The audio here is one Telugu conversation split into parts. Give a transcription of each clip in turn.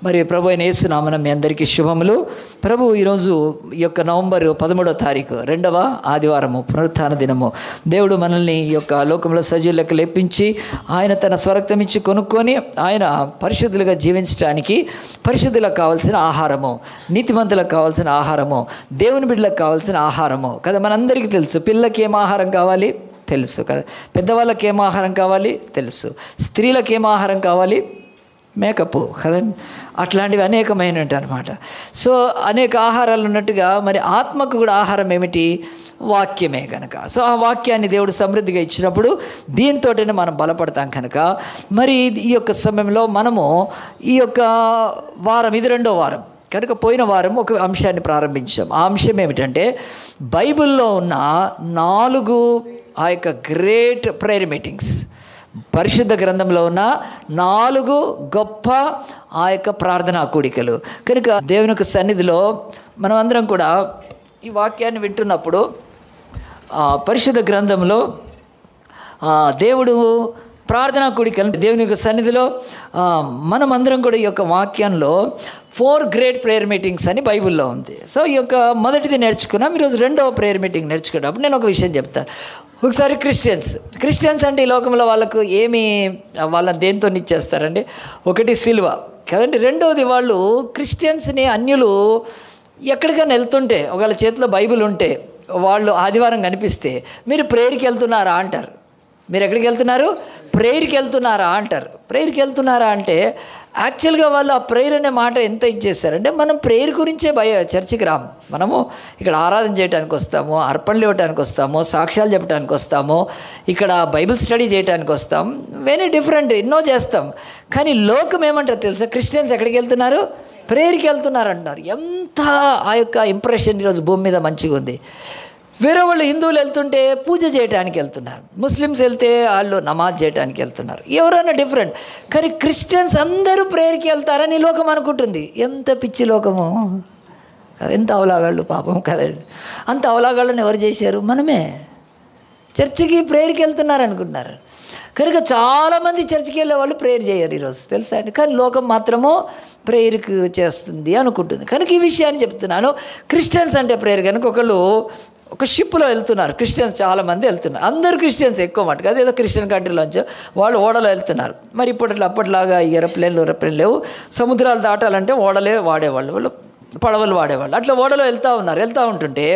మరి ప్రభు అయిన యేసునామన మీ అందరికీ శుభములు ప్రభు ఈరోజు ఈ యొక్క నవంబర్ పదమూడో తారీఖు రెండవ ఆదివారము పునరుత్థాన దినము దేవుడు మనల్ని ఈ యొక్క లోకంలో సజీవులకు లేపించి ఆయన తన స్వరక్తం ఇచ్చి కొనుక్కొని ఆయన పరిశుద్ధులుగా జీవించడానికి పరిశుద్ధులకు కావాల్సిన ఆహారము నీతిమంతులకు కావాల్సిన ఆహారము దేవుని బిడ్డలకు కావాల్సిన ఆహారము కదా మనందరికీ తెలుసు పిల్లలకి ఏం ఆహారం కావాలి తెలుసు కదా పెద్దవాళ్ళకి ఏం ఆహారం కావాలి తెలుసు స్త్రీలకు ఏం ఆహారం కావాలి మేకప్ కదండి అట్లాంటివి అనేకమైనవి అనమాట సో అనేక ఆహారాలు ఉన్నట్టుగా మరి ఆత్మకు కూడా ఆహారం ఏమిటి వాక్యమే కనుక సో ఆ వాక్యాన్ని దేవుడు సమృద్ధిగా ఇచ్చినప్పుడు దీంతోనే మనం బలపడతాం కనుక మరి ఈ యొక్క సమయంలో మనము ఈ యొక్క వారం ఇది రెండో వారం కనుక పోయిన వారం ఒక అంశాన్ని ప్రారంభించాం ఆ అంశం ఏమిటంటే బైబిల్లో ఉన్న నాలుగు ఆ యొక్క గ్రేట్ ప్రేయర్ మీటింగ్స్ పరిశుద్ధ గ్రంథంలో ఉన్న నాలుగు గొప్ప ఆ యొక్క ప్రార్థనా కూడికలు కనుక దేవుని యొక్క సన్నిధిలో మనం అందరం కూడా ఈ వాక్యాన్ని వింటున్నప్పుడు ఆ, పరిశుద్ధ గ్రంథంలో ఆ, దేవుడు ప్రార్థనా కూడికలు దేవుని యొక్క సన్నిధిలో ఆ, మనమందరం కూడా ఈ యొక్క వాక్యంలో ఫోర్ గ్రేట్ ప్రేయర్ మీటింగ్స్ అని బైబిల్లో ఉంది సో ఈ యొక్క మొదటిది నేర్చుకున్నాం ఈరోజు రెండవ ప్రేయర్ మీటింగ్ నేర్చుకున్నప్పుడు నేను ఒక విషయం చెప్తాను ఒకసారి క్రిస్టియన్స్ క్రిస్టియన్స్ అంటే ఈ లోకంలో వాళ్ళకు ఏమి వాళ్ళని దేంతో ఇచ్చేస్తారండి ఒకటి సిల్వ కదండి రెండవది వాళ్ళు క్రిస్టియన్స్ని అన్యులు ఎక్కడికైనా వెళ్తుంటే ఒకవేళ చేతిలో బైబిల్ ఉంటే వాళ్ళు ఆదివారం కనిపిస్తే మీరు ప్రేయర్కి వెళ్తున్నారా అంటారు మీరు ఎక్కడికి వెళ్తున్నారు ప్రేయర్కి వెళ్తున్నారా అంటారు ప్రేయర్కి వెళ్తున్నారా అంటే యాక్చువల్గా వాళ్ళు ఆ ప్రేయర్ అనే మాట ఎంత ఇచ్చేసారంటే మనం ప్రేయర్ గురించే భయ చర్చికి రాము మనము ఇక్కడ ఆరాధన చేయడానికి వస్తాము అర్పణలు ఇవ్వడానికి వస్తాము సాక్ష్యాలు చెప్పడానికి వస్తాము ఇక్కడ బైబిల్ స్టడీ చేయడానికి వస్తాం వెరీ డిఫరెంట్ ఎన్నో చేస్తాం కానీ లోకం ఏమంటారు తెలుసా క్రిస్టియన్స్ ఎక్కడికి వెళ్తున్నారు ప్రేయర్కి వెళ్తున్నారు అంటున్నారు ఎంత ఆ యొక్క ఇంప్రెషన్ ఈరోజు భూమి మీద మంచిగా ఉంది వేరే వాళ్ళు హిందువులు వెళ్తుంటే పూజ చేయడానికి వెళ్తున్నారు ముస్లిమ్స్ వెళ్తే వాళ్ళు నమాజ్ చేయడానికి వెళ్తున్నారు ఎవరైనా డిఫరెంట్ కానీ క్రిస్టియన్స్ అందరూ ప్రేయర్కి వెళ్తారని ఈ లోకం అనుకుంటుంది ఎంత పిచ్చి లోకము ఎంత అవలాగాళ్ళు పాపం కదండి అంత అవలాగాళ్ళని ఎవరు చేశారు మనమే చర్చికి ప్రేయర్కి వెళ్తున్నారు అనుకుంటున్నారు కనుక చాలామంది చర్చికి వెళ్ళే వాళ్ళు ప్రేయర్ చేయరు ఈరోజు తెలుసా అండి కానీ లోకం మాత్రము ప్రేయర్కి చేస్తుంది అనుకుంటుంది కనుక ఈ విషయాన్ని చెప్తున్నాను క్రిస్టియన్స్ అంటే ప్రేయర్ కనుక ఒకళ్ళు ఒక షిప్లో వెళ్తున్నారు క్రిస్టియన్స్ చాలామంది వెళ్తున్నారు అందరూ క్రిస్టియన్స్ ఎక్కువ మటుకు అదేదో క్రిస్టియన్ కంట్రీలోంచి వాళ్ళు ఓడలో వెళ్తున్నారు మరి ఇప్పుడు అప్పట్లాగా ఏరోప్లేన్లు ఏరోప్లేన్ లేవు సముద్రాలు దాటాలంటే ఓడలే వాడేవాళ్ళు వాళ్ళు పడవలు వాడేవాళ్ళు అట్లా ఓడలో వెళ్తూ ఉన్నారు వెళ్తూ ఉంటుంటే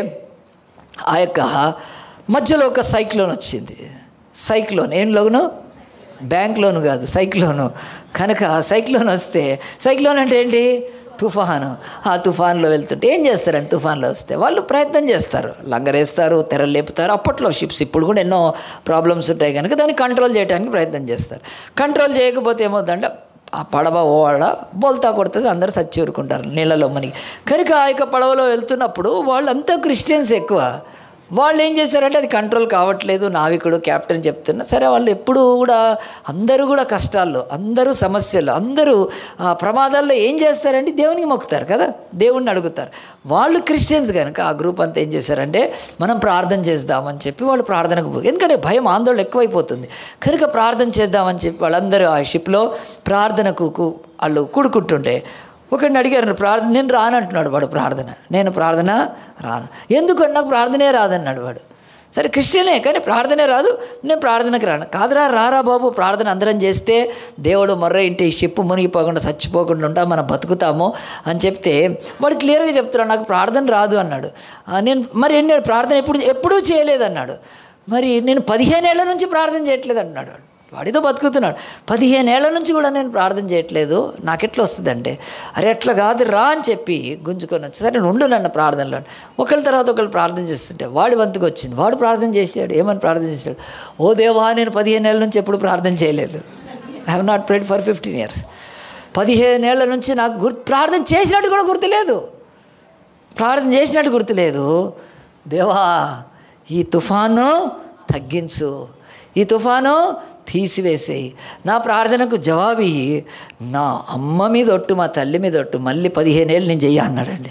ఆ యొక్క మధ్యలో ఒక సైక్లోన్ వచ్చింది సైక్లోన్ ఏం లోను బ్యాంక్ లోను కాదు సైక్లోను కనుక సైక్లోన్ వస్తే సైక్లోన్ అంటే ఏంటి తుఫాను ఆ తుఫాన్లో వెళ్తుంటే ఏం చేస్తారండి తుఫాన్లో వస్తే వాళ్ళు ప్రయత్నం చేస్తారు లంగరేస్తారు తెరలు లేపుతారు అప్పట్లో షిప్స్ ఇప్పుడు కూడా ఎన్నో ప్రాబ్లమ్స్ ఉంటాయి కనుక దాన్ని కంట్రోల్ చేయడానికి ప్రయత్నం చేస్తారు కంట్రోల్ చేయకపోతే ఏమవుతుందంటే ఆ పడవ ఓడ బోల్తా కొడుతుంది అందరూ సచ్చి ఊరుకుంటారు నీళ్ళలో మునిగి కనుక ఆ యొక్క పడవలో వెళ్తున్నప్పుడు వాళ్ళంతా క్రిస్టియన్స్ ఎక్కువ వాళ్ళు ఏం చేశారంటే అది కంట్రోల్ కావట్లేదు నావికుడు క్యాప్టెన్ చెప్తున్నా సరే వాళ్ళు ఎప్పుడు కూడా అందరూ కూడా కష్టాల్లో అందరూ సమస్యలు అందరూ ఆ ప్రమాదాల్లో ఏం చేస్తారంటే దేవునికి మొక్కుతారు కదా దేవుణ్ణి అడుగుతారు వాళ్ళు క్రిస్టియన్స్ కనుక ఆ గ్రూప్ అంతా ఏం చేశారంటే మనం ప్రార్థన చేద్దామని చెప్పి వాళ్ళు ప్రార్థనకు పోరు ఎందుకంటే భయం ఆందోళన ఎక్కువైపోతుంది కనుక ప్రార్థన చేద్దామని చెప్పి వాళ్ళందరూ ఆ షిప్లో ప్రార్థనకు కు- వాళ్ళు కూడుకుంటుంటే ఒకడిని అడిగారు ప్రార్థన నేను రానంటున్నాడు వాడు ప్రార్థన నేను ప్రార్థన రాను ఎందుకంటే నాకు ప్రార్థనే రాదన్నాడు వాడు సరే క్రిస్టియనే కానీ ప్రార్థనే రాదు నేను ప్రార్థనకు రాను కాదురా రారా బాబు ప్రార్థన అందరం చేస్తే దేవుడు మర్ర ఇంటి షిప్ మునిగిపోకుండా చచ్చిపోకుండా ఉంటా మనం బతుకుతాము అని చెప్తే వాడు క్లియర్గా చెప్తున్నాడు నాకు ప్రార్థన రాదు అన్నాడు "ఆ, నేను మరి ఎన్ని ప్రార్థన ఎప్పుడు ఎప్పుడూ చేయలేదు అన్నాడు మరి నేను పదిహేనేళ్ల నుంచి ప్రార్థన చేయట్లేదు అంటున్నాడు వాడు. వాడితో బతుకుతున్నాడు పదిహేనేళ్ల నుంచి కూడా నేను ప్రార్థన చేయట్లేదు నాకెట్లా వస్తుందంటే అరే ఎట్లా కాదు రా అని చెప్పి గుంజుకొని వచ్చి సరే నేను ఉండు నన్ను ప్రార్థనలో ఒకళ్ళ తర్వాత ఒకళ్ళు ప్రార్థన చేస్తుంటే వాడి వంతుకు వచ్చింది వాడు ప్రార్థన చేశాడు ఏమని ప్రార్థన చేశాడు ఓ దేవా నేను పదిహేనేళ్ల నుంచి ఎప్పుడు ప్రార్థన చేయలేదు I have not prayed for fifteen years పదిహేనేళ్ల నుంచి నాకు గుర్తు ప్రార్థన చేసినట్టు కూడా గుర్తులేదు ప్రార్థన చేసినట్టు గుర్తులేదు దేవా ఈ తుఫాను తగ్గించు ఈ తుఫాను తీసివేసేయి నా ప్రార్థనకు జవాబు ఇయ్యి నా అమ్మ మీద ఒట్టు మా తల్లి మీద ఒట్టు మళ్ళీ పదిహేనేళ్ళు నేను చెయ్య అన్నాడండి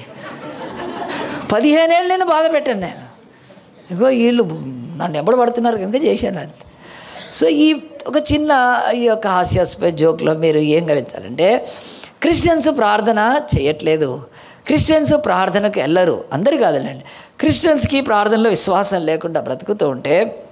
పదిహేనేళ్ళు నేను బాధ పెట్టాను నేను ఇగో వీళ్ళు నన్ను ఎంబడి పడుతున్నారు కనుక చేశాను అది సో ఈ ఒక చిన్న ఈ యొక్క హాస్యాస్పద జోక్లో మీరు ఏం గ్రహించాలంటే క్రిస్టియన్స్ ప్రార్థన చేయట్లేదు క్రిస్టియన్స్ ప్రార్థనకు వెళ్ళరు అందరు కాదులేండి క్రిస్టియన్స్కి ప్రార్థనలో విశ్వాసం లేకుండా బ్రతుకుతూ ఉంటే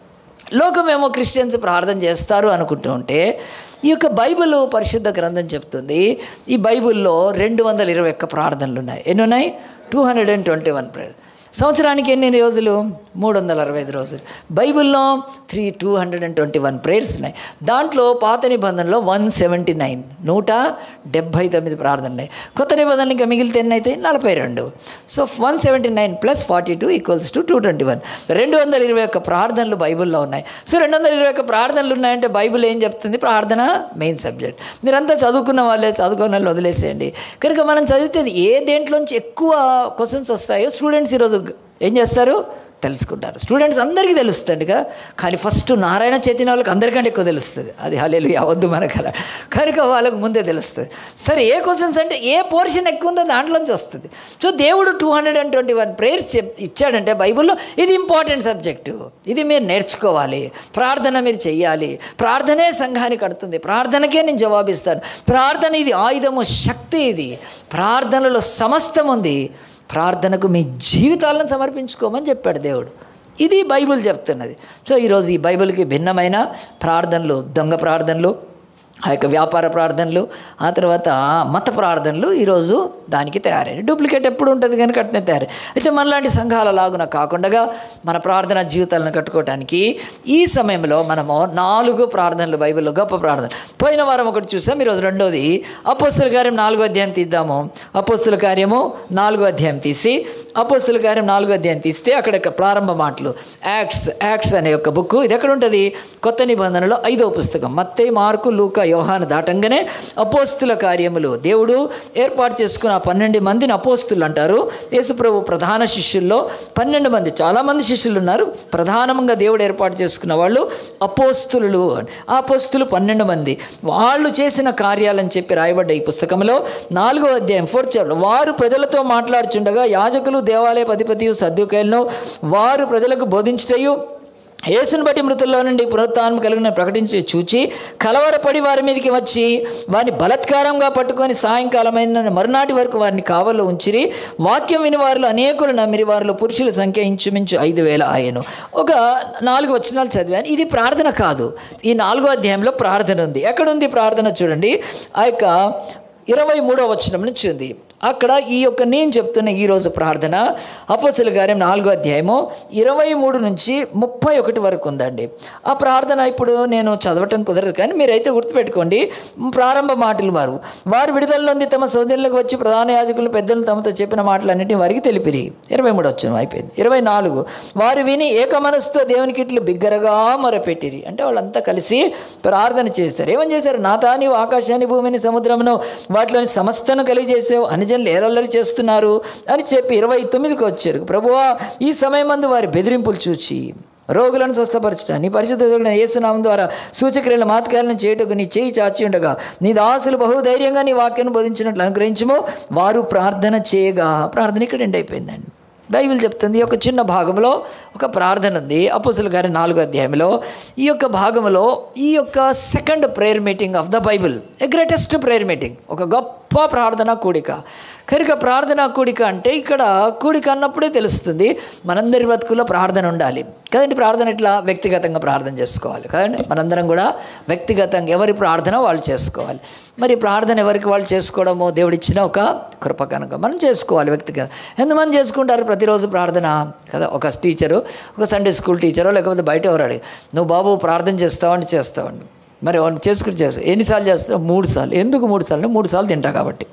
లోకమేమో క్రిస్టియన్స్ ప్రార్థన చేస్తారు అనుకుంటూ ఉంటే ఈ యొక్క బైబిల్ పరిశుద్ధ గ్రంథం చెప్తుంది ఈ బైబిల్లో రెండు వందల ఇరవై ఒక్క ప్రార్థనలు ఉన్నాయి ఎన్ని ఉన్నాయి two hundred and twenty one prayer సంవత్సరానికి ఎన్ని రోజులు మూడు వందల అరవై ఐదు రోజులు బైబిల్లో three two hundred and twenty one prayers ఉన్నాయి దాంట్లో పాత నిబంధనలో వన్ సెవెంటీ నైన్ నూట డెబ్భై తొమ్మిది ప్రార్థనలు ఉన్నాయి కొత్త నిబంధనలు ఇంకా మిగిలితే ఎన్ని అయితే నలభై రెండు so one seventy nine plus forty two equals to two twenty one రెండు వందల ఇరవై ఒక్క ప్రార్థనలు బైబిల్లో ఉన్నాయి సో రెండు వందల ఇరవై ఒక్క ప్రార్థనలు ఉన్నాయంటే బైబిల్ ఏం చెప్తుంది ప్రార్థన మెయిన్ సబ్జెక్ట్ మీరంతా చదువుకున్న వాళ్ళే చదువుకున్న వాళ్ళు వదిలేసేయండి కనుక మనం చదివితే ఏ దేంట్లోంచి ఎక్కువ క్వశ్చన్స్ వస్తాయో స్టూడెంట్స్ ఈరోజు ఏం చేస్తారు తెలుసుకుంటారు స్టూడెంట్స్ అందరికీ తెలుస్తుంది కదా కానీ ఫస్ట్ నారాయణ చైతన్య వాళ్ళకి అందరికంటే ఎక్కువ తెలుస్తుంది అది హలేలు అవద్దు మనకు అలా కనుక వాళ్ళకు ముందే తెలుస్తుంది సరే ఏ క్వశ్చన్స్ అంటే ఏ పోర్షన్ ఎక్కువ ఉందో దాంట్లోంచి వస్తుంది సో దేవుడు two hundred and twenty one prayers చెప్ ఇచ్చాడంటే బైబిల్లో ఇది ఇంపార్టెంట్ సబ్జెక్టు ఇది మీరు నేర్చుకోవాలి ప్రార్థన మీరు చెయ్యాలి ప్రార్థనే సంఘానికి కడుతుంది ప్రార్థనకే నేను జవాబిస్తాను ప్రార్థన ఇది ఆయుధము శక్తి ఇది ప్రార్థనలో సమస్తం ఉంది ప్రార్థనకు మీ జీవితాలను సమర్పించుకోమని చెప్పాడు దేవుడు ఇది బైబిల్ చెప్తున్నది సో ఈరోజు ఈ బైబిల్కి భిన్నమైన ప్రార్థనలు దొంగ ప్రార్థనలు ఆ యొక్క వ్యాపార ప్రార్థనలు ఆ తర్వాత మత ప్రార్థనలు ఈరోజు దానికి తయారయ్యాయి డూప్లికేట్ ఎప్పుడు ఉంటుంది కనుక అట్నే తయారై అయితే మనలాంటి సంఘాల లాగున కాకుండా మన ప్రార్థన జీవితాలను కట్టుకోవడానికి ఈ సమయంలో మనము నాలుగు ప్రార్థనలు బైబిల్లో గొప్ప ప్రార్థన పోయిన వారం ఒకటి చూసాం ఈరోజు రెండోది అపోస్తుల కార్యం నాలుగో అధ్యాయం తీద్దాము అపోస్తుల కార్యము నాలుగో అధ్యాయం తీసి అపోస్తుల కార్యం నాలుగో అధ్యాయం తీస్తే అక్కడ ప్రారంభ మాటలు యాక్ట్స్ యాక్ట్స్ అనే ఒక బుక్ ఇది ఎక్కడ ఉంటుంది కొత్త నిబంధనలో ఐదో పుస్తకం మత్తయి మార్కు లూక యోహాను దాటంగానే అపోస్తుల కార్యములు దేవుడు ఏర్పాటు చేసుకున్న ఆ పన్నెండు మందిని అపోస్తులు అంటారు యేసుప్రభు ప్రధాన శిష్యుల్లో పన్నెండు మంది చాలామంది శిష్యులు ఉన్నారు ప్రధానంగా దేవుడు ఏర్పాటు చేసుకున్న వాళ్ళు అపోస్తులు ఆ అపోస్తులు పన్నెండు మంది వాళ్ళు చేసిన కార్యాలని చెప్పి రాయబడ్డ ఈ పుస్తకంలో నాలుగో అధ్యాయం ఫోర్త్ చాప్టర్ వారు ప్రజలతో మాట్లాడుచుండగా యాజకులు దేవాలయ అధిపతి సద్దుకైలను వారు ప్రజలకు బోధించటయు యేసుని బట్టి మృతుల్లో నుండి పునరుత్థానం కలిగిన ప్రకటించి చూచి కలవరపడి వారి మీదకి వచ్చి వారిని బలత్కారంగా పట్టుకొని సాయంకాలమైన మరునాటి వరకు వారిని కావల్లో ఉంచిరి వాక్యం విని వారిలో అనేకులు నమ్మిరి వారిలో పురుషుల సంఖ్య ఇంచుమించు ఐదు వేల ఆయను ఒక నాలుగు వచనాలు చదివాను ఇది ప్రార్థన కాదు ఈ నాలుగో అధ్యాయంలో ప్రార్థన ఉంది ఎక్కడుంది ప్రార్థన చూడండి ఆ యొక్క ఇరవై మూడో వచనం నుంచి ఉంది అక్కడ ఈ యొక్క నేను చెప్తున్న ఈరోజు ప్రార్థన అపోసల కార్యం నాలుగో అధ్యాయము ఇరవై మూడు నుంచి ముప్పై ఒకటి వరకు ఉందండి ఆ ప్రార్థన ఇప్పుడు నేను చదవటం కుదరదు కానీ మీరైతే గుర్తుపెట్టుకోండి ప్రారంభ మాటలు వారు వారు విడుదలలోంది తమ సోదరులకు వచ్చి ప్రధాన యాజకులు పెద్దలు తమతో చెప్పిన మాటలన్నింటినీ వారికి తెలిపిరి ఇరవై మూడు వచ్చిన అయిపోయింది ఇరవై నాలుగు వారు విని ఏక మనసుతో దేవునికి ఇట్లు బిగ్గరగా మొరపెట్టిరి అంటే వాళ్ళంతా కలిసి ప్రార్థన చేస్తారు ఏమని చేశారు నాతా నీవు ఆకాశాన్ని భూమిని సముద్రమును వాటిలోని సమస్తను కలిగజేసావు అనుజనులు ఏలల్లరి చేస్తున్నారు అని చెప్పి ఇరవై తొమ్మిదికి వచ్చారు ప్రభువా ఈ సమయం మందు వారి బెదిరింపులు చూచి రోగులను స్వస్థపరచుతా నీ పరిశుద్ధులైన యేసునామం ద్వారా సూచక్రియల మాతకాలను చేయుటకు నీ చేయి చాచి ఉండగా నీ దాసులు బహుధైర్యంగా నీ వాక్యాన్ని బోధించినట్లు అనుగ్రహించము వారు ప్రార్థన చేయగా ప్రార్థన ఇక్కడ ఎండ్ అయిపోయిందండి బైబిల్ చెప్తుంది ఈ యొక్క చిన్న భాగంలో ఒక ప్రార్థన ఉంది అపోసుల గారి నాలుగో అధ్యాయంలో ఈ యొక్క భాగంలో ఈ యొక్క second prayer meeting of the Bible a greatest prayer meeting ఒక గొప్ప ప్రార్థన కూడిక కనుక ప్రార్థన కూడిక అంటే ఇక్కడ కూడిక అన్నప్పుడే తెలుస్తుంది మనందరి బ్రతుకుల్లో ప్రార్థన ఉండాలి కదండి ప్రార్థన ఇట్లా వ్యక్తిగతంగా ప్రార్థన చేసుకోవాలి కదండి మనందరం కూడా వ్యక్తిగతంగా ఎవరి ప్రార్థన వాళ్ళు చేసుకోవాలి మరి ప్రార్థన ఎవరికి వాళ్ళు చేసుకోవడమో దేవుడు ఇచ్చిన ఒక కృప కనుక మనం చేసుకోవాలి వ్యక్తిగత ఎంతమంది చేసుకుంటారు ప్రతిరోజు ప్రార్థన కదా ఒక టీచరు ఒక సండే స్కూల్ టీచరో లేకపోతే బయట ఎవరు అడిగి నువ్వు బాబు ప్రార్థన చేస్తావండి చేస్తావండి మరి చేసుకుని చేస్తావు ఎన్నిసార్లు చేస్తావు మూడు సార్లు ఎందుకు మూడు సార్లు మూడు సార్లు తింటా కాబట్టి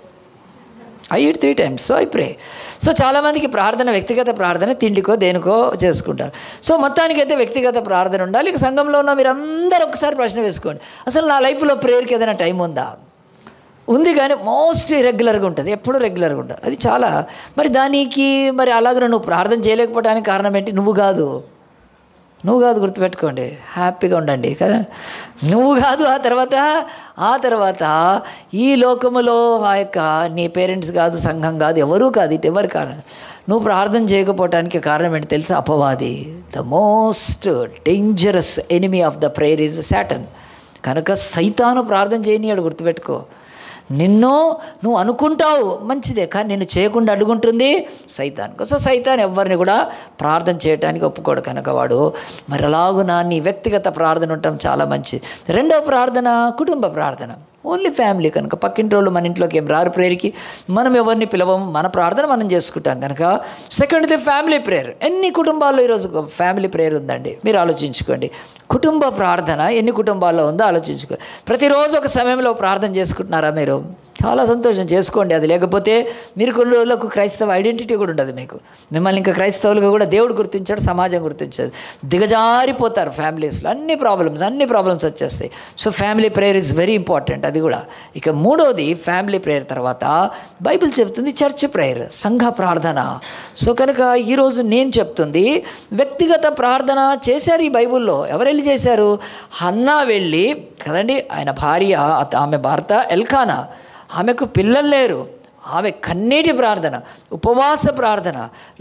I eat three times so I pray so చాలామందికి ప్రార్థన వ్యక్తిగత ప్రార్థన తిండికో దేనికో చేసుకుంటారు సో మొత్తానికైతే వ్యక్తిగత ప్రార్థన ఉండాలి ఇక సంఘంలో ఉన్న మీరు అందరూ ఒకసారి ప్రశ్న వేసుకోండి అసలు నా లైఫ్లో ప్రేయర్కి ఏదైనా టైం ఉందా ఉంది కానీ మోస్ట్ ఇరెగ్యులర్గా ఉంటుంది ఎప్పుడు రెగ్యులర్గా ఉంటుంది అది చాలా మరి దానికి మరి అలాగే నువ్వు ప్రార్థన చేయలేకపోవడానికి కారణం ఏంటి నువ్వు కాదు నువ్వు కాదు గుర్తుపెట్టుకోండి హ్యాపీగా ఉండండి కదా నువ్వు కాదు ఆ తర్వాత ఆ తర్వాత ఈ లోకములో ఆ యొక్క నీ పేరెంట్స్ కాదు సంఘం కాదు ఎవరూ కాదు ఇటు ఎవరు కారణం నువ్వు ప్రార్థన చేయకపోవటానికి కారణం ఏంటి తెలుసా అపవాది the most dangerous enemy of the prayer is Satan కనుక సైతాను ప్రార్థన చేయనీయాడు గుర్తుపెట్టుకో నిన్ను నువ్వు అనుకుంటావు మంచిదే కానీ నిన్ను చేయకుండా అడుగుంటుంది సైతాన్ సో సైతాన్ ఎవరిని కూడా ప్రార్థన చేయడానికి ఒప్పుకోడు కనుక వాడు మరి అలాగున నీ వ్యక్తిగత ప్రార్థన ఉండటం చాలా మంచిది రెండవ ప్రార్థన కుటుంబ ప్రార్థన ఓన్లీ ఫ్యామిలీ కనుక పక్కింటి వాళ్ళు మన ఇంట్లోకి ఏం రారు ప్రేయర్కి మనం ఎవరిని పిలవము మన ప్రార్థన మనం చేసుకుంటాం కనుక సెకండ్ ది ఫ్యామిలీ ప్రేయర్ ఎన్ని కుటుంబాల్లో ఈరోజు ఫ్యామిలీ ప్రేయర్ ఉందండి మీరు ఆలోచించుకోండి కుటుంబ ప్రార్థన ఎన్ని కుటుంబాల్లో ఉందో ఆలోచించుకోండి ప్రతిరోజు ఒక సమయంలో ప్రార్థన చేసుకుంటున్నారా మీరు చాలా సంతోషం చేసుకోండి అది లేకపోతే మీరు కొన్ని రోజులకు క్రైస్తవ ఐడెంటిటీ కూడా ఉండదు మీకు మిమ్మల్ని ఇంకా క్రైస్తవులుగా కూడా దేవుడు గుర్తించాడు సమాజం గుర్తించదు దిగజారిపోతారు ఫ్యామిలీస్లో అన్ని ప్రాబ్లమ్స్ అన్ని ప్రాబ్లమ్స్ వచ్చేస్తాయి so family prayer is very important అది కూడా ఇక మూడోది ఫ్యామిలీ ప్రేయర్ తర్వాత బైబిల్ చెప్తుంది చర్చ్ ప్రేయర్ సంఘ ప్రార్థన సో కనుక ఈరోజు నేను చెప్తుంది వ్యక్తిగత ప్రార్థన చేశారు ఈ బైబిల్లో ఎవరు వెళ్ళి చేశారు హన్నా వెళ్ళి కదండి ఆయన భార్య ఆమె భర్త ఎల్కానా ఆమెకు పిల్లలు లేరు ఆమె కన్నీటి ప్రార్థన ఉపవాస ప్రార్థన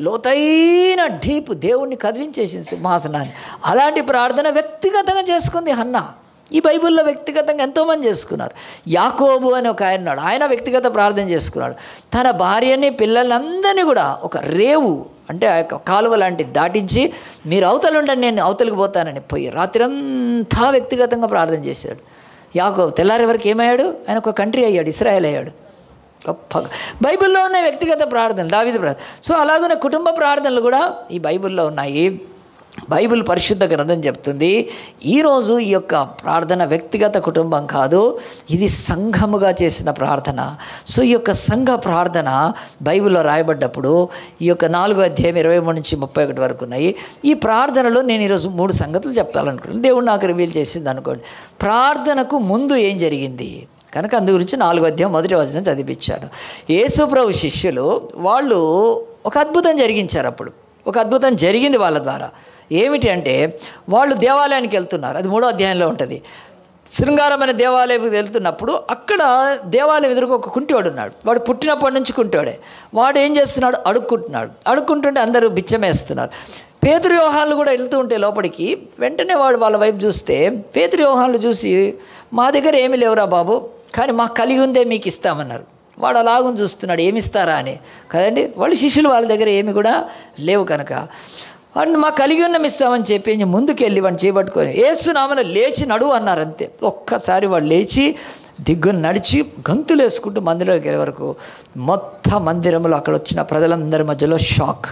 లోతైన డీప్ దేవుణ్ణి కదిలించేసింది సింహాసనాన్ని అలాంటి ప్రార్థన వ్యక్తిగతంగా చేసుకుంది హన్న ఈ బైబిల్లో వ్యక్తిగతంగా ఎంతోమంది చేసుకున్నారు యాకోబు అని ఒక ఆయన ఉన్నాడు ఆయన వ్యక్తిగత ప్రార్థన చేసుకున్నాడు తన భార్యని పిల్లలందరినీ కూడా ఒక రేవు అంటే ఆ యొక్క కాలువ లాంటిది దాటించి మీరు అవతలు ఉండండి నేను అవతలికి పోతానని పోయి రాత్రంతా వ్యక్తిగతంగా ప్రార్థన చేశాడు యాకో తెల్లారి వరకు ఏమయ్యాడు ఆయన ఒక కంట్రీ అయ్యాడు ఇస్రాయల్ అయ్యాడు గొప్పగా బైబిల్లో ఉన్న వ్యక్తిగత ప్రార్థనలు దావిద ప్రార్థన సో అలాగనే కుటుంబ ప్రార్థనలు కూడా ఈ బైబిల్లో ఉన్నాయి బైబిల్ పరిశుద్ధ గ్రంథం చెప్తుంది ఈరోజు ఈ యొక్క ప్రార్థన వ్యక్తిగత కుటుంబం కాదు ఇది సంఘముగా చేసిన ప్రార్థన సో ఈ యొక్క సంఘ ప్రార్థన బైబిల్లో రాయబడ్డప్పుడు ఈ యొక్క నాలుగో అధ్యాయం ఇరవై మూడు నుంచి ముప్పై ఒకటి వరకు ఉన్నాయి ఈ ప్రార్థనలో నేను ఈరోజు మూడు సంగతులు చెప్పాలనుకుంటున్నాను దేవుడు నాకు రివీల్ చేసింది అనుకోండి ప్రార్థనకు ముందు ఏం జరిగింది కనుక అందు గురించి నాలుగో అధ్యాయం మొదటి వచనం చదివించాను యేసుప్రభు శిష్యులు వాళ్ళు ఒక అద్భుతం జరిగించారు అప్పుడు ఒక అద్భుతం జరిగింది వాళ్ళ ద్వారా ఏమిటి అంటే వాళ్ళు దేవాలయానికి వెళ్తున్నారు అది మూడో అధ్యాయంలో ఉంటుంది శృంగారం అనే దేవాలయం వెళ్తున్నప్పుడు అక్కడ దేవాలయం ఎదురుగా ఒక కుంటివాడు ఉన్నాడు వాడు పుట్టినప్పటి నుంచి కుంటివాడే వాడు ఏం చేస్తున్నాడు అడుక్కుంటున్నాడు అడుక్కుంటుంటే అందరూ బిచ్చమేస్తున్నారు పేతురు వ్యూహాలు కూడా వెళ్తూ ఉంటే లోపలికి వెంటనే వాడు వాళ్ళ వైపు చూస్తే పేతురు వ్యూహాలు చూసి మా దగ్గర ఏమీ లేవురా బాబు కానీ మాకు కలిగి ఉందే మీకు ఇస్తామన్నారు వాడు అలాగని చూస్తున్నాడు ఏమి ఇస్తారా అని కదండి వాళ్ళు శిష్యులు వాళ్ళ దగ్గర ఏమి కూడా లేవు కనుక వాడిని మాకు కలిగి ఉన్నాం ఇస్తామని చెప్పి ముందుకెళ్ళి వాడిని చేపట్టుకొని ఏసునామన లేచి నడువు అన్నారు అంతే ఒక్కసారి వాడు లేచి దిగ్గున నడిచి గంతులు వేసుకుంటూ మందిరంలోకి వెళ్ళే వరకు మొత్తం మందిరంలో అక్కడ వచ్చిన ప్రజలందరి మధ్యలో షాక్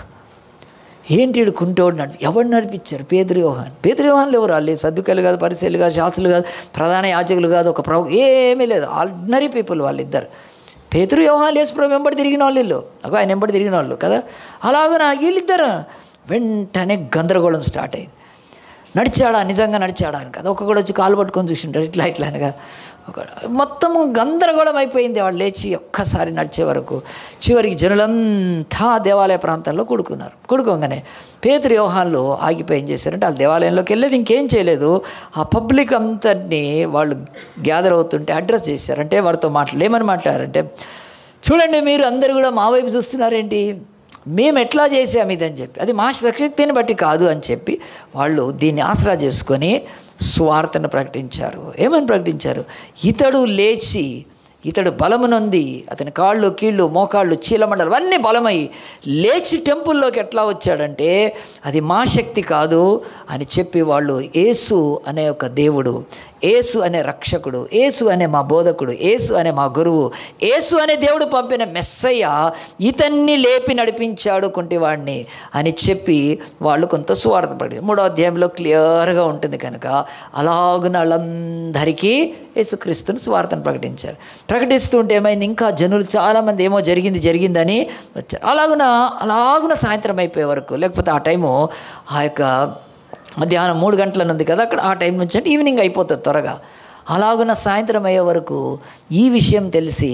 ఏంటి ఈడు కుంటోడు నడిపి ఎవరు నడిపించారు పేదరి యోహాన్ పేదరి యోహాన్లు ఎవరు వాళ్ళు సర్దుకలు కాదు పరిశీలు కాదు శాస్త్రులు కాదు ప్రధాన యాజకులు కాదు ఒక ప్రభు ఏమీ లేదు ఆర్డినరీ పీపుల్ వాళ్ళిద్దరు పేతురు యోహాన్ లేసుప్రభు వెంబడి తిరిగిన వాళ్ళు వీళ్ళు అగో ఆయన వెంబడి తిరిగిన వాళ్ళు కదా అలాగన వీళ్ళిద్దరు వెంటనే గందరగోళం స్టార్ట్ అయింది నడిచాడా నిజంగా నడిచాడా అని కదా ఒక్కొక్కడు వచ్చి కాలు పట్టుకొని చూసింటారు ఇట్లా ఇట్లా అనగా ఒక మొత్తము గందరగోళం అయిపోయింది వాళ్ళు లేచి ఒక్కసారి నడిచే వరకు చివరికి జనులంతా దేవాలయ ప్రాంతంలో కూడుకున్నారు కూడుకోగానే పేదరి వ్యవహారంలో ఆగిపోయి ఏం చేశారంటే వాళ్ళు దేవాలయంలోకి వెళ్ళేది ఇంకేం చేయలేదు ఆ పబ్లిక్ అంతటిని వాళ్ళు గ్యాదర్ అవుతుంటే అడ్రస్ చేశారు అంటే వారితో మాట్లాడు ఏమని మాట్లాడారంటే చూడండి మీరు అందరు కూడా మా వైపు చూస్తున్నారేంటి మేము ఎట్లా చేసాం ఇదని చెప్పి అది మా శక్తిని బట్టి కాదు అని చెప్పి వాళ్ళు దీన్ని ఆసరా చేసుకొని స్వార్థను ప్రకటించారు ఏమని ప్రకటించారు ఇతడు లేచి ఇతడు బలమునొంది అతని కాళ్ళు కీళ్ళు మోకాళ్ళు చీలమండలు అన్నీ బలమై లేచి టెంపుల్లోకి ఎట్లా వచ్చాడంటే అది మా శక్తి కాదు అని చెప్పి వాళ్ళు ఏసు అనే ఒక దేవుడు ఏసు అనే రక్షకుడు ఏసు అనే మా బోధకుడు ఏసు అనే మా గురువు ఏసు అనే దేవుడు పంపిన మెస్సయ్య ఇతన్ని లేపి నడిపించాడు కుంటివాడిని అని చెప్పి వాళ్ళు కొంత సువార్త పడి మూడో అధ్యాయంలో క్లియర్గా ఉంటుంది కనుక అలాగున వాళ్ళందరికీ యేసుక్రీస్తుని స్వార్థను ప్రకటించారు ప్రకటిస్తూ ఉంటే ఏమైంది ఇంకా జనులు చాలామంది ఏమో జరిగింది జరిగిందని వచ్చారు అలాగున అలాగున సాయంత్రం అయిపోయే వరకు లేకపోతే ఆ టైము ఆ యొక్క మధ్యాహ్నం మూడు గంటల ఉంది కదా అక్కడ ఆ టైం నుంచి అంటే ఈవినింగ్ అయిపోతుంది త్వరగా అలాగున సాయంత్రం అయ్యే వరకు ఈ విషయం తెలిసి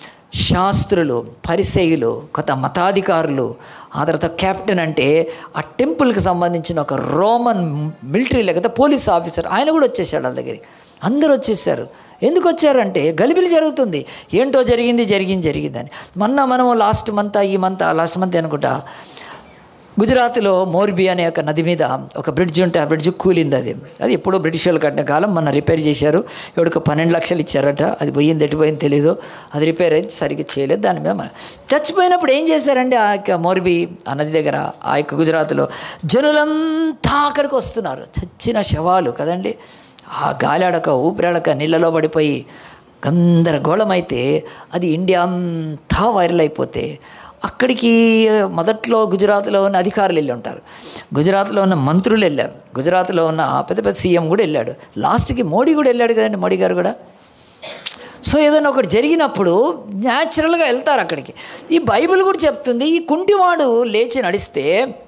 శాస్త్రులు పరిసయులు కొత్త మతాధికారులు ఆ తర్వాత కెప్టెన్ అంటే ఆ టెంపుల్కి సంబంధించిన ఒక రోమన్ మిలిటరీ లేకపోతే పోలీస్ ఆఫీసర్ ఆయన కూడా వచ్చేసాడు వాళ్ళ దగ్గరికి అందరూ వచ్చేసారు ఎందుకు వచ్చారంటే గలిబిలి జరుగుతుంది ఏంటో జరిగింది జరిగింది జరిగిందని మొన్న మనము లాస్ట్ మంత్ ఈ మంత్ లాస్ట్ మంత్ అనుకుంటా గుజరాత్లో మోర్బీ అనే ఒక నది మీద ఒక బ్రిడ్జ్ ఉంటే ఆ బ్రిడ్జ్ కూలింది అది అది ఎప్పుడో బ్రిటిష్ వాళ్ళు కట్టిన కాలం మొన్న రిపేర్ చేశారు ఎవడికి పన్నెండు లక్షలు ఇచ్చారట అది పోయింది ఎటుపోయింది తెలియదు అది రిపేర్ అయింది సరిగ్గా చేయలేదు దాని మీద మన చచ్చిపోయినప్పుడు ఏం చేశారండి ఆ యొక్క మోర్బీ ఆ నది దగ్గర ఆ యొక్క గుజరాత్లో జనులంతా అక్కడికి వస్తున్నారు చచ్చిన శవాలు కదండి ఆ గాలాడక ఊపిరాడక నీళ్ళలో పడిపోయి గందరగోళం అయితే అది ఇండియా అంతా వైరల్ అయిపోతే అక్కడికి మొదట్లో గుజరాత్లో ఉన్న అధికారులు వెళ్ళి ఉంటారు గుజరాత్లో ఉన్న మంత్రులు వెళ్ళారు గుజరాత్లో ఉన్న పెద్ద పెద్ద సీఎం కూడా వెళ్ళాడు లాస్ట్కి మోడీ కూడా వెళ్ళాడు కదండి మోడీ గారు కూడా సో ఏదైనా ఒకటి జరిగినప్పుడు న్యాచురల్గా వెళ్తారు అక్కడికి ఈ బైబిల్ కూడా చెప్తుంది ఈ కుంటివాడు లేచి నడిస్తే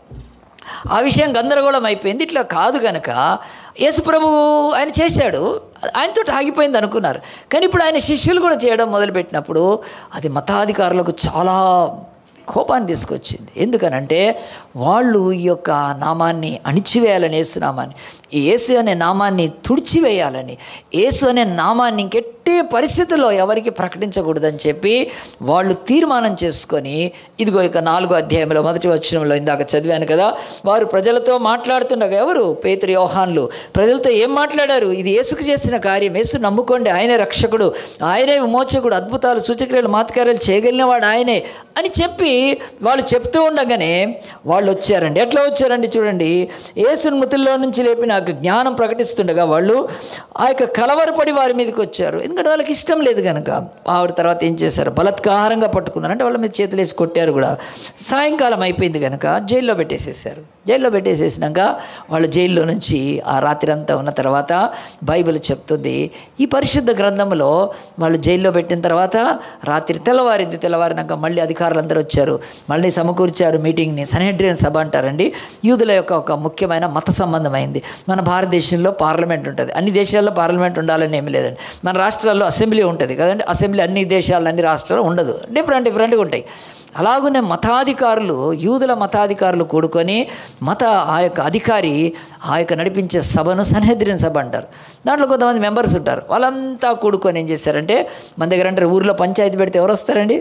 ఆ విషయం గందరగోళం అయిపోయింది ఇట్లా కాదు కనుక యేసుప్రభు ఆయన చేశాడు ఆయనతో ఆగిపోయింది అనుకున్నారు కానీ ఇప్పుడు ఆయన శిష్యులు కూడా చేయడం మొదలుపెట్టినప్పుడు అది మతాధికారులకు చాలా కోపాన్ని తీసుకొచ్చింది ఎందుకనంటే వాళ్ళు ఈ యొక్క నామాన్ని అణిచివేయాలని యేసు నామాన్ని ఈ యేసు అనే నామాన్ని తుడిచివేయాలని యేసు అనే నామాన్ని ఇంకెట్టే పరిస్థితుల్లో ఎవరికి ప్రకటించకూడదని చెప్పి వాళ్ళు తీర్మానం చేసుకొని ఇదిగో ఇక నాలుగో అధ్యాయంలో మొదటి వచనంలో ఇందాక చదివాను కదా వారు ప్రజలతో మాట్లాడుతుండగా ఎవరు పేతురు యోహాన్లు ప్రజలతో ఏం మాట్లాడారు ఇది యేసుకు చేసిన కార్యం యేసు నమ్ముకోండి ఆయనే రక్షకుడు ఆయనే విమోచకుడు అద్భుతాలు సూచక్రియలు మాతకార్యాలు చేయగలిగినవాడు ఆయనే అని చెప్పి వాళ్ళు చెప్తూ ఉండగానే వాళ్ళు వచ్చారండి ఎట్లా వచ్చారండి చూడండి యేసుని మృతుల్లో నుంచి లేపిన ఆ జ్ఞానం ప్రకటిస్తుండగా వాళ్ళు ఆ యొక్క కలవరపడి వారి మీదకి వచ్చారు ఎందుకంటే వాళ్ళకి ఇష్టం లేదు కనుక ఆవిడ తర్వాత ఏం చేశారు బలత్కారంగా పట్టుకున్నారు అంటే వాళ్ళ మీద చేతులు వేసి కొట్టారు కూడా సాయంకాలం అయిపోయింది కనుక జైల్లో పెట్టేసేసారు జైల్లో పెట్టేసేసినాక వాళ్ళు జైల్లో నుంచి ఆ రాత్రి అంతా ఉన్న తర్వాత బైబిల్ చెప్తుంది ఈ పరిశుద్ధ గ్రంథంలో వాళ్ళు జైల్లో పెట్టిన తర్వాత రాత్రి తెల్లవారింది తెల్లవారినాక మళ్ళీ అధికారులందరూ వచ్చారు మళ్ళీ సమకూర్చారు మీటింగ్ని సనహెడ్రియన్ సభ అంటారండి యూదుల యొక్క ఒక ముఖ్యమైన మత సంబంధమైంది మన భారతదేశంలో పార్లమెంట్ ఉంటుంది అన్ని దేశాల్లో పార్లమెంట్ ఉండాలని ఏమి లేదండి మన రాష్ట్రాల్లో అసెంబ్లీ ఉంటుంది కదండి అసెంబ్లీ అన్ని దేశాలు అన్ని రాష్ట్రాలు ఉండదు డిఫరెంట్ డిఫరెంట్గా ఉంటాయి అలాగనే మతాధికారులు యూదుల మతాధికారులు కూడుకొని మత ఆ యొక్క అధికారి ఆ యొక్క నడిపించే సభను సన్హెద్రిన్ సభ అంటారు దాంట్లో కొంతమంది మెంబర్స్ ఉంటారు వాళ్ళంతా కూడుకొని ఏం చేశారంటే మన దగ్గర అంటే ఊర్లో పంచాయతీ పెడితే ఎవరు వస్తారండి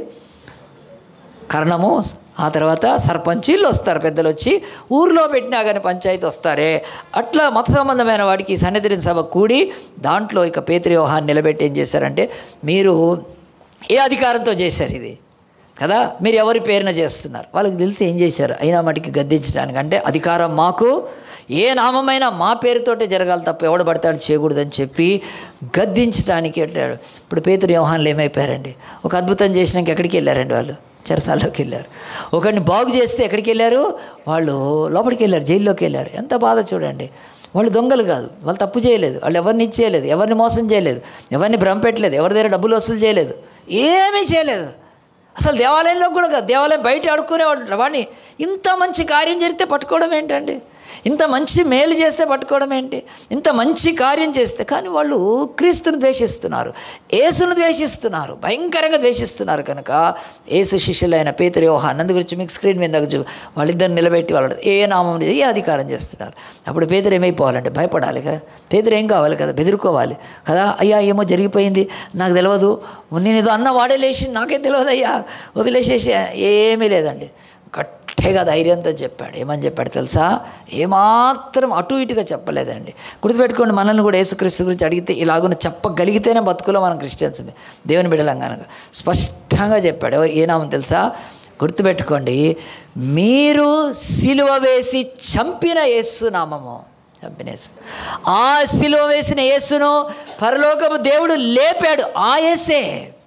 కరణము ఆ తర్వాత సర్పంచ్ వీళ్ళు వస్తారు పెద్దలు వచ్చి ఊర్లో పెట్టినా కానీ పంచాయతీ వస్తారే అట్లా మత సంబంధమైన వాడికి సన్నిధిని సభ కూడి దాంట్లో ఇక పేతరి వ్యూహాన్ని నిలబెట్టి ఏం చేశారంటే మీరు ఏ అధికారంతో చేశారు ఇది కదా మీరు ఎవరి పేరున చేస్తున్నారు వాళ్ళకి తెలిసి ఏం చేశారు అయినా మటుకి గద్దించడానికి అంటే అధికారం మాకు ఏ నామమైనా మా పేరుతోటే జరగాలి తప్ప ఎవడు పడతాడు చేయకూడదని చెప్పి గద్దించడానికి వెళ్ళాడు ఇప్పుడు పేతురు వ్యవహాన్లు ఏమైపోయారండి ఒక అద్భుతం చేసినాక ఎక్కడికి వెళ్ళారండి వాళ్ళు చెరసాల్లోకి వెళ్ళారు ఒకరిని బాగు చేస్తే ఎక్కడికి వెళ్ళారు వాళ్ళు లోపలికి వెళ్ళారు జైల్లోకి వెళ్ళారు ఎంత బాధ చూడండి వాళ్ళు దొంగలు కాదు వాళ్ళు తప్పు చేయలేదు వాళ్ళు ఎవరిని ఇచ్చేయలేదు ఎవరిని మోసం చేయలేదు ఎవరిని భ్రమపెట్టలేదు ఎవరి దగ్గర డబ్బులు వసూలు చేయలేదు ఏమీ చేయలేదు అసలు దేవాలయంలో కూడా కాదు దేవాలయం బయట అడుక్కునేవాడు వాడిని ఇంత మంచి కార్యం జరిగితే పట్టుకోవడం ఏంటండి ఇంత మంచి మేలు చేస్తే పట్టుకోవడం ఏంటి ఇంత మంచి కార్యం చేస్తే కానీ వాళ్ళు క్రీస్తుని ద్వేషిస్తున్నారు యేసును ద్వేషిస్తున్నారు భయంకరంగా ద్వేషిస్తున్నారు కనుక యేసు శిష్యులైన పేతురు యోహాన్ అందు గురించి మీకు స్క్రీన్ మీద చూ వాళ్ళిద్దరిని నిలబెట్టి వాళ్ళు ఏ నామం ఏ అధికారం చేస్తున్నారు అప్పుడు పేదరు ఏమైపోవాలంటే భయపడాలి కదా పేదరు ఏం కావాలి కదా బెదిరుకోవాలి కదా అయ్యా ఏమో జరిగిపోయింది నాకు తెలియదు నేను ఏదో అన్న వాడే లేచి నాకే తెలియదు అయ్యా వదిలేసేసి ఏమీ లేదండి గట్టిగా ధైర్యంతో చెప్పాడు ఏమని చెప్పాడు తెలుసా ఏమాత్రం అటు ఇటుగా చెప్పలేదండి గుర్తుపెట్టుకోండి మనల్ని కూడా యేసుక్రీస్తు గురించి అడిగితే ఇలాగున చెప్పగలిగితేనే బతుకులో మనం క్రిస్టియన్స్ దేవుని బిడలం కనుక స్పష్టంగా చెప్పాడు ఎవరు ఏ నామం తెలుసా గుర్తుపెట్టుకోండి మీరు సిలువ వేసి చంపిన యేసు నామము చంపిన యేసు ఆ సిలువ వేసిన యేసును పరలోకపు దేవుడు లేపాడు ఆ యేసే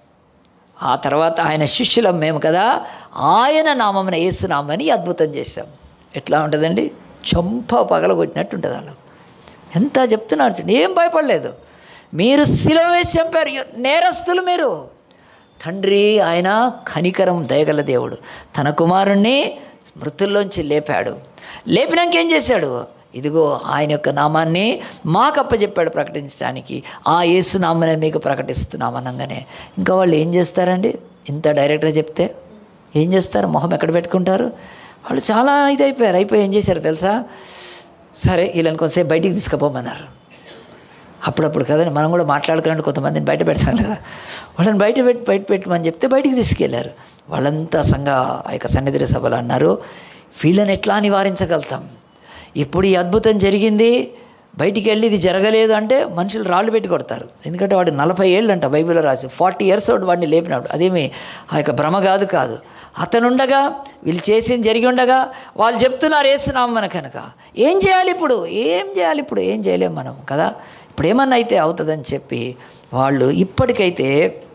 ఆ తర్వాత ఆయన శిష్యులం మేము కదా ఆయన నామమున ఏసునామని అద్భుతం చేశాం ఎట్లా ఉంటుందండి చంప పగలగొట్టినట్టు ఉంటుంది వాళ్ళకు ఎంత చెప్తున్నారు చూడండి ఏం భయపడలేదు మీరు సిలువ వేసి చంపారు నేరస్తులు మీరు తండ్రి ఆయన కనికరం దయగల దేవుడు తన కుమారుణ్ణి మృతుల్లోంచి లేపాడు లేపినాక ఏం చేశాడు ఇదిగో ఆయన యొక్క నామాన్ని మాకు అప్పచెప్పాడు ప్రకటించడానికి ఆ యేసు నామనే మీకు ప్రకటిస్తున్నాం అనగానే ఇంకా వాళ్ళు ఏం చేస్తారండి ఇంత డైరెక్ట్గా చెప్తే ఏం చేస్తారు మొహం ఎక్కడ పెట్టుకుంటారు వాళ్ళు చాలా ఇది అయిపోయారు అయిపోయి ఏం చేశారు తెలుసా సరే వీళ్ళని కొంతసేపు బయటికి తీసుకుపోమన్నారు అప్పుడప్పుడు కదండి మనం కూడా మాట్లాడుకున్నట్టు కొంతమందిని బయట పెడతాం కదా వాళ్ళని బయట పెట్టి బయట పెట్టమని చెప్తే బయటికి తీసుకెళ్ళారు వాళ్ళంతా సంఘ ఆ యొక్క సన్నిధి సభలు అన్నారు వీళ్ళని ఎట్లా నివారించగలుగుతాం ఇప్పుడు ఈ అద్భుతం జరిగింది బయటికి వెళ్ళి ఇది జరగలేదు అంటే మనుషులు రాళ్ళు పెట్టి కొడతారు ఎందుకంటే వాడు నలభై ఏళ్ళు అంట బైబిల్లో రాసి ఫార్టీ ఇయర్స్ వాడు వాడిని లేపినప్పుడు అదేమి ఆ యొక్క భ్రమ కాదు కాదు అతనుండగా వీళ్ళు చేసింది జరిగి ఉండగా వాళ్ళు చెప్తున్నారు వేస్తున్నాం మన కనుక ఏం చేయాలి ఇప్పుడు ఏం చేయాలి ఇప్పుడు ఏం చేయలేం మనం కదా ఇప్పుడు ఏమన్నా అయితే అవుతుందని చెప్పి వాళ్ళు ఇప్పటికైతే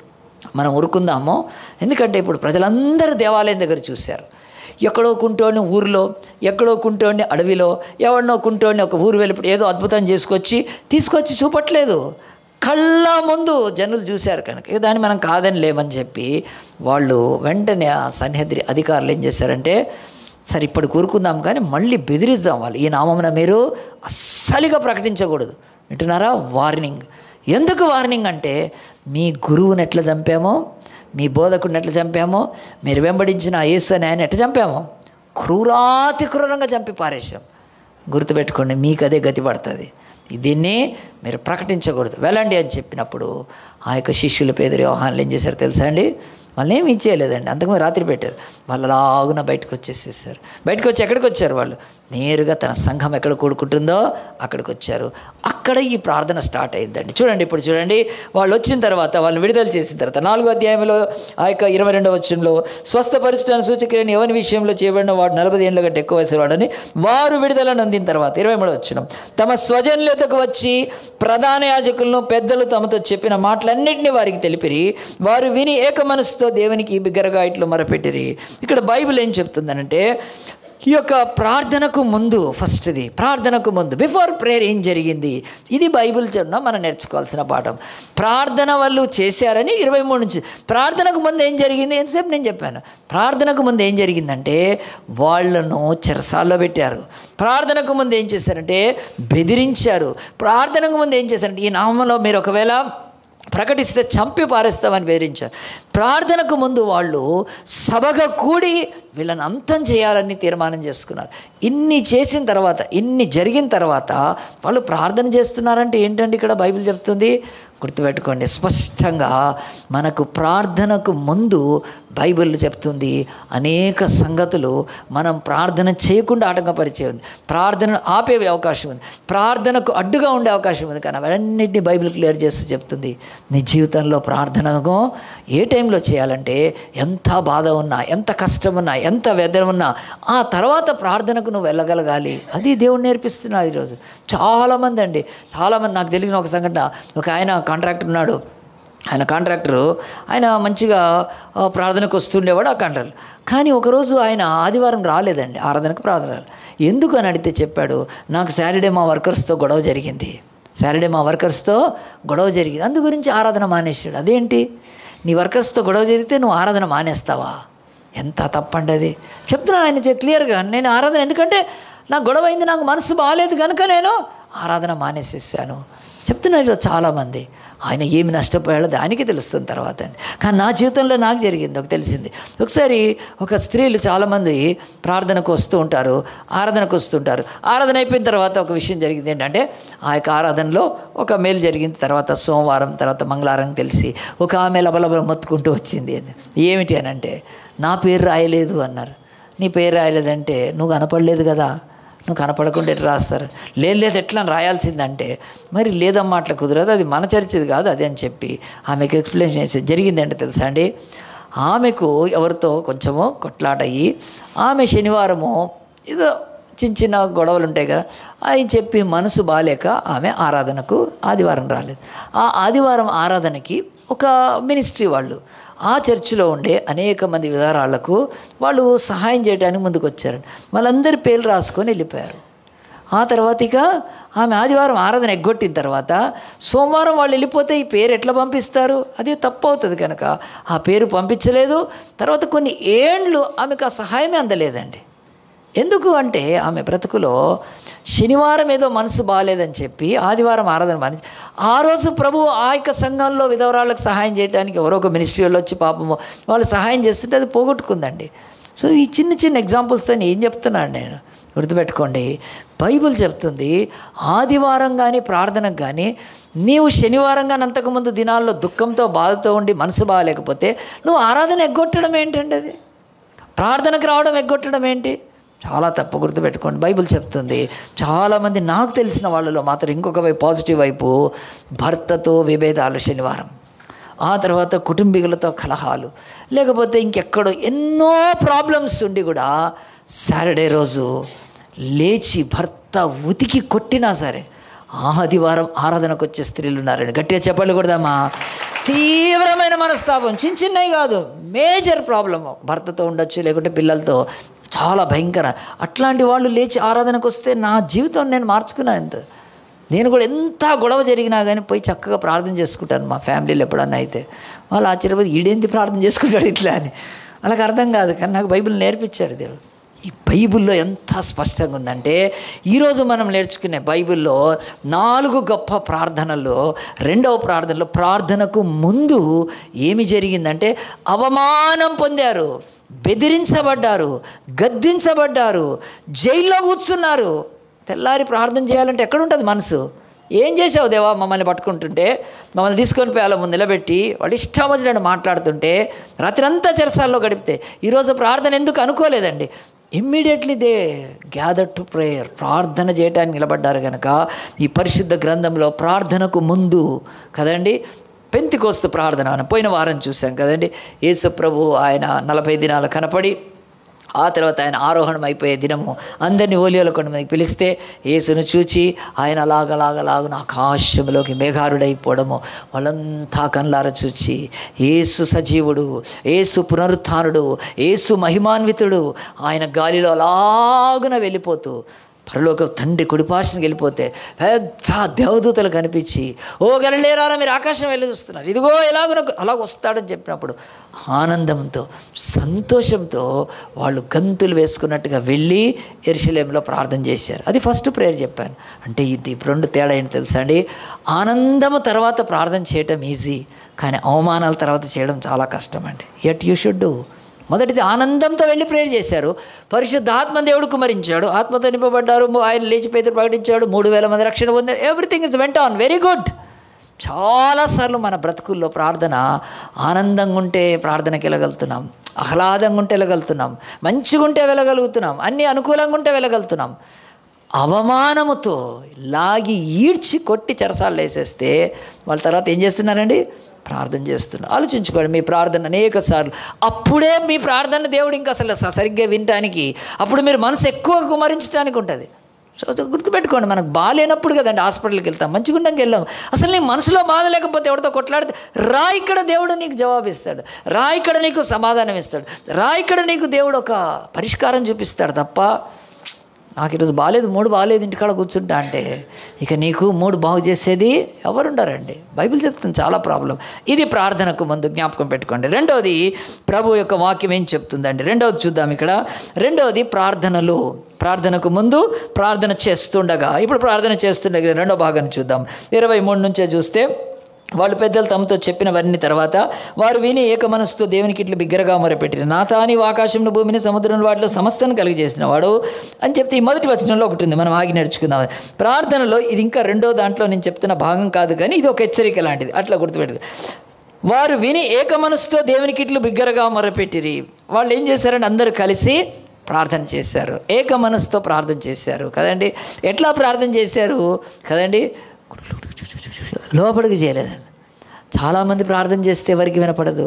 మనం ఉరుకుందాము ఎందుకంటే ఇప్పుడు ప్రజలందరూ దేవాలయం దగ్గర చూశారు ఎక్కడో కుంటోని ఊరిలో ఎక్కడో కుంటోని అడవిలో ఎవరినో కుంటోని ఒక ఊరు వెళ్ళినప్పుడు ఏదో అద్భుతం చేసుకొచ్చి తీసుకొచ్చి చూపట్లేదు కళ్ళ ముందు జనులు చూశారు కనుక ఇక దాన్ని మనం కాదని లేమని చెప్పి వాళ్ళు వెంటనే ఆ సన్నిహద్రి అధికారులు ఏం చేశారంటే సరే ఇప్పుడు కూరుకుందాం కానీ మళ్ళీ బెదిరిద్దాం వాళ్ళు ఈ నామమున మీరు అస్సలిగా ప్రకటించకూడదు వింటున్నారా వార్నింగ్ ఎందుకు వార్నింగ్ అంటే మీ గురువుని ఎట్లా చంపామో మీ బోధకుడిని ఎట్లా చంపామో మీరు వెంబడించిన ఆ యేసు అని ఆయన ఎట్లా చంపామో క్రూరాతి క్రూరంగా చంపి పారేశాం గుర్తుపెట్టుకోండి మీకు అదే గతి పడుతుంది దీన్ని మీరు ప్రకటించకూడదు వెళ్ళండి అని చెప్పినప్పుడు ఆ యొక్క శిష్యుల పేదరి వ్యవహాన్లు ఏం చేశారు తెలుసా అండి వాళ్ళని ఏమి ఇచ్చేయలేదండి అంతకుముందు రాత్రి పెట్టారు వాళ్ళు అలాగున బయటకు వచ్చేసేసారు బయటకు వచ్చి ఎక్కడికి వచ్చారు వాళ్ళు నేరుగా తన సంఘం ఎక్కడ కూడుకుంటుందో అక్కడికి వచ్చారు అక్కడ ఈ ప్రార్థన స్టార్ట్ అయిందండి చూడండి ఇప్పుడు చూడండి వాళ్ళు వచ్చిన తర్వాత వాళ్ళని విడుదల చేసిన తర్వాత నాలుగో అధ్యాయంలో ఆ యొక్క ఇరవై రెండవ వచ్చంలో స్వస్థపరిచిన సూచక్రియని ఎవరి విషయంలో చేయబడిన వాడు నలభై ఏళ్ళ కంటే ఎక్కువ వయసు వాడని వారు విడుదలను అందిన తర్వాత ఇరవై మూడో వచ్చిన తమ స్వజనులతకు వచ్చి ప్రధాన యాజకులను పెద్దలు తమతో చెప్పిన మాటలన్నింటినీ వారికి తెలిపిరి వారు విని ఏక మనసుతో దేవునికి బిగ్గరగా ఇట్లు మొరపెట్టిరి ఇక్కడ బైబిల్ ఏం చెప్తుందనంటే ఈ యొక్క ప్రార్థనకు ముందు ఫస్ట్ది ప్రార్థనకు ముందు బిఫోర్ ప్రేయర్ ఏం జరిగింది ఇది బైబిల్ చెన్న మనం నేర్చుకోవాల్సిన పాఠం ప్రార్థన వాళ్ళు చేశారని ఇరవై మూడు నుంచి ప్రార్థనకు ముందు ఏం జరిగింది ఎంతసేపు నేను చెప్పాను ప్రార్థనకు ముందు ఏం జరిగిందంటే వాళ్ళను చెరసాల్లో పెట్టారు ప్రార్థనకు ముందు ఏం చేశారంటే బెదిరించారు ప్రార్థనకు ముందు ఏం చేశారంటే ఈ నామంలో మీరు ఒకవేళ ప్రకటిస్తే చంపి పారేస్తామని బెదిరించారు ప్రార్థనకు ముందు వాళ్ళు సభగా కూడి వీళ్ళని అంతం చేయాలని తీర్మానం చేసుకున్నారు ఇన్ని చేసిన తర్వాత ఇన్ని జరిగిన తర్వాత వాళ్ళు ప్రార్థన చేస్తున్నారంటే ఏంటండి ఇక్కడ బైబిల్ చెప్తుంది గుర్తుపెట్టుకోండి స్పష్టంగా మనకు ప్రార్థనకు ముందు బైబిల్ చెప్తుంది అనేక సంగతులు మనం ప్రార్థన చేయకుండా ఆటంకపరిచే ఉంది ప్రార్థనను ఆపే అవకాశం ఉంది ప్రార్థనకు అడ్డుగా ఉండే అవకాశం ఉంది కానీ అవన్నింటినీ బైబిల్ క్లియర్ చేస్తూ చెప్తుంది నీ జీవితంలో ప్రార్థనకు ఏ టైంలో చేయాలంటే ఎంత బాధ ఉన్నా ఎంత కష్టం ఉన్నా ఎంత వ్యధం ఉన్నా ఆ తర్వాత ప్రార్థనకు నువ్వు వెళ్ళగలగాలి అది దేవుడు నేర్పిస్తున్నాడు ఈరోజు చాలామంది అండి చాలామంది నాకు తెలిసిన ఒక సంఘటన ఒక ఆయన కాంట్రాక్టర్ ఉన్నాడు ఆయన కాంట్రాక్టరు ఆయన మంచిగా ఆ, ప్రార్థనకు వస్తుండేవాడు ఆ కాంట్రాక్టర్ కానీ ఒకరోజు ఆయన ఆదివారం రాలేదండి ఆరాధనకు ప్రార్థన రాలేదు ఎందుకు అని అడిగితే చెప్పాడు నాకు సాటర్డే మా వర్కర్స్తో గొడవ జరిగింది సాటర్డే మా వర్కర్స్తో గొడవ జరిగింది అందు గురించి ఆరాధన మానేశాడు అదేంటి నీ వర్కర్స్తో గొడవ జరిగితే నువ్వు ఆరాధన మానేస్తావా ఎంత తప్పండి అది చెప్తున్నాను ఆయన చె- క్లియర్గా నేను ఆరాధన ఎందుకంటే నాకు గొడవ అయింది నాకు మనసు బాగాలేదు కనుక నేను ఆరాధన మానేసేసాను చెప్తున్నారు ఈరోజు చాలామంది ఆయన ఏమి నష్టపోయాడో దానికి తెలుస్తుంది తర్వాత అండి కానీ నా జీవితంలో నాకు జరిగింది ఒక తెలిసింది ఒకసారి ఒక స్త్రీలు చాలామంది ప్రార్థనకు వస్తూ ఉంటారు ఆరాధనకు వస్తుంటారు ఆరాధన అయిపోయిన తర్వాత ఒక విషయం జరిగింది ఏంటంటే ఆ యొక్క ఆరాధనలో ఒక మేలు జరిగింది తర్వాత సోమవారం తర్వాత మంగళవారం తెలిసి ఒక ఆమె లబలబల మొత్తుకుంటూ వచ్చింది ఏమిటి అని అంటే నా పేరు రాయలేదు అన్నారు నీ పేరు రాయలేదంటే నువ్వు కనపడలేదు కదా నువ్వు కనపడకుండా ఎట్లా రాస్తారు లేదు లేదు ఎట్లా రాయాల్సిందంటే మరి లేదమ్మా అట్లా కుదరదు అది మన చర్చిది కాదు అది అని చెప్పి ఆమెకు ఎక్స్ప్లెయిన్ చేసి జరిగిందంటే తెలుసా అండి ఆమెకు ఎవరితో కొంచెము కొట్లాట అయ్యి ఆమె శనివారము ఏదో చిన్న చిన్న గొడవలు ఉంటాయి కదా అవి చెప్పి మనసు బాగాలేక ఆమె ఆరాధనకు ఆదివారం రాలేదు ఆ ఆదివారం ఆరాధనకి ఒక మినిస్ట్రీ వాళ్ళు ఆ చర్చిలో ఉండే అనేక మంది విధారాలకు వాళ్ళు సహాయం చేయడానికి ముందుకు వచ్చారు వాళ్ళందరి పేర్లు రాసుకొని వెళ్ళిపోయారు ఆ తర్వాత ఇక ఆమె ఆదివారం ఆరాధన ఎగ్గొట్టిన తర్వాత సోమవారం వాళ్ళు వెళ్ళిపోతే ఈ పేరు ఎట్లా పంపిస్తారు అది తప్పు అవుతుంది కనుక ఆ పేరు పంపించలేదు తర్వాత కొన్ని ఏండ్లు ఆమెకు ఆ సహాయమే అందలేదండి ఎందుకు అంటే ఆమె బ్రతుకులో శనివారం ఏదో మనసు బాగాలేదని చెప్పి ఆదివారం ఆరాధన మానేసి ఆ రోజు ప్రభు ఆ యొక్క సంఘంలో విధవరాళ్ళకు సహాయం చేయడానికి ఎవరో ఒక మినిస్ట్రీ వాళ్ళు వచ్చి పాపము వాళ్ళు సహాయం చేస్తుంటే అది పోగొట్టుకుందండి సో ఈ చిన్న చిన్న ఎగ్జాంపుల్స్తో నేను ఏం చెప్తున్నాను నేను గుర్తుపెట్టుకోండి బైబిల్ చెప్తుంది ఆదివారం కానీ ప్రార్థనకు కానీ నీవు శనివారం కానీ అంతకుముందు దినాల్లో దుఃఖంతో బాధతో ఉండి మనసు బాగాలేకపోతే నువ్వు ఆరాధన ఎగ్గొట్టడం ఏంటండి అది ప్రార్థనకు రావడం ఎగ్గొట్టడం ఏంటి చాలా తప్పు గుర్తుపెట్టుకోండి బైబిల్ చెప్తుంది చాలామంది నాకు తెలిసిన వాళ్ళలో మాత్రం ఇంకొక వైపు పాజిటివ్ వైపు భర్తతో విభేదాలు శనివారం ఆ తర్వాత కుటుంబీకులతో కలహాలు లేకపోతే ఇంకెక్కడో ఎన్నో ప్రాబ్లమ్స్ ఉండి కూడా సాటర్డే రోజు లేచి భర్త ఉతికి కొట్టినా సరే ఆదివారం ఆరాధనకు వచ్చే స్త్రీలు ఉన్నారండి గట్టిగా చెప్పాలి కూడదమ్మా తీవ్రమైన మనస్తాపం చిన్న చిన్నవి కాదు మేజర్ ప్రాబ్లమ్ భర్తతో ఉండొచ్చు లేకుంటే పిల్లలతో చాలా భయంకర అట్లాంటి వాళ్ళు లేచి ఆరాధనకు వస్తే నా జీవితం నేను మార్చుకున్నాను ఎంత నేను కూడా ఎంత గొడవ జరిగినా కానీ పోయి చక్కగా ప్రార్థన చేసుకుంటాను మా ఫ్యామిలీలో ఎప్పుడన్నా అయితే వాళ్ళు ఆశ్చర్యపోయి ఈడేంటి ప్రార్థన చేసుకుంటాడు ఇట్లా అని వాళ్ళకి అర్థం కాదు కానీ నాకు బైబిల్ నేర్పించాడు దేవుడు ఈ బైబిల్లో ఎంత స్పష్టంగా ఉందంటే ఈరోజు మనం నేర్చుకునే బైబిల్లో నాలుగు గొప్ప ప్రార్థనల్లో రెండవ ప్రార్థనలో ప్రార్థనకు ముందు ఏమి జరిగిందంటే అవమానం పొందారు బెదిరించబడ్డారు గద్దించబడ్డారు జైల్లో కూర్చున్నారు తెల్లారి ప్రార్థన చేయాలంటే ఎక్కడుంటుంది మనసు ఏం చేసావు దేవా మమ్మల్ని పట్టుకుంటుంటే మమ్మల్ని తీసుకొని పోయాల ముందు నిలబెట్టి వాడు ఇష్టం వచ్చినట్టు మాట్లాడుతుంటే రాత్రి అంతా చెరసాల్లో గడిపితే ఈరోజు ప్రార్థన ఎందుకు అనుకోలేదండి immediately they gather to prayer ప్రార్థన చేయడానికి నిలబడ్డారు కనుక ఈ పరిశుద్ధ గ్రంథంలో ప్రార్థనకు ముందు కదండి పెంతికోస్తు ప్రార్థన అని పోయిన వారం చూసాం కదండి యేసు ప్రభు ఆయన నలభై దినాలు కనపడి ఆ తర్వాత ఆయన ఆరోహణం అయిపోయే దినము అందరినీ ఓలియోల కొండ మీదకి పిలిస్తే యేసును చూచి ఆయన అలాగలాగలాగున ఆకాశంలోకి మేఘారుడైపోవడము వాళ్ళంతా కళ్ళార చూచి ఏసు సజీవుడు ఏసు పునరుత్థానుడు ఏసు మహిమాన్వితుడు ఆయన గాలిలో అలాగున వెళ్ళిపోతూ పరలోక తండ్రి కుడిపార్శ్వనికి వెళ్ళిపోతే పెద్ద దేవదూతలు కనిపించి ఓ గలలేరారా మీరు ఆకాశం వెళ్ళి చూస్తున్నారు ఇదిగో ఎలాగో అలాగ వస్తాడని చెప్పినప్పుడు ఆనందంతో సంతోషంతో వాళ్ళు గంతులు వేసుకున్నట్టుగా వెళ్ళి ఎరుశలేంలో ప్రార్థన చేశారు అది ఫస్ట్ ప్రేయర్ చెప్పాను అంటే ఇది రెండు తేడా ఏంటి తెలుసా అండి ఆనందము తర్వాత ప్రార్థన చేయటం ఈజీ కానీ అవమానాల తర్వాత చేయడం చాలా కష్టం అండి ఎట్ యూ షుడ్ డూ మొదటిది ఆనందంతో వెళ్ళి ప్రేయర్ చేశారు పరిశుద్ధాత్మ దేవుడు కుమరించాడు ఆత్మతో నింపబడ్డారు ఆయన లేచిపోయి ప్రకటించాడు మూడు వేల మంది రక్షణ పొందారు everything is went on very good చాలాసార్లు మన బ్రతుకుల్లో ప్రార్థన ఆనందంగా ఉంటే ప్రార్థనకి వెళ్ళగలుగుతున్నాం ఆహ్లాదంగా ఉంటే వెళ్ళగలుగుతున్నాం మంచిగా ఉంటే వెళ్ళగలుగుతున్నాం అన్నీ అనుకూలంగా ఉంటే వెళ్ళగలుగుతున్నాం అవమానముతో లాగి ఈడ్చి కొట్టి చెరసాలు వేసేస్తే వాళ్ళ తర్వాత ఏం చేస్తున్నారండి ప్రార్థన చేస్తున్నారు ఆలోచించుకోండి మీ ప్రార్థన అనేక సార్లు అప్పుడే మీ ప్రార్థన దేవుడు ఇంకా అసలు స- సరిగ్గా వినటానికి అప్పుడు మీరు మనసు ఎక్కువ కుమరించడానికి ఉంటుంది సో అది గుర్తుపెట్టుకోండి మనకు బాగాలేనప్పుడు కదండి హాస్పిటల్కి వెళ్తాం మంచిగా ఉండడానికి వెళ్ళాం అసలు నీ మనసులో బాధ లేకపోతే ఎవరితో కొట్లాడితే రా ఇక్కడ దేవుడు నీకు జవాబు ఇస్తాడు రా ఇక్కడ నీకు సమాధానం ఇస్తాడు రా ఇక్కడ నీకు దేవుడు ఒక పరిష్కారం చూపిస్తాడు తప్ప నాకు ఈరోజు బాగాలేదు మూడు బాగాలేదు ఇంటికాడ కూర్చుంటా అంటే ఇక నీకు మూడు బాగు చేసేది ఎవరుండరండి బైబిల్ చెప్తుంది చాలా ప్రాబ్లం ఇది ప్రార్థనకు ముందు జ్ఞాపకం పెట్టుకోండి రెండవది ప్రభు యొక్క వాక్యం ఏం చెప్తుందండి రెండవది చూద్దాం ఇక్కడ రెండవది ప్రార్థనలు ప్రార్థనకు ముందు ప్రార్థన చేస్తుండగా ఇప్పుడు ప్రార్థన చేస్తుండగా రెండో భాగాన్ని చూద్దాం ఇరవై మూడు నుంచే చూస్తే వాళ్ళు పెద్దలు తమతో చెప్పినవన్నీ తర్వాత వారు విని ఏక మనసుతో దేవునికి ఇట్లా బిగ్గరగా మొరపెట్టిన నా తాని ఆకాశంలో భూమిని సముద్రంలో వాటిలో సమస్తను కలిగజేసిన వాడు అని చెప్తే ఈ మొదటి వచనంలో ఒకటి ఉంది మనం ఆగి నేర్చుకుందాం ప్రార్థనలో ఇది ఇంకా రెండో దాంట్లో నేను చెప్తున్న భాగం కాదు కానీ ఇది ఒక హెచ్చరిక లాంటిది అట్లా గుర్తుపెట్టు వారు విని ఏక మనసుతో దేవునికి ఇట్లు బిగ్గరగా మొరపెట్టిరి వాళ్ళు ఏం చేశారంటే అందరూ కలిసి ప్రార్థన చేశారు ఏక మనసుతో ప్రార్థన చేశారు కదండి ఎట్లా ప్రార్థన చేశారు కదండి లోపలికి చేయలేదండి చాలామంది ప్రార్థన చేస్తే ఎవరికి వినపడదు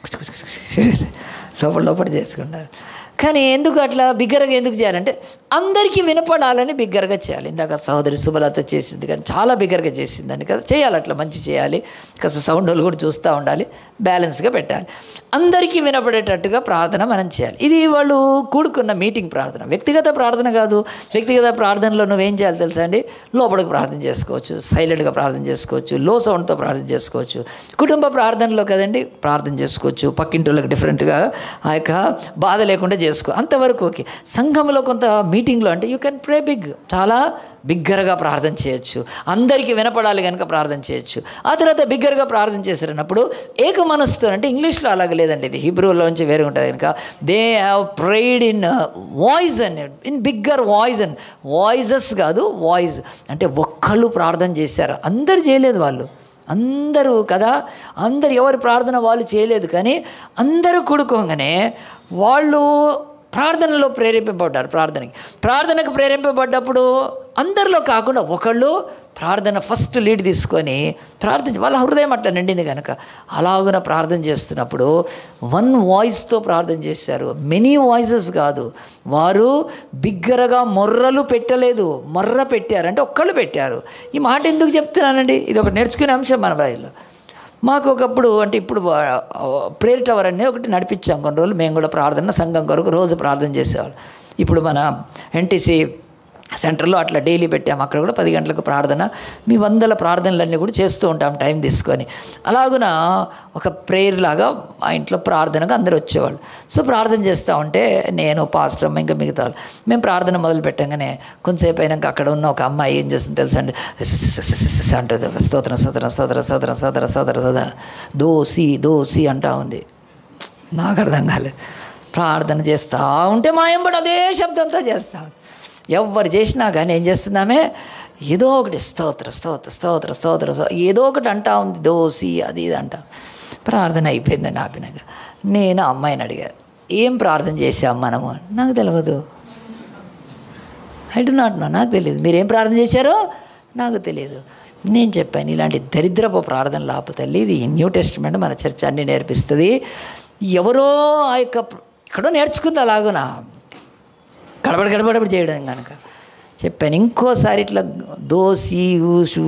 లోపల లోపల చేసుకుంటారు కానీ ఎందుకు అట్లా బిగ్గరగా ఎందుకు చేయాలంటే అందరికీ వినపడాలని బిగ్గరగా చేయాలి ఇందాక సహోదరి సుబలత చేసింది కానీ చాలా బిగ్గరగా చేసిందండి కదా చేయాలి అట్లా మంచి చేయాలి కాస్త సౌండ్ వాళ్ళు కూడా చూస్తూ ఉండాలి బ్యాలెన్స్గా పెట్టాలి అందరికీ వినపడేటట్టుగా ప్రార్థన మనం చేయాలి ఇది వాళ్ళు కూడుకున్న మీటింగ్ ప్రార్థన వ్యక్తిగత ప్రార్థన కాదు వ్యక్తిగత ప్రార్థనలో నువ్వేం చేయాలి తెలుసా అండి లోపలికి ప్రార్థన చేసుకోవచ్చు సైలెంట్గా ప్రార్థన చేసుకోవచ్చు లో సౌండ్తో ప్రార్థన చేసుకోవచ్చు కుటుంబ ప్రార్థనలో కదండి ప్రార్థన చేసుకోవచ్చు పక్కింటి డిఫరెంట్గా ఆ యొక్క బాధ లేకుండా చేసుకో అంతవరకు ఓకే సంఘంలో కొంత మీటింగ్లో అంటే యూ కెన్ ప్రే బిగ్ చాలా బిగ్గరగా ప్రార్థన చేయొచ్చు అందరికీ వినపడాలి కనుక ప్రార్థన చేయొచ్చు ఆ తర్వాత బిగ్గరగా ప్రార్థన చేశారన్నప్పుడు ఏక మనస్సుతో అంటే ఇంగ్లీష్లో అలాగ లేదండి ఇది హిబ్రూలోంచి వేరే ఉంటుంది కనుక they have prayed in voice and in bigger voice and voices కాదు వాయిస్ అంటే ఒక్కళ్ళు ప్రార్థన చేశారు అందరు చేయలేదు వాళ్ళు అందరూ కదా అందరు ఎవరి ప్రార్థన వాళ్ళు చేయలేదు కానీ అందరూ కూడుకోగానే వాళ్ళు ప్రార్థనలో ప్రేరేపింపబడ్డారు ప్రార్థనకి ప్రార్థనకు ప్రేరేపింపబడ్డప్పుడు అందరిలో కాకుండా ఒకళ్ళు ప్రార్థన ఫస్ట్ లీడ్ తీసుకొని ప్రార్థన వాళ్ళ హృదయం అట్లా నిండింది కనుక అలాగున ప్రార్థన చేస్తున్నప్పుడు వన్ వాయిస్తో ప్రార్థన చేశారు మెనీ వాయిసెస్ కాదు వారు బిగ్గరగా మొర్రలు పెట్టలేదు మొర్ర పెట్టారు అంటే ఒక్కళ్ళు పెట్టారు ఈ మాట ఎందుకు చెప్తున్నానండి ఇది ఒక నేర్చుకునే అంశం మన బయలు మాకు ఒకప్పుడు అంటే ఇప్పుడు ప్రేయర్ టవర్ అనేది ఒకటి నడిపించాం కొన్ని రోజులు మేము కూడా ప్రార్థన సంఘం కొరకు రోజు ప్రార్థన చేసేవాళ్ళం ఇప్పుడు మన ఎన్టీసీ సెంటర్లో అట్లా డైలీ పెట్టాము అక్కడ కూడా పది గంటలకు ప్రార్థన మీ వందల ప్రార్థనలన్నీ కూడా చేస్తూ ఉంటాం టైం తీసుకొని అలాగున ఒక ప్రేయర్ లాగా మా ఇంట్లో ప్రార్థనగా అందరూ వచ్చేవాళ్ళు సో ప్రార్థన చేస్తూ ఉంటే నేను పాస్టర్ అమ్మ ఇంకా మిగతా వాళ్ళు మేము ప్రార్థన మొదలు పెట్టంగానే కొంతసేపు అయినాక అక్కడ ఉన్న ఒక అమ్మాయి ఏం చేస్తుంది తెలుసండి అంటుంది స్తోత్రం స్తోత్రం స్తోత్రం స్తోత్రం స్తోత్రం స్తోత్రం స్తోత్ర దోసి దోసి అంటా ఉంది నాకు అర్థం కాలేదు ప్రార్థన చేస్తూ ఉంటే మా ఎంబడి అదే శబ్దంతో చేస్తా ఉంది. ఎవరు చేసినా కానీ ఏం చేస్తున్నామే ఏదో ఒకటి స్తోత్ర స్తోత్ర స్తోత్ర స్తోత్ర స్తోత్ర ఏదో ఒకటి అంటా ఉంది దోసి అది ఇది అంటా ప్రార్థన అయిపోయిందని ఆపినాక నేను ఆ అమ్మాయిని అడిగాను ఏం ప్రార్థన చేసాం మనము నాకు తెలియదు ఐ డు నాట్ నో నాకు తెలియదు మీరేం ప్రార్థన చేశారో నాకు తెలియదు నేను చెప్పాను ఇలాంటి దరిద్రపు ప్రార్థన లాపు తల్లి ఇది న్యూ టెస్ట్మెంట్ మన చర్చ అన్ని నేర్పిస్తుంది ఎవరో ఆ యొక్క ఎక్కడో నేర్చుకుంది అలాగునా గడబడ గడబడబడి చేయడం కనుక చెప్పాను ఇంకోసారి ఇట్లా దోసి ఊసు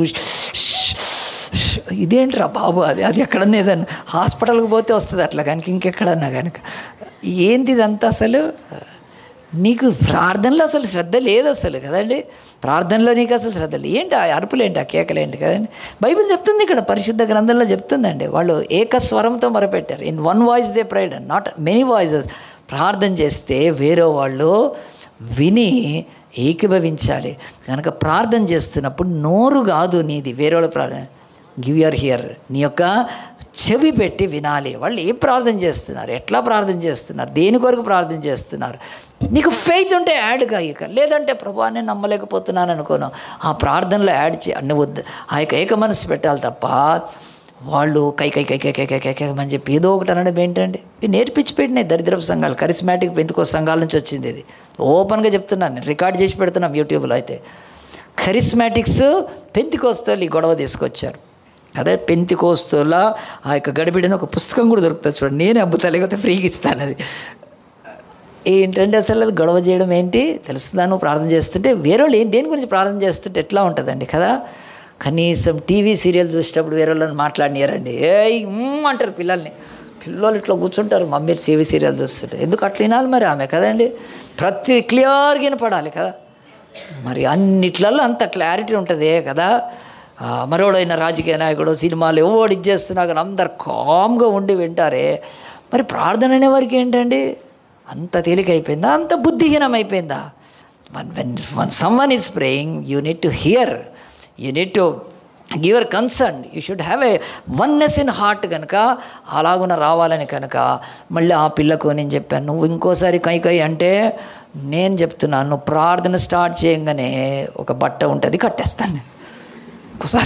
ఇదేంట్రా బాబు అది అది ఎక్కడన్నా ఏదన్నా హాస్పిటల్కి పోతే వస్తుంది అట్లా కనుక ఇంకెక్కడన్నా కనుక ఏంది ఇదంతా అసలు నీకు ప్రార్థనలో అసలు శ్రద్ధ లేదు అసలు కదండి ప్రార్థనలో నీకు అసలు శ్రద్ధ లేదు ఏంటి ఆ అరుపులు ఏంటి ఆ కేకలు ఏంటి కదండి బైబిల్ చెప్తుంది ఇక్కడ పరిశుద్ధ గ్రంథంలో చెప్తుందండి వాళ్ళు ఏకస్వరంతో మొరపెట్టారు in one voice they prayed not many voices ప్రార్థన చేస్తే వేరే వాళ్ళు విని ఏకీభవించాలి కనుక ప్రార్థన చేస్తున్నప్పుడు నోరు కాదు నీది వేరే వాళ్ళ ప్రార్థన గివ్ యర్ హియర్ నీ యొక్క చెవి పెట్టి వినాలి వాళ్ళు ఏం ప్రార్థన చేస్తున్నారు ఎట్లా ప్రార్థన చేస్తున్నారు దేని కొరకు ప్రార్థన చేస్తున్నారు నీకు ఫెయిత్ ఉంటే యాడ్ కాయక లేదంటే ప్రభా నేను నమ్మలేకపోతున్నాను అనుకోను ఆ ప్రార్థనలో యాడ్ చే నువ్వు ఆ యొక్క ఏక మనసు పెట్టాలి తప్ప వాళ్ళు కై కై కై కై కై కై కై కై అని చెప్పి ఏదో ఒకటి అనడం ఏంటండి ఇవి నేర్పించి పెట్టినాయి దరిద్రపు సంఘాలు కరిస్మాటిక్ పెంతుకో సంఘాల నుంచి వచ్చింది ఇది ఓపెన్గా చెప్తున్నాను నేను రికార్డ్ చేసి పెడుతున్నాం యూట్యూబ్లో అయితే కరిస్మాటిక్స్ పెంతికోస్తలు ఈ గొడవ తీసుకొచ్చారు అదే పెంతికోస్తుల ఆ యొక్క గడిబిడిని ఒక పుస్తకం కూడా దొరుకుతుంది చూడండి నేనే అబ్బుతా లేకపోతే ఫ్రీగా ఇస్తాను అది ఏంటంటే అసలు అది గొడవ చేయడం ఏంటి తెలుస్తుందా నువ్వు ప్రార్థన చేస్తుంటే వేరే వాళ్ళు ఏం దేని గురించి ప్రార్థన చేస్తుంటే ఎట్లా ఉంటుందండి కదా కనీసం టీవీ సీరియల్ చూసేటప్పుడు వేరే వాళ్ళని మాట్లాడినారండి ఏయ్ ఉమ్ అంటారు పిల్లల్ని పిల్లలు ఇట్లా కూర్చుంటారు మమ్మీ టీవీ సీరియల్ చూస్తుంటే ఎందుకు అట్లా వినాలి మరి ఆమె కదండి ప్రతి క్లియర్గా వినపడాలి కదా మరి అన్నిట్లలో అంత క్లారిటీ ఉంటుంది కదా ఆ, మరోడైన రాజకీయ నాయకుడు సినిమాలు ఎవడు ఇచ్చేస్తున్నా కానీ అందరు కామ్గా ఉండి వింటారే మరి ప్రార్థన అనేవారికి ఏంటండి అంత తేలిక అయిపోయిందా అంత బుద్ధిహీనం అయిపోయిందా one when one someone is praying you need to hear you need to give your concern you should have a oneness in heart కనుక అలాగున రావాలని కనుక మళ్ళీ ఆ పిల్లకు నేను చెప్పాను నువ్వు ఇంకోసారి కై కై అంటే నేను చెప్తున్నాను నువ్వు ప్రార్థన స్టార్ట్ చేయగానే ఒక బట్ట ఉంటుంది కట్టేస్తాను నేను ఇంకోసారి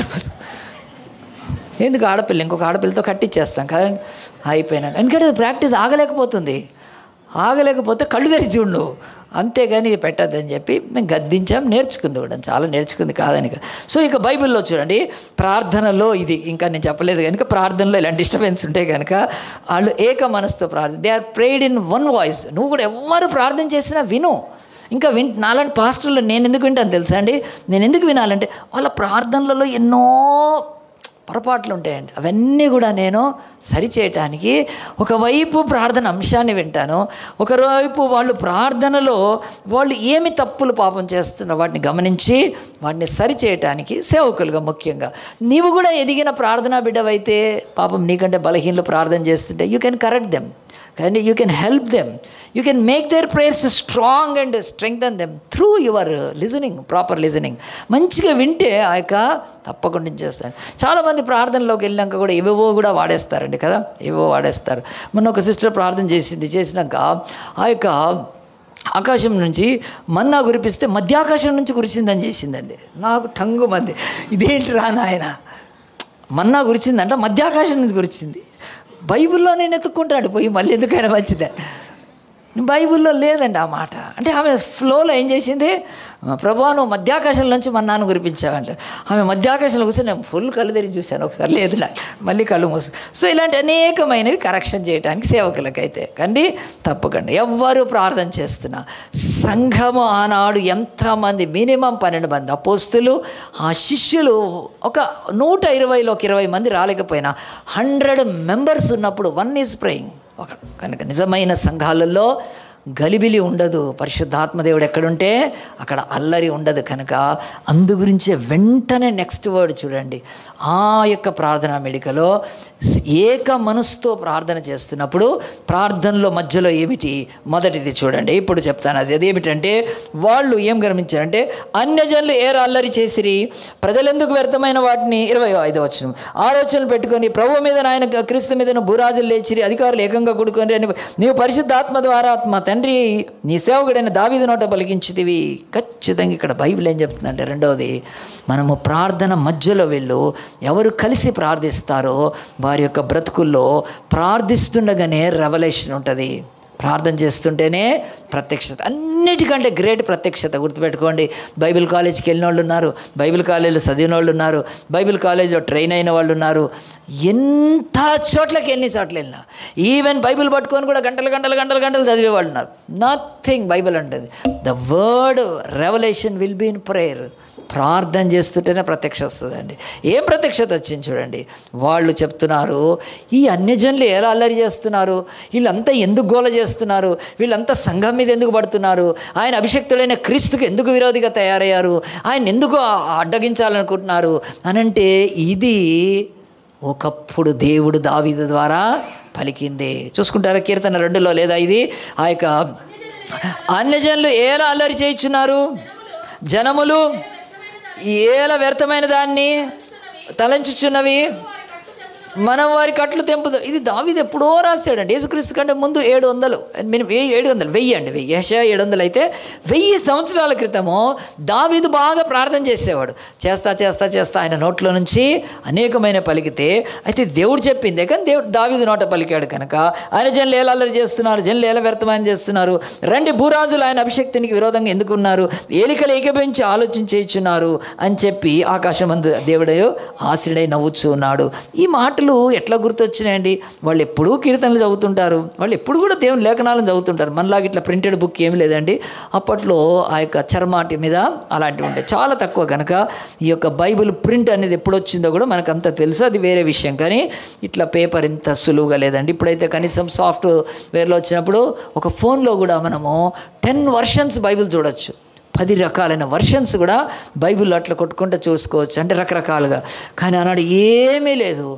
ఎందుకు ఆడపిల్ల ఇంకొక ఆడపిల్లతో కట్టించేస్తాం కదండి అయిపోయినాక ఎందుకంటే అది ప్రాక్టీస్ ఆగలేకపోతుంది ఆగలేకపోతే కళ్ళు తెరిచి చూడు నువ్వు అంతేగాని ఇది పెట్టద్దని చెప్పి మేము గద్దించాం నేర్చుకుంది కూడా చాలా నేర్చుకుంది కాదని కాదు. సో ఇక బైబిల్లో చూడండి ప్రార్థనలో ఇది ఇంకా నేను చెప్పలేదు కనుక ప్రార్థనలో ఇలాంటి డిస్టర్బెన్స్ ఉంటాయి కనుక వాళ్ళు ఏక మనసుతో ప్రార్థన they are prayed in one voice నువ్వు కూడా ఎవరు ప్రార్థన చేసినా విను ఇంకా విన్ నాలాంటి పాస్టర్లు నేను ఎందుకు వింటాను తెలుసా అండి నేను ఎందుకు వినాలంటే వాళ్ళ ప్రార్థనలలో ఎన్నో పొరపాట్లు ఉంటాయండి అవన్నీ కూడా నేను సరిచేయటానికి ఒకవైపు ప్రార్థన అంశాన్ని వింటాను ఒకవైపు వాళ్ళు ప్రార్థనలో వాళ్ళు ఏమి తప్పులు పాపం చేస్తున్న వాటిని గమనించి వాటిని సరిచేయటానికి సేవకులుగా ముఖ్యంగా నీవు కూడా ఎదిగిన ప్రార్థనా బిడ్డవైతే పాపం నీకంటే బలహీనలు ప్రార్థన చేస్తుంటే యూ కెన్ కరెక్ట్ దెమ్ కానీ you can help them you can make their prayers strong and strengthen them through your listening proper listening మంచిగా వింటే ఆ యొక్క తప్పకుండా చేస్తాను చాలామంది ప్రార్థనలోకి వెళ్ళాక కూడా ఏవేవో కూడా వాడేస్తారండి కదా ఏవో వాడేస్తారు మొన్న ఒక సిస్టర్ ప్రార్థన చేసింది చేసినాక ఆ యొక్క ఆకాశం నుంచి మన్నా కురిపిస్తే మధ్యాకాశం నుంచి కురిసిందని చేసిందండి నాకు టంగు మంది ఇదేంటి రా నాయన మన్నా కురిసిందంట మధ్యాకాశం నుంచి కురిసింది బైబిల్లో నేను ఎత్తుక్కుంటాడు పోయి మళ్ళీ ఎందుకైనా మంచిదే బైబిల్లో లేదండి ఆ మాట అంటే ఆమె ఫ్లోలో ఏం చేసింది ప్రభా నువ్వు మధ్యాకాశం నుంచి మన్నాను కురిపించావంట ఆమె మధ్యాకాశంలో కూర్చొని నేను ఫుల్ కళ్ళు తెరిచి చూశాను ఒకసారి లేదు నాకు మళ్ళీ కళ్ళు మూసు సో ఇలాంటి అనేకమైనవి కరెక్షన్ చేయడానికి సేవకులకైతే కండి తప్పకండి ఎవ్వరు ప్రార్థన చేస్తున్నా సంఘము ఆనాడు ఎంతమంది మినిమం పన్నెండు మంది అపోస్తులు ఆ శిష్యులు ఒక నూట ఇరవైలో ఒక ఇరవై మంది రాలేకపోయినా హండ్రెడ్ మెంబర్స్ ఉన్నప్పుడు వన్ ఈజ్ ప్రేయింగ్ ఒక కనుక నిజమైన సంఘాలలో గలిబిలి ఉండదు పరిశుద్ధాత్మదేవుడు ఎక్కడుంటే అక్కడ అల్లరి ఉండదు కనుక అందు గురించే వెంటనే నెక్స్ట్ వర్డ్ చూడండి ఆ యొక్క ప్రార్థన మెడికలో ఏక మనసుతో ప్రార్థన చేస్తున్నప్పుడు ప్రార్థనలో మధ్యలో ఏమిటి మొదటిది చూడండి ఇప్పుడు చెప్తాను అది అదేమిటంటే వాళ్ళు ఏం గమనించారంటే అన్యజనులు ఏ అల్లరి చేసిరి ప్రజలెందుకు వ్యర్థమైన వాటిని ఇరవై ఐదు వచ్చిన ఆలోచనలు పెట్టుకొని ప్రభు మీద నాయన క్రీస్తు మీద భూరాజులు లేచిరి అధికారులు ఏకంగా కూడుకొని అని నీవు పరిశుద్ధాత్మ ద్వారా మా తండ్రి నీ సేవకుడైన దావీదు నోట పలికించితివి ఖచ్చితంగా ఇక్కడ బైబిల్ ఏం చెప్తుందంటే రెండవది మనము ప్రార్థన మధ్యలో వెళ్ళు ఎవరు కలిసి ప్రార్థిస్తారో వారి యొక్క బ్రతుకుల్లో ప్రార్థిస్తుండగానే రెవల్యూషన్ ఉంటుంది ప్రార్థన చేస్తుంటేనే ప్రత్యక్షత అన్నిటికంటే గ్రేట్ ప్రత్యక్షత గుర్తుపెట్టుకోండి బైబిల్ కాలేజీకి వెళ్ళిన వాళ్ళు ఉన్నారు బైబిల్ కాలేజీలో చదివిన వాళ్ళు ఉన్నారు బైబిల్ కాలేజీలో ట్రైన్ అయిన వాళ్ళు ఉన్నారు ఎంత చోట్లకి ఎన్ని చోట్ల వెళ్ళినా ఈవెన్ బైబిల్ పట్టుకొని కూడా గంటలు గంటలు గంటలు గంటలు చదివే వాళ్ళు ఉన్నారు నథింగ్ బైబిల్ అంటది the word revolution will be in prayer ప్రార్థన చేస్తుంటేనే ప్రత్యక్ష వస్తుందండి ఏం ప్రత్యక్షత వచ్చింది చూడండి వాళ్ళు చెప్తున్నారు ఈ అన్యజనులు ఎలా అల్లరి చేస్తున్నారు వీళ్ళంతా ఎందుకు గోల చేస్తున్నారు వీళ్ళంతా సంఘం మీద ఎందుకు పడుతున్నారు ఆయన అభిషక్తుడైన క్రీస్తుకు ఎందుకు విరోధిగా తయారయ్యారు ఆయన ఎందుకు అడ్డగించాలనుకుంటున్నారు అనంటే ఇది ఒకప్పుడు దేవుడు దావీదు ద్వారా పలికింది చూసుకుంటారా కీర్తన రెండులో లేదా ఇది ఆ యొక్క అన్యజనులు ఎలా అల్లరి చేయించున్నారు జనములు ఏల వ్యర్థమైన దాన్ని తలంచుచున్నవి మనం వారి కట్లు తెంపుదాం ఇది దావీది ఎప్పుడో రాశాడండి యేసుక్రీస్తు కంటే ముందు ఏడు వందలు మినిమం వెయ్యి ఏడు వందలు వెయ్యి అండి వెయ్యి యశ ఏడు వందలు అయితే వెయ్యి సంవత్సరాల క్రితము దావీదు బాగా ప్రార్థన చేసేవాడు చేస్తా చేస్తా చేస్తా ఆయన నోట్లో నుంచి అనేకమైన పలికితే అయితే దేవుడు చెప్పిందే కానీ దేవుడు దావీదు నోట పలికాడు కనుక ఆయన జనులు ఎలా అల్లరి చేస్తున్నారు జనులు ఎలా వ్యర్థమైన చేస్తున్నారు రండి భూరాజులు ఆయన అభిషక్తినికి విరోధంగా ఎందుకున్నారు ఏలికలు ఏకపించి ఆలోచించేయుచున్నారు అని చెప్పి ఆకాశమందు దేవుడు ఆశ్రుడై నవ్వుచూ ఉన్నాడు ఈ మాటలు ఎట్లా గుర్తొచ్చినాయండి వాళ్ళు ఎప్పుడూ కీర్తనలు చదువుతుంటారు వాళ్ళు ఎప్పుడు కూడా దేవుని లేఖనాలను చదువుతుంటారు మనలాగా ఇట్లా ప్రింటెడ్ బుక్ ఏమి లేదండి అప్పట్లో ఆ యొక్క చర్మాటి మీద అలాంటివి ఉంటాయి చాలా తక్కువ కనుక ఈ యొక్క బైబిల్ ప్రింట్ అనేది ఎప్పుడు వచ్చిందో కూడా మనకు అంత తెలుసు అది వేరే విషయం కానీ ఇట్లా పేపర్ ఇంత సులువుగా లేదండి ఇప్పుడైతే కనీసం సాఫ్ట్ వేర్లో వచ్చినప్పుడు ఒక ఫోన్లో కూడా మనము టెన్ వర్షన్స్ బైబిల్ చూడొచ్చు పది రకాలైన వర్షన్స్ కూడా బైబిల్లో అట్లా కొట్టుకుంటూ చూసుకోవచ్చు అంటే రకరకాలుగా కానీ ఆనాడు ఏమీ లేదు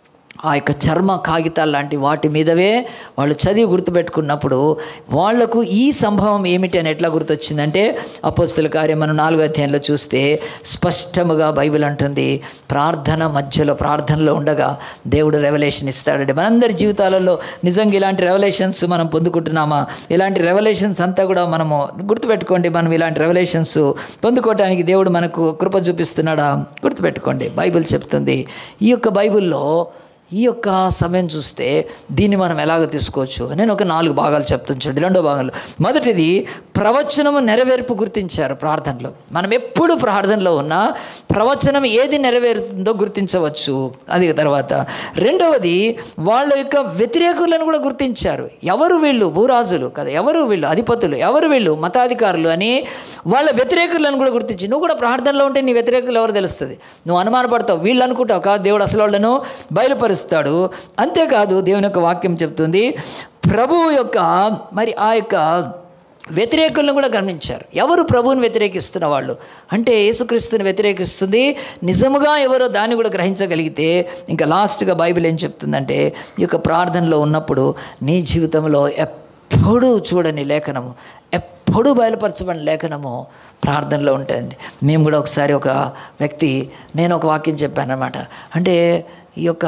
ఆ యొక్క చర్మ కాగితాలు లాంటి వాటి మీదవే వాళ్ళు చదివి గుర్తుపెట్టుకున్నప్పుడు వాళ్లకు ఈ సంభవం ఏమిటి అని ఎట్లా గుర్తొచ్చిందంటే అపోస్తుల కార్యం మనం నాలుగో అధ్యాయంలో చూస్తే స్పష్టముగా బైబిల్ అంటుంది ప్రార్థన మధ్యలో ప్రార్థనలో ఉండగా దేవుడు రెవల్యూషన్ ఇస్తాడండి మనందరి జీవితాలలో నిజంగా ఇలాంటి రెవల్యూషన్స్ మనం పొందుకుంటున్నామా ఇలాంటి రెవల్యూషన్స్ అంతా కూడా మనము గుర్తుపెట్టుకోండి మనం ఇలాంటి రెవల్యూషన్స్ పొందుకోవడానికి దేవుడు మనకు కృప చూపిస్తున్నాడా గుర్తుపెట్టుకోండి బైబిల్ చెప్తుంది ఈ యొక్క బైబిల్లో ఈ యొక్క సమయం చూస్తే దీన్ని మనం ఎలాగ తీసుకోవచ్చు నేను ఒక నాలుగు భాగాలు చెప్తాను చూడండి రెండో భాగంలో మొదటిది ప్రవచనము నెరవేర్పు గుర్తించారు ప్రార్థనలో మనం ఎప్పుడు ప్రార్థనలో ఉన్నా ప్రవచనం ఏది నెరవేరుతుందో గుర్తించవచ్చు అది తర్వాత రెండవది వాళ్ళ యొక్క వ్యతిరేకులను కూడా గుర్తించారు ఎవరు వీళ్ళు భూరాజులు కదా ఎవరు వీళ్ళు అధిపతులు ఎవరు వీళ్ళు మతాధికారులు అని వాళ్ళ వ్యతిరేకులను కూడా గుర్తించి నువ్వు కూడా ప్రార్థనలో ఉంటే నీ వ్యతిరేకులు ఎవరు తెలుస్తుంది నువ్వు అనుమానపడతావు వీళ్ళు అనుకుంటావు కాదు దేవుడు అసలు వాళ్ళను బయలుపరుస్తాడు అంతేకాదు దేవుని యొక్క వాక్యం చెప్తుంది ప్రభువు యొక్క మరి ఆ యొక్క వ్యతిరేకులను కూడా గమనించారు ఎవరు ప్రభువుని వ్యతిరేకిస్తున్న వాళ్ళు అంటే యేసుక్రీస్తుని వ్యతిరేకిస్తుంది నిజముగా ఎవరో దాన్ని కూడా గ్రహించగలిగితే ఇంకా లాస్ట్గా బైబిల్ ఏం చెప్తుందంటే ఈ యొక్క ప్రార్థనలో ఉన్నప్పుడు నీ జీవితంలో ఎప్పుడూ చూడని లేఖనము ఎప్పుడు బయలుపరచబడిన లేఖనము ప్రార్థనలో ఉంటాయండి మేము కూడా ఒకసారి ఒక వ్యక్తి నేను ఒక వాక్యం చెప్పాను అనమాట అంటే ఈ యొక్క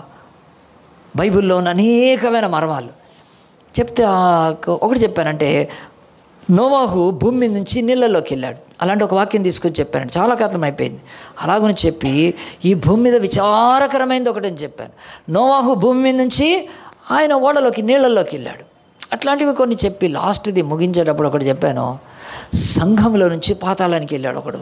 బైబిల్లో ఉన్న అనేకమైన మర్మాలు చెప్తే ఒకటి చెప్పానంటే నోవాహు భూమి మీద నుంచి నీళ్ళలోకి వెళ్ళాడు అలాంటి ఒక వాక్యం తీసుకొని చెప్పాను చాలా కాలం అయిపోయింది అలాగని చెప్పి ఈ భూమి మీద విచారకరమైనది ఒకటి అని చెప్పాను నోవాహు భూమి మీద నుంచి ఆయన ఓడలోకి నీళ్ళల్లోకి వెళ్ళాడు అట్లాంటివి కొన్ని చెప్పి లాస్ట్ది ముగించేటప్పుడు ఒకటి చెప్పాను సంఘంలో నుంచి పాతాళానికి వెళ్ళాడు ఒకడు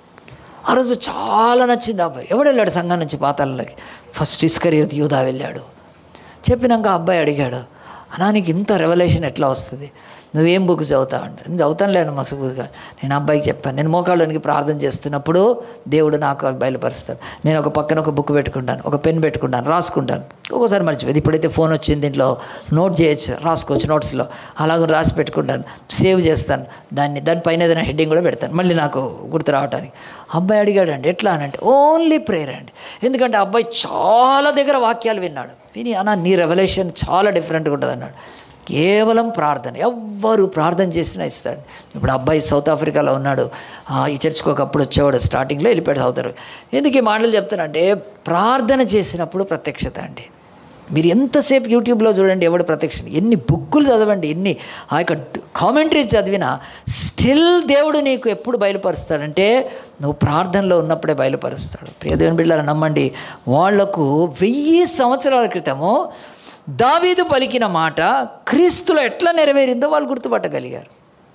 ఆ రోజు చాలా నచ్చింది ఆ అబ్బాయి ఎవడు వెళ్ళాడు సంఘం నుంచి పాతాళంలోకి ఫస్ట్ ఇస్కరియోత్ యూదా వెళ్ళాడు చెప్పినాక ఆ అబ్బాయి అడిగాడు అన్నా నీకు ఇంత రెవల్యూషన్ ఎట్లా వస్తుంది నువ్వేం బుక్ చదువుతావు అంటే నేను చదువుతాను లేను మక్సబుద్గా నేను ఆ అబ్బాయికి చెప్పాను నేను మోకాళ్ళనికి ప్రార్థన చేస్తున్నప్పుడు దేవుడు నాకు అవి బయలుపరుస్తాడు నేను ఒక పక్కన ఒక బుక్ పెట్టుకుంటాను ఒక పెన్ పెట్టుకుంటాను రాసుకుంటాను ఒక్కోసారి మర్చిపోయింది ఇప్పుడైతే ఫోన్ వచ్చింది దీంట్లో నోట్ చేయొచ్చు రాసుకోవచ్చు నోట్స్లో అలాగే రాసి పెట్టుకుంటాను సేవ్ చేస్తాను దాన్ని దానిపైన ఏదైనా హెడ్డింగ్ కూడా పెడతాను మళ్ళీ నాకు గుర్తు రావడానికి అబ్బాయి అడిగాడండి ఎట్లా అని అంటే ఓన్లీ ప్రేయర్ అండి ఎందుకంటే ఆ అబ్బాయి చాలా దగ్గర వాక్యాలు విన్నాడు విని అన్న నీ రెవల్యూషన్ చాలా డిఫరెంట్గా ఉంటుంది అన్నాడు కేవలం ప్రార్థన ఎవ్వరు ప్రార్థన చేసినా ఇస్తాడు ఇప్పుడు అబ్బాయి సౌత్ ఆఫ్రికాలో ఉన్నాడు ఆ, ఈ చర్చ్కి ఒకప్పుడు వచ్చేవాడు స్టార్టింగ్లో వెళ్ళిపోయాడు సౌత్ ఆఫ్రికా ఎందుకు ఈ మాటలు చెప్తానంటే ప్రార్థన చేసినప్పుడు ప్రత్యక్షత అండి మీరు ఎంతసేపు యూట్యూబ్లో చూడండి ఎవడు ప్రత్యక్ష ఎన్ని బుక్కులు చదవండి ఎన్ని ఆ యొక్క కామెంటరీ చదివినా స్టిల్ దేవుడు నీకు ఎప్పుడు బయలుపరుస్తాడంటే నువ్వు ప్రార్థనలో ఉన్నప్పుడే బయలుపరుస్తాడు ప్రియదేవుని బిడ్డలు నమ్మండి వాళ్లకు వెయ్యి సంవత్సరాల క్రితము దావీదు పలికిన మాట క్రీస్తులో ఎట్లా నెరవేరిందో వాళ్ళు గుర్తుపట్టగలిగారు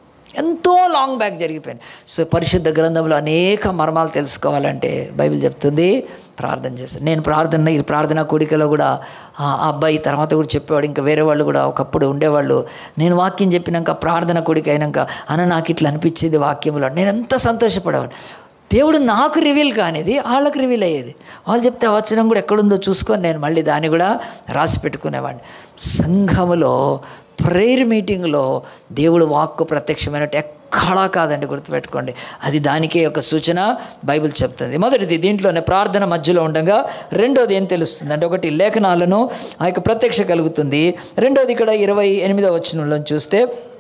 ఎంతో లాంగ్ బ్యాక్ జరిగిపోయింది సో పరిశుద్ధ గ్రంథంలో అనేక మర్మాలు తెలుసుకోవాలంటే బైబిల్ చెప్తుంది ప్రార్థన చేస్తాను నేను ప్రార్థన ఈ ప్రార్థన కూడికలో కూడా ఆ అబ్బాయి తర్వాత కూడా చెప్పేవాడు ఇంకా వేరే వాళ్ళు కూడా ఒకప్పుడు ఉండేవాళ్ళు నేను వాక్యం చెప్పినాక ప్రార్థన కూడిక అయినాక అన్న నాకు ఇట్లా అనిపించేది వాక్యంలో నేను ఎంత సంతోషపడేవాడు దేవుడు నాకు రివీల్ కానిది వాళ్ళకి రివీల్ అయ్యేది వాళ్ళు చెప్తే ఆ వచనం కూడా ఎక్కడుందో చూసుకొని నేను మళ్ళీ దాన్ని కూడా రాసి పెట్టుకునేవాడిని సంఘములో ప్రేయర్ మీటింగ్లో దేవుడు వాక్కు ప్రత్యక్షమైనట్టు ఎక్కడా కాదండి గుర్తుపెట్టుకోండి అది దానికే ఒక సూచన బైబిల్ చెప్తుంది మొదటిది దీంట్లోనే ప్రార్థన మధ్యలో ఉండగా రెండోది ఏం తెలుస్తుంది అంటే ఒకటి లేఖనాలను ఆ యొక్క ప్రత్యక్ష కలుగుతుంది రెండోది ఇక్కడ ఇరవై ఎనిమిదో వచనంలో చూస్తే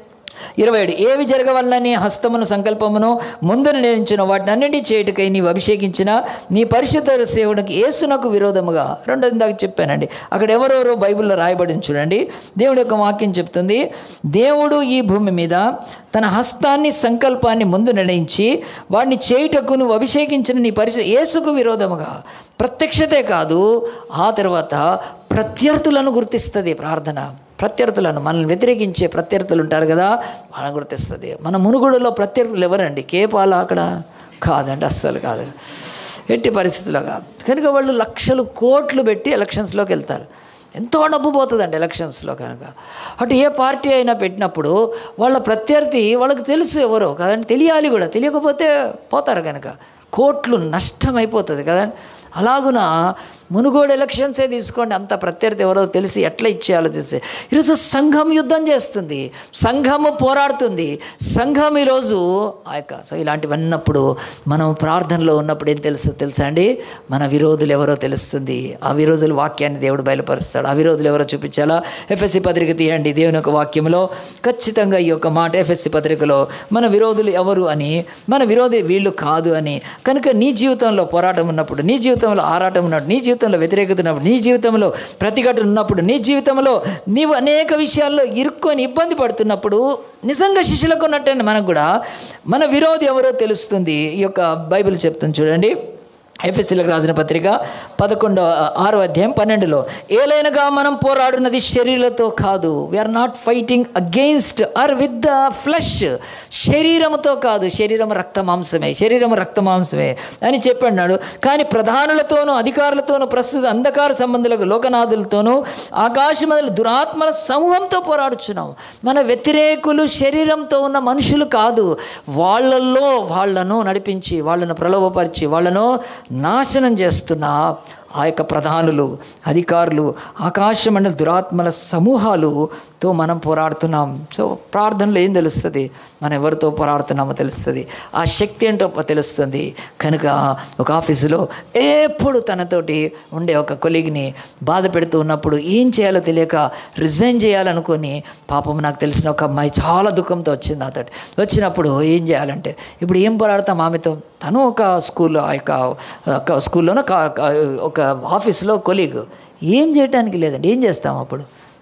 ఇరవై ఏడు ఏవి జరగవల్లని హస్తమును సంకల్పమును ముందున నేర్చిన వాటిని అన్నింటి చేయుటకై నీవు అభిషేకించిన నీ పరిశుద్ధ సేవుడికి ఏసునకు విరోధముగా రెండోది దాకా చెప్పానండి అక్కడ ఎవరెవరో బైబిల్లో రాయబడి చూడండి దేవుడి యొక్క వాక్యం చెప్తుంది దేవుడు ఈ భూమి మీద తన హస్తాన్ని సంకల్పాన్ని ముందు నిర్ణయించి వాడిని చేయుటకు నువ్వు అభిషేకించిన నీ పరిశు యేసుకు విరోధముగా ప్రత్యక్షతే కాదు ఆ తర్వాత ప్రత్యర్థులను గుర్తిస్తుంది ప్రార్థన ప్రత్యర్థులను మనల్ని వ్యతిరేకించే ప్రత్యర్థులు ఉంటారు కదా వాళ్ళని గుర్తిస్తుంది మన మునుగుడులో ప్రత్యర్థులు ఎవరండి కేపాల అక్కడ కాదండి అస్సలు కాదు ఎట్టి పరిస్థితుల్లో కాదు కనుక వాళ్ళు లక్షలు కోట్లు పెట్టి ఎలక్షన్స్లోకి వెళ్తారు ఎంతో డబ్బు పోతుందండి ఎలక్షన్స్లో కనుక అటు ఏ పార్టీ అయినా పెట్టినప్పుడు వాళ్ళ ప్రత్యర్థి వాళ్ళకి తెలుసు ఎవరో కదండి తెలియాలి కూడా తెలియకపోతే పోతారు కనుక కోట్లు నష్టం అయిపోతుంది కదండి అలాగున మునుగోడు ఎలక్షన్సే తీసుకోండి అంత ప్రత్యర్థి ఎవరో తెలిసి ఎట్లా ఇచ్చేయాలో తెలిసి ఈరోజు సంఘం యుద్ధం చేస్తుంది సంఘము పోరాడుతుంది సంఘం ఈరోజు ఆ యొక్క సో ఇలాంటివన్నీ ఉన్నప్పుడు మనం ప్రార్థనలో ఉన్నప్పుడు ఏం తెలుసు తెలుసా అండి మన విరోధులు ఎవరో తెలుస్తుంది ఆ విరోధుల వాక్యాన్ని దేవుడు బయలుపరుస్తాడు ఆ విరోధులు ఎవరో చూపించాలా ఎఫ్ఎస్సి పత్రిక తీయండి దేవుని యొక్క వాక్యంలో ఖచ్చితంగా ఈ యొక్క మాట ఎఫ్ఎస్సి పత్రికలో మన విరోధులు ఎవరు అని మన విరోధి వీళ్ళు కాదు అని కనుక నీ జీవితంలో పోరాటం ఉన్నప్పుడు నీ జీవితంలో ఆరాటం ఉన్నప్పుడు నీ జీవితంలో వ్యతిరేకత ఉన్నప్పుడు నీ జీవితంలో ప్రతిఘటన ఉన్నప్పుడు నీ జీవితంలో నీవు అనేక విషయాల్లో ఇరుక్కొని ఇబ్బంది పడుతున్నప్పుడు నిజంగా శిష్యులకు ఉన్నట్టండి మనకు కూడా మన విరోధి ఎవరో తెలుస్తుంది ఈ యొక్క బైబిల్ చెప్తుంది చూడండి ఎఫ్ఎస్సీలకు రాసిన పత్రిక పదకొండో ఆరో అధ్యాయం పన్నెండులో ఏలైనగా మనం పోరాడున్నది శరీరతో కాదు we are not fighting against or with the flesh శరీరముతో కాదు శరీరం రక్త మాంసమే శరీరం రక్త మాంసమే అని చెప్పన్నాడు కానీ ప్రధానులతోనూ అధికారులతోనూ ప్రస్తుత అంధకార సంబంధులకు లోకనాథులతోనూ ఆకాశమదులు దురాత్మల సమూహంతో పోరాడుచున్నాం మన వ్యతిరేకులు శరీరంతో ఉన్న మనుషులు కాదు వాళ్ళల్లో వాళ్ళను నడిపించి వాళ్ళను ప్రలోభపరిచి వాళ్ళను నాశనం చేస్తున్న ఆ యొక్క ప్రధానులు అధికారులు ఆకాశమండల దురాత్మల సమూహాలుతో మనం పోరాడుతున్నాం సో ప్రార్థనలో ఏం తెలుస్తుంది మనం ఎవరితో పోరాడుతున్నామో తెలుస్తుంది ఆ శక్తి ఏంటో తెలుస్తుంది కనుక ఒక ఆఫీసులో ఎప్పుడు తనతోటి ఉండే ఒక కొలీగ్ని బాధ పెడుతూ ఉన్నప్పుడు ఏం చేయాలో తెలియక రిజైన్ చేయాలనుకొని పాపం నాకు తెలిసిన ఒక అమ్మాయి చాలా దుఃఖంతో వచ్చింది నాతో వచ్చినప్పుడు ఏం చేయాలంటే ఇప్పుడు ఏం పోరాడతాం ఆమెతో తను ఒక స్కూల్లో ఆ యొక్క ఒక స్కూల్లోనో కా- కా- ఒక ఆఫీస్లో కొలీగ్ ఏం చేయడానికి లేదండి ఏం చేస్తాం అప్పుడు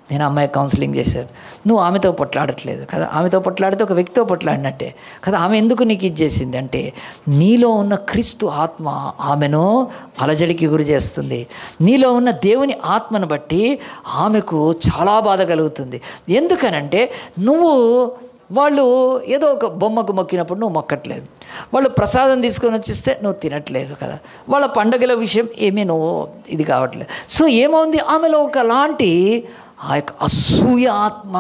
నేను అమ్మాయి కౌన్సిలింగ్ చేశాను నువ్వు ఆమెతో పొట్లాడట్లేదు కదా ఆమెతో పొట్లాడితే ఒక వ్యక్తితో పొట్లాడినట్టే కదా ఆమె ఎందుకు నీకు ఇది చేసింది అంటే నీలో ఉన్న క్రీస్తు ఆత్మ ఆమెను అలజడికి గురి చేస్తుంది నీలో ఉన్న దేవుని ఆత్మను బట్టి ఆమెకు చాలా బాధ కలుగుతుంది ఎందుకనంటే నువ్వు వాళ్ళు ఏదో ఒక బొమ్మకు మొక్కినప్పుడు నువ్వు మొక్కట్లేదు వాళ్ళు ప్రసాదం తీసుకొని వచ్చిస్తే నువ్వు తినట్లేదు కదా వాళ్ళ పండగల విషయం ఏమీ నువ్వు ఇది కావట్లేదు సో ఏమవుంది ఆమెలో ఒకలాంటి ఆ యొక్క అసూయ ఆత్మ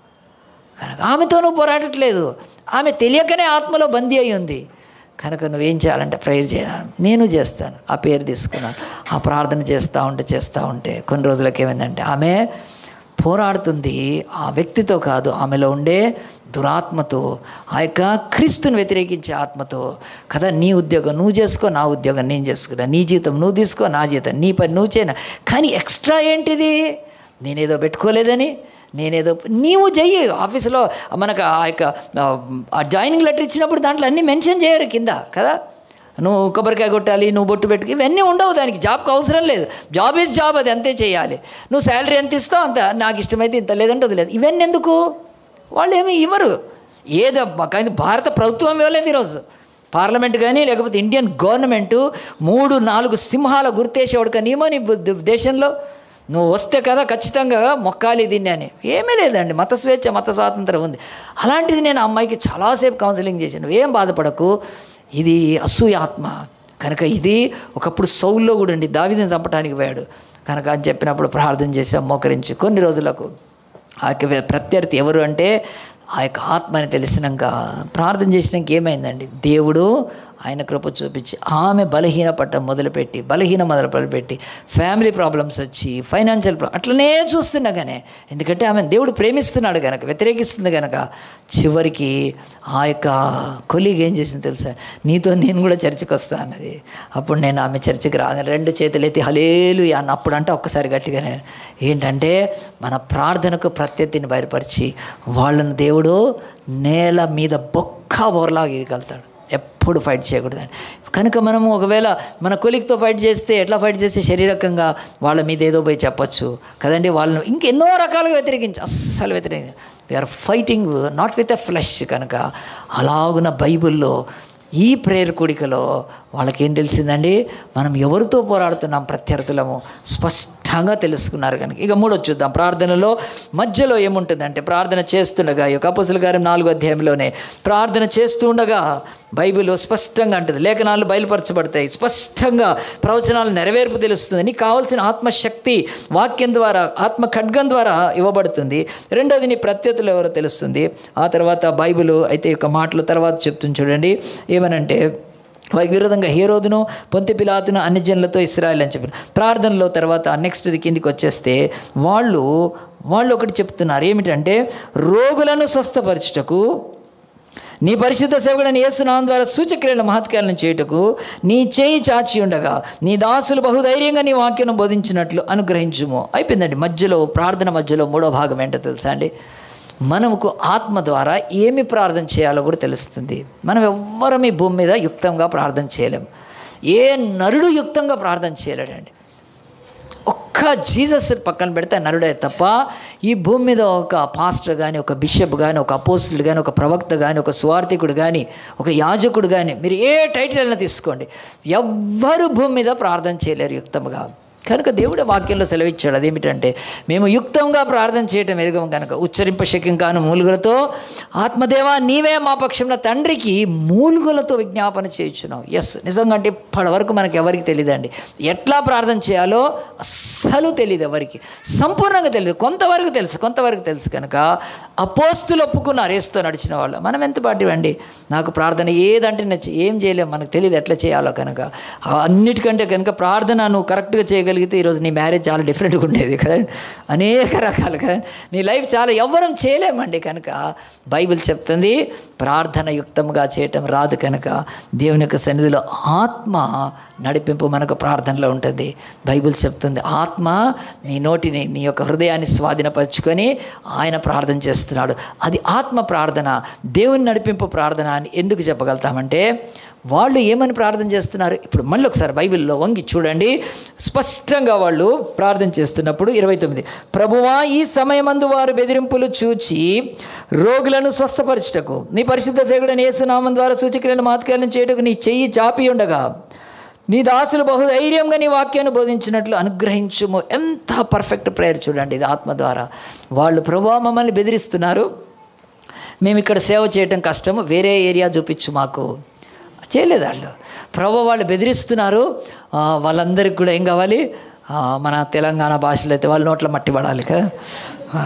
కనుక ఆమెతో నువ్వు పోరాడట్లేదు ఆమె తెలియకనే ఆత్మలో బందీ అయి ఉంది కనుక నువ్వేం చేయాలంటే ప్రేయర్ చేయాలి నేను చేస్తాను ఆ పేరు తీసుకున్నాను ఆ ప్రార్థన చేస్తూ ఉంటే చేస్తూ ఉంటే కొన్ని రోజులకి ఏమైందంటే ఆమె పోరాడుతుంది ఆ వ్యక్తితో కాదు ఆమెలో ఉండే దురాత్మతో ఆ యొక్క క్రీస్తుని వ్యతిరేకించే ఆత్మతో కదా నీ ఉద్యోగం నువ్వు చేసుకో నా ఉద్యోగం నేను చేసుకున్నా నీ జీతం నువ్వు తీసుకో నా జీతం నీ పని నువ్వు చేయనా కానీ ఎక్స్ట్రా ఏంటిది నేనేదో పెట్టుకోలేదని నేనేదో నీవు చెయ్యి ఆఫీసులో మనకు ఆ యొక్క ఆ జాయినింగ్ లెటర్ ఇచ్చినప్పుడు దాంట్లో అన్నీ మెన్షన్ చేయరు కింద కదా నువ్వు కొబ్బరికాయ కొట్టాలి నువ్వు బొట్టు పెట్టుకు ఇవన్నీ ఉండవు దానికి జాబ్కి అవసరం లేదు జాబ్ ఈజ్ జాబ్ అది అంతే చేయాలి నువ్వు శాలరీ ఎంత ఇస్తావు అంత నాకు ఇష్టమైతే ఇంత లేదంటే వదిలేదు ఇవన్నీ ఎందుకు వాళ్ళు ఏమి ఇవ్వరు ఏదబ్బా కానీ భారత ప్రభుత్వం ఇవ్వలేదు ఈరోజు పార్లమెంట్ కానీ లేకపోతే ఇండియన్ గవర్నమెంట్ మూడు నాలుగు సింహాల గుర్తేసేవాడు నియమో నీ బు- దేశంలో నువ్వు వస్తే కదా ఖచ్చితంగా మొక్కాలి దీన్ని అని ఏమీ లేదండి మత స్వేచ్ఛ మత స్వాతంత్రం ఉంది అలాంటిది నేను ఆ అమ్మాయికి చాలాసేపు కౌన్సిలింగ్ చేశాను నువ్వేం బాధపడకు ఇది అసూయాత్మ కనుక ఇది ఒకప్పుడు సౌల్లో కూడా ఉండి దావిదని చంపడానికి పోయాడు కనుక అని చెప్పినప్పుడు ప్రార్థన చేసాం మోకరించి కొన్ని రోజులకు ఆ యొక్క ప్రత్యర్థి ఎవరు అంటే ఆ యొక్క ఆత్మని తెలిసినాక ప్రార్థన చేసినాక ఏమైందండి దేవుడు ఆయన కృప చూపించి ఆమె బలహీన పట్టం మొదలుపెట్టి బలహీన మొదలుపెట్టి ఫ్యామిలీ ప్రాబ్లమ్స్ వచ్చి ఫైనాన్షియల్ ప్రాబ్లమ్ అట్లనే చూస్తుండగానే ఎందుకంటే ఆమె దేవుడు ప్రేమిస్తున్నాడు కనుక వ్యతిరేకిస్తుంది కనుక చివరికి ఆ యొక్క కొలీగ్ ఏం చేసింది తెలుసా నీతో నేను కూడా చర్చికి వస్తా అన్నది అప్పుడు నేను ఆమె చర్చికి రాగానే రెండు చేతులు ఎత్తి హలేలు అన్న అప్పుడు అంటే ఒక్కసారి గట్టిగానే ఏంటంటే మన ప్రార్థనకు ప్రత్యర్థిని బయలుపరిచి వాళ్ళను దేవుడు నేల మీద బొక్క బోర్లాగా ఇగలుగుతాడు ఎప్పుడు ఫైట్ చేయకూడదండి కనుక మనము ఒకవేళ మన కొలిక్తో ఫైట్ చేస్తే ఎట్లా ఫైట్ చేస్తే శరీరకంగా వాళ్ళ మీద ఏదో పోయి చెప్పొచ్చు కదండి వాళ్ళని ఇంకెన్నో రకాలుగా వ్యతిరేకించి అస్సలు వ్యతిరేకించి we are fighting not with a flesh కనుక అలాగున బైబిల్లో ఈ ప్రేయర్ కూడికలో వాళ్ళకేం తెలిసిందండి మనం ఎవరితో పోరాడుతున్నాం ప్రత్యర్థులము స్పష్టంగా తెలుసుకున్నారు కనుక ఇక మూడో చూద్దాం ప్రార్థనలో మధ్యలో ఏముంటుందంటే ప్రార్థన చేస్తుండగా ఈ యొక్క అపసుల గారి నాలుగో అధ్యాయంలోనే ప్రార్థన చేస్తుండగా బైబిల్లో స్పష్టంగా అంటుంది లేఖనాలు బయలుపరచబడతాయి స్పష్టంగా ప్రవచనాలు నెరవేర్పు తెలుస్తుంది నీకు కావాల్సిన ఆత్మశక్తి వాక్యం ద్వారా ఆత్మ ఖడ్గం ద్వారా ఇవ్వబడుతుంది రెండోది నీ ప్రత్యర్థులు ఎవరో తెలుస్తుంది ఆ తర్వాత బైబిల్ అయితే ఈ యొక్క మాటలు తర్వాత చెప్తుంది చూడండి ఏమనంటే వారికి విరోధంగా హేరోదును పొంతి పిలాతును అన్ని జనులతో ఇస్రాయల్ అని చెప్పారు ప్రార్థనలో తర్వాత నెక్స్ట్ కిందికి వచ్చేస్తే వాళ్ళు వాళ్ళు ఒకటి చెప్తున్నారు ఏమిటంటే రోగులను స్వస్థపరచుటకు నీ పరిశుద్ధ సేవకుడని యేసునామం ద్వారా సూచక్రియల మహత్కాలను చేయుటకు నీ చేయి చాచి ఉండగా నీ దాసులు బహుధైర్యంగా నీ వాక్యం బోధించినట్లు అనుగ్రహించుము అయిపోయిందండి మధ్యలో ప్రార్థన మధ్యలో మూడో భాగం ఏంటో తెలుసా అండి మనకు ఆత్మ ద్వారా ఏమి ప్రార్థన చేయాలో కూడా తెలుస్తుంది మనం ఎవ్వరం ఈ భూమి మీద యుక్తంగా ప్రార్థన చేయలేం ఏ నరుడు యుక్తంగా ప్రార్థన చేయలేడండి ఒక్క జీసస్ పక్కన పెడితే నరుడే తప్ప ఈ భూమి మీద ఒక పాస్టర్ కానీ ఒక బిషప్ కానీ ఒక అపోస్తులు కానీ ఒక ప్రవక్త కానీ ఒక స్వార్థికుడు కానీ ఒక యాజకుడు కానీ మీరు ఏ టైటిల్ అయినా తీసుకోండి ఎవ్వరు భూమి మీద ప్రార్థన చేయలేరు యుక్తంగా కనుక దేవుడు వాక్యంలో సెలవిచ్చాడు అదేమిటంటే మేము యుక్తంగా ప్రార్థన చేయటం ఎరుగం కనుక ఉచ్చరింప శక్యం కాను మూలుగులతో ఆత్మదేవా నీవే మా పక్షంలో తండ్రికి మూలుగులతో విజ్ఞాపన చేయించున్నావు ఎస్ నిజంగా అంటే ఇప్పటి వరకు మనకి ఎవరికి తెలియదండి ఎట్లా ప్రార్థన చేయాలో అస్సలు తెలియదు ఎవరికి సంపూర్ణంగా తెలియదు కొంతవరకు తెలుసు కొంతవరకు తెలుసు కనుక అపోస్తులు ఒప్పుకున్నారు ఏసుతో నడిచిన వాళ్ళు మనం ఎంత పాటివండి నాకు ప్రార్థన ఏదంటే నచ్చి ఏం చేయలేము మనకు తెలియదు ఎట్లా చేయాలో కనుక ఆ అన్నిటికంటే కనుక ప్రార్థన నువ్వు కరెక్ట్గా చేయగలిగితే ఈరోజు నీ మ్యారేజ్ చాలా డిఫరెంట్గా ఉండేది కదా అనేక రకాలుగా నీ లైఫ్ చాలా ఎవ్వరం చేయలేమండి కనుక బైబిల్ చెప్తుంది ప్రార్థన యుక్తంగా చేయటం రాదు కనుక దేవుని యొక్క సన్నిధిలో ఆత్మ నడిపింపు మనకు ప్రార్థనలో ఉంటుంది బైబిల్ చెప్తుంది ఆత్మ నీ నోటిని నీ యొక్క హృదయాన్ని స్వాధీనపరుచుకొని ఆయన ప్రార్థన చేస్తున్నాడు అది ఆత్మ ప్రార్థన దేవుని నడిపింపు ప్రార్థన అని ఎందుకు చెప్పగలుగుతామంటే వాళ్ళు ఏమని ప్రార్థన చేస్తున్నారు ఇప్పుడు మళ్ళీ ఒకసారి బైబిల్లో వంగి చూడండి స్పష్టంగా వాళ్ళు ప్రార్థన చేస్తున్నప్పుడు ఇరవై తొమ్మిది ప్రభువా ఈ సమయమందు వారు బెదిరింపులు చూచి రోగులను స్వస్థపరచుటకు నీ పరిశుద్ధ సేకుడని యేసునామం ద్వారా సూచక్రియలను మాతకాలను చేయుటకు నీ చెయ్యి చాపి ఉండగా నీ దాసులు బహుధైర్యంగా నీ వాక్యాన్ని బోధించినట్లు అనుగ్రహించుము ఎంత పర్ఫెక్ట్ ప్రేయర్ చూడండి ఇది ఆత్మ ద్వారా వాళ్ళు ప్రభా మమ్మల్ని బెదిరిస్తున్నారు మేము ఇక్కడ సేవ చేయటం కష్టము వేరే ఏరియా చూపించు మాకు చేయలేదు వాళ్ళు ప్రభు వాళ్ళు బెదిరిస్తున్నారు ఆ, వాళ్ళందరికీ కూడా ఏం కావాలి ఆ, మన తెలంగాణ భాషలో అయితే వాళ్ళ నోట్ల మట్టి పడాలి కదా ఆ.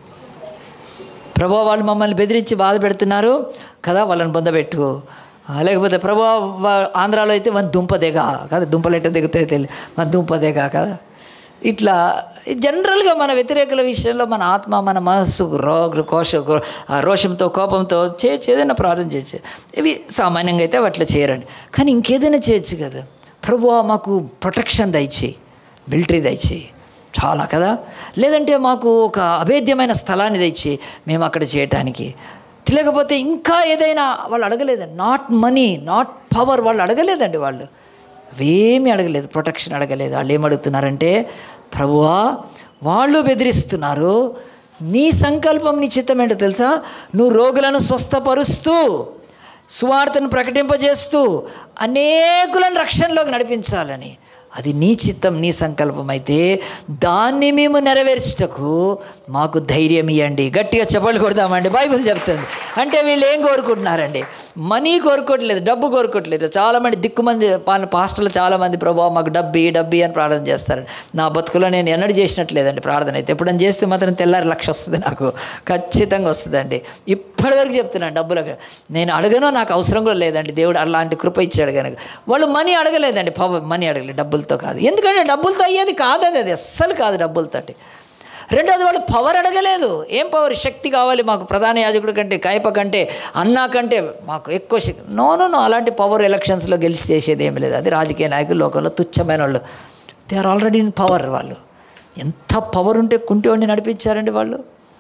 ప్రభు వాళ్ళు మమ్మల్ని బెదిరించి బాధ పెడుతున్నారు కదా వాళ్ళని బొందబెట్టు ఆ, లేకపోతే ప్రభు వా- ఆంధ్రాలో అయితే మన దుంపదేగ కదా దుంపలు ఎట్ట దిగుతాయి తెలియదు మన దుంపదేగ కదా ఇట్లా జనరల్గా మన వ్యతిరేకుల విషయంలో మన ఆత్మ మన మనస్సు రో కోశ ఆ రోషంతో కోపంతో చేయొచ్చు ఏదైనా ప్రార్థన చేయొచ్చు ఇవి సామాన్యంగా అయితే అట్లా చేయరండి కానీ ఇంకేదైనా చేయొచ్చు కదా ప్రభు మాకు ప్రొటెక్షన్ దయచేయి మిలిటరీ దయచేయి చాలా కదా లేదంటే మాకు ఒక అభేద్యమైన స్థలాన్ని తెచ్చి మేము అక్కడ చేయటానికి లేకపోతే ఇంకా ఏదైనా వాళ్ళు అడగలేదండి నాట్ మనీ నాట్ పవర్ వాళ్ళు అడగలేదండి వాళ్ళు అవేమీ అడగలేదు ప్రొటెక్షన్ అడగలేదు వాళ్ళు ఏం అడుగుతున్నారంటే ప్రభువా వాళ్ళు బెదిరిస్తున్నారు నీ సంకల్పం నీ చిత్తం ఏంటో తెలుసా నువ్వు రోగులను స్వస్థపరుస్తూ సువార్తను ప్రకటింపజేస్తూ అనేకులను రక్షణలోకి నడిపించాలని అది నీ చిత్తం నీ సంకల్పం అయితే దాన్ని మేము నెరవేర్చుటకు మాకు ధైర్యం ఇవ్వండి గట్టిగా చెప్పలు కొడదామండి బైబిల్ చెప్తుంది అంటే వీళ్ళు ఏం కోరుకుంటున్నారండి మనీ కోరుకోవట్లేదు డబ్బు కోరుకోవట్లేదు చాలామంది దిక్కుమంది వాళ్ళ పాస్టర్లు చాలామంది ప్రభావ మాకు డబ్బి డబ్బి అని ప్రార్థన చేస్తారు నా బతుకులో నేను ఎన్నడూ చేసినట్లేదండి ప్రార్థన అయితే ఎప్పుడైనా చేస్తే మాత్రం తెల్లారి లక్ష వస్తుంది నాకు ఖచ్చితంగా వస్తుందండి ఇప్పటివరకు చెప్తున్నాను డబ్బులకు నేను అడగను నాకు అవసరం కూడా లేదండి దేవుడు అలాంటి కృప ఇచ్చాడు కనుక వాళ్ళు మనీ అడగలేదండి పవ మనీ అడగలేదు డబ్బులతో కాదు ఎందుకంటే డబ్బులతో అయ్యేది కాదు అది అది అస్సలు కాదు డబ్బులతోటి రెండోది వాళ్ళు పవర్ అడగలేదు ఏం పవర్ శక్తి కావాలి మాకు ప్రధాన యాజకుడి కంటే కాయప కంటే అన్నా కంటే మాకు ఎక్కువ శక్తి నో నో నో అలాంటి పవర్ ఎలక్షన్స్లో గెలిచి చేసేది ఏమి లేదు అది రాజకీయ నాయకులు లోకంలో తుచ్చమైన వాళ్ళు they are already in power వాళ్ళు ఎంత పవర్ ఉంటే కుంటివాడిని నడిపించారండి వాళ్ళు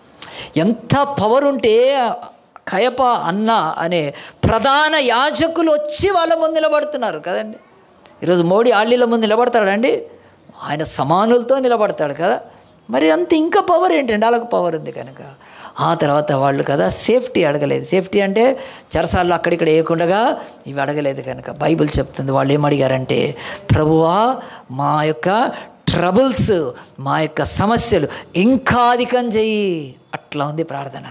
ఎంత పవర్ ఉంటే కయప అన్న అనే ప్రధాన యాజకులు వచ్చి వాళ్ళ ముందు నిలబడుతున్నారు కదండి ఈరోజు మోడీ ఆళ్ళీల ముందు నిలబడతాడండి ఆయన సమానులతో నిలబడతాడు కదా మరి అంత ఇంకా పవర్ ఏంటండి వాళ్ళకు పవర్ ఉంది కనుక ఆ తర్వాత వాళ్ళు కదా సేఫ్టీ అడగలేదు సేఫ్టీ అంటే చెరసాల్లో అక్కడిక్కడ వేయకుండా ఇవి అడగలేదు కనుక బైబిల్ చెప్తుంది వాళ్ళు ఏం అడిగారంటే ప్రభువా మా యొక్క ట్రబుల్స్ మా యొక్క సమస్యలు ఇంకా అధికం చెయ్యి అట్లా ఉంది ప్రార్థన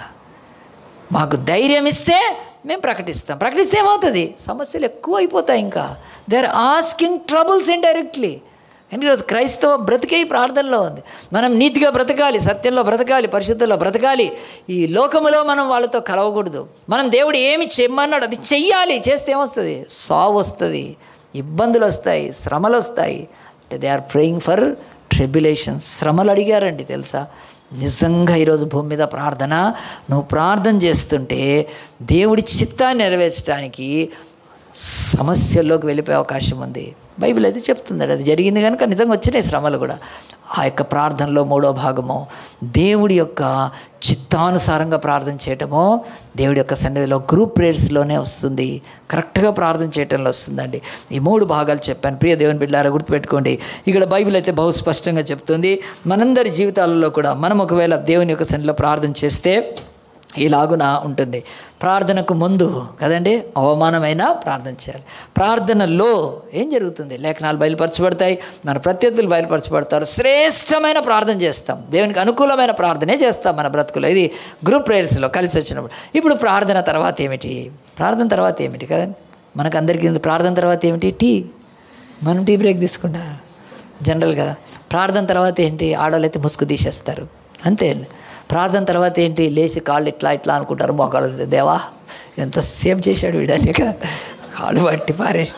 మాకు ధైర్యం ఇస్తే మేము ప్రకటిస్తాం ప్రకటిస్తే ఏమవుతుంది సమస్యలు ఎక్కువ అయిపోతాయి ఇంకా they are asking troubles indirectly కానీ ఈరోజు క్రైస్తవ బ్రతికే ఈ ప్రార్థనలో ఉంది మనం నీతిగా బ్రతకాలి సత్యంలో బ్రతకాలి పరిశుద్ధంలో బ్రతకాలి ఈ లోకములో మనం వాళ్ళతో కలవకూడదు మనం దేవుడు ఏమి చెమ్మన్నాడు అది చెయ్యాలి చేస్తే ఏమొస్తుంది సావు వస్తుంది ఇబ్బందులు వస్తాయి శ్రమలు వస్తాయి అంటే they are praying for tribulation శ్రమలు అడిగారండి తెలుసా నిజంగా ఈరోజు భూమి మీద ప్రార్థన నువ్వు ప్రార్థన చేస్తుంటే దేవుడి చిత్తాన్ని నెరవేర్చడానికి సమస్యల్లోకి వెళ్ళిపోయే అవకాశం ఉంది బైబిల్ అయితే చెప్తుంది అది జరిగింది కనుక నిజంగా వచ్చినాయి శ్రమలు కూడా ఆ యొక్క ప్రార్థనలో మూడో భాగము దేవుడి యొక్క చిత్తానుసారంగా ప్రార్థన చేయటము దేవుడి యొక్క సన్నిధిలో గ్రూప్ ప్రేయర్స్లోనే వస్తుంది కరెక్ట్గా ప్రార్థన చేయటంలో వస్తుందండి ఈ మూడు భాగాలు చెప్పాను ప్రియ దేవుని బిడ్డారా గుర్తుపెట్టుకోండి ఇక్కడ బైబిల్ అయితే బహు స్పష్టంగా చెప్తుంది మనందరి జీవితాలలో కూడా మనం ఒకవేళ దేవుని యొక్క సన్నిధిలో ప్రార్థన చేస్తే ఇలాగున ఉంటుంది ప్రార్థనకు ముందు కదండి అవమానమైన ప్రార్థన చేయాలి ప్రార్థనలో ఏం జరుగుతుంది లేఖనాలు బయలుపరచబడతాయి మన ప్రత్యర్థులు బయలుపరచబడతారు శ్రేష్టమైన ప్రార్థన చేస్తాం దేవునికి అనుకూలమైన ప్రార్థనే చేస్తాం మన బ్రతుకులో ఇది గ్రూప్ ప్రేయర్స్లో కలిసి వచ్చినప్పుడు ఇప్పుడు ప్రార్థన తర్వాత ఏమిటి ప్రార్థన తర్వాత ఏమిటి కదండి మనకు అందరికీ ప్రార్థన తర్వాత ఏమిటి టీ మనం టీ బ్రేక్ తీసుకుంటా జనరల్గా ప్రార్థన తర్వాత ఏంటి ఆడవాళ్ళు అయితే ముసుగు తీసేస్తారు అంతే ప్రార్థన తర్వాత ఏంటి లేచి కాళ్ళు ఇట్లా ఇట్లా అనుకుంటారు మోకాళ్ళు దేవా ఎంత సేమ్ చేశాడు వీడని కదా కాళ్ళు పట్టి పారేసి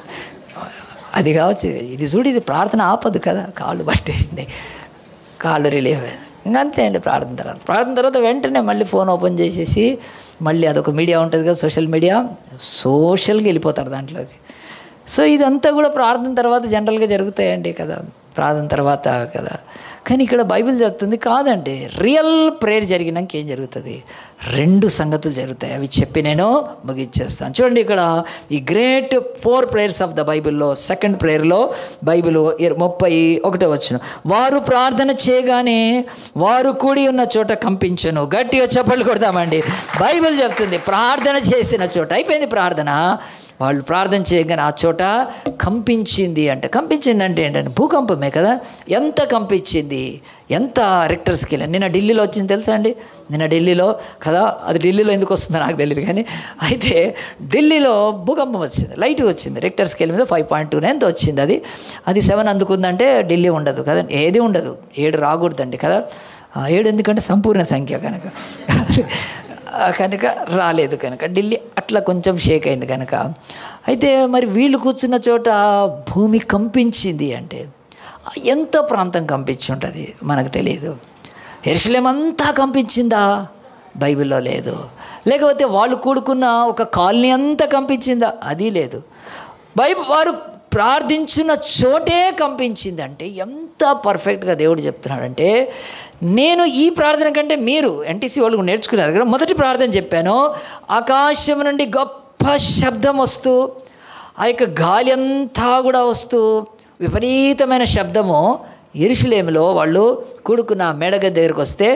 అది కావచ్చు ఇది చూడు ఇది ప్రార్థన ఆపదు కదా కాళ్ళు పట్టేసింది కాళ్ళు రిలీఫ్ ఇంకా అంతే అండి ప్రార్థన తర్వాత ప్రార్థన తర్వాత వెంటనే మళ్ళీ ఫోన్ ఓపెన్ చేసేసి మళ్ళీ అదొక మీడియా ఉంటుంది కదా సోషల్ మీడియా సోషల్గా వెళ్ళిపోతారు దాంట్లోకి సో ఇదంతా కూడా ప్రార్థన తర్వాత జనరల్గా జరుగుతాయండి కదా ప్రార్థన తర్వాత కదా కానీ ఇక్కడ బైబిల్ చెప్తుంది కాదండి రియల్ ప్రేయర్ జరిగినాక ఏం జరుగుతుంది రెండు సంగతులు జరుగుతాయి అవి చెప్పి నేను ముగిచ్చేస్తాను చూడండి ఇక్కడ ఈ great four prayers of the బైబిల్లో సెకండ్ ప్రేయర్లో బైబిల్ ఇర- ముప్పై ఒకటో వచ్చిన వారు ప్రార్థన చేయగానే వారు కూడి ఉన్న చోట కంపించను గట్టిగా చప్పట్లు కొడతామండి బైబిల్ చెప్తుంది ప్రార్థన చేసిన చోట అయిపోయింది ప్రార్థన వాళ్ళు ప్రార్థన చేయగానే ఆ చోట కంపించింది అంటే కంపించింది అంటే ఏంటంటే భూకంపమే కదా ఎంత కంపించింది ఎంత రిక్టర్ స్కేల్ నిన్న ఢిల్లీలో వచ్చింది తెలుసా అండి నిన్న ఢిల్లీలో కదా అది ఢిల్లీలో ఎందుకు వస్తుందో నాకు తెలియదు కానీ అయితే ఢిల్లీలో భూకంపం వచ్చింది లైట్గా వచ్చింది రిక్టర్ స్కేల్ మీద ఫైవ్ పాయింట్ టూ ఎంత వచ్చింది అది అది సెవెన్ అందుకుందంటే ఢిల్లీ ఉండదు కదా ఏది ఉండదు ఏడు రాకూడదండి కదా ఆ, ఏడు ఎందుకంటే సంపూర్ణ సంఖ్య కనుక ఆ, కనుక రాలేదు కనుక ఢిల్లీ అట్లా కొంచెం షేక్ అయింది కనుక అయితే మరి వీళ్ళు కూర్చున్న చోట భూమి కంపించింది అంటే ఎంత ప్రాంతం కంపించి ఉంటుంది మనకు తెలియదు ఎరుసలేం అంతా కంపించిందా బైబిల్లో లేదు లేకపోతే వాళ్ళు కూడుకున్న ఒక కాలనీ అంతా కంపించిందా అది లేదు బైబిల్ వారు ప్రార్థించిన చోటే కంపించింది అంటే ఎంత పర్ఫెక్ట్గా దేవుడు చెప్తున్నాడంటే నేను ఈ ప్రార్థన కంటే మీరు ఎన్టీసీ వాళ్ళు నేర్చుకున్నారు కదా మొదటి ప్రార్థన చెప్పాను ఆకాశం నుండి గొప్ప శబ్దం వస్తూ ఆ యొక్క గాలి అంతా కూడా వస్తూ విపరీతమైన శబ్దము ఎరుషలేములో వాళ్ళు కూడుకున్న మెడగ దగ్గరికి వస్తే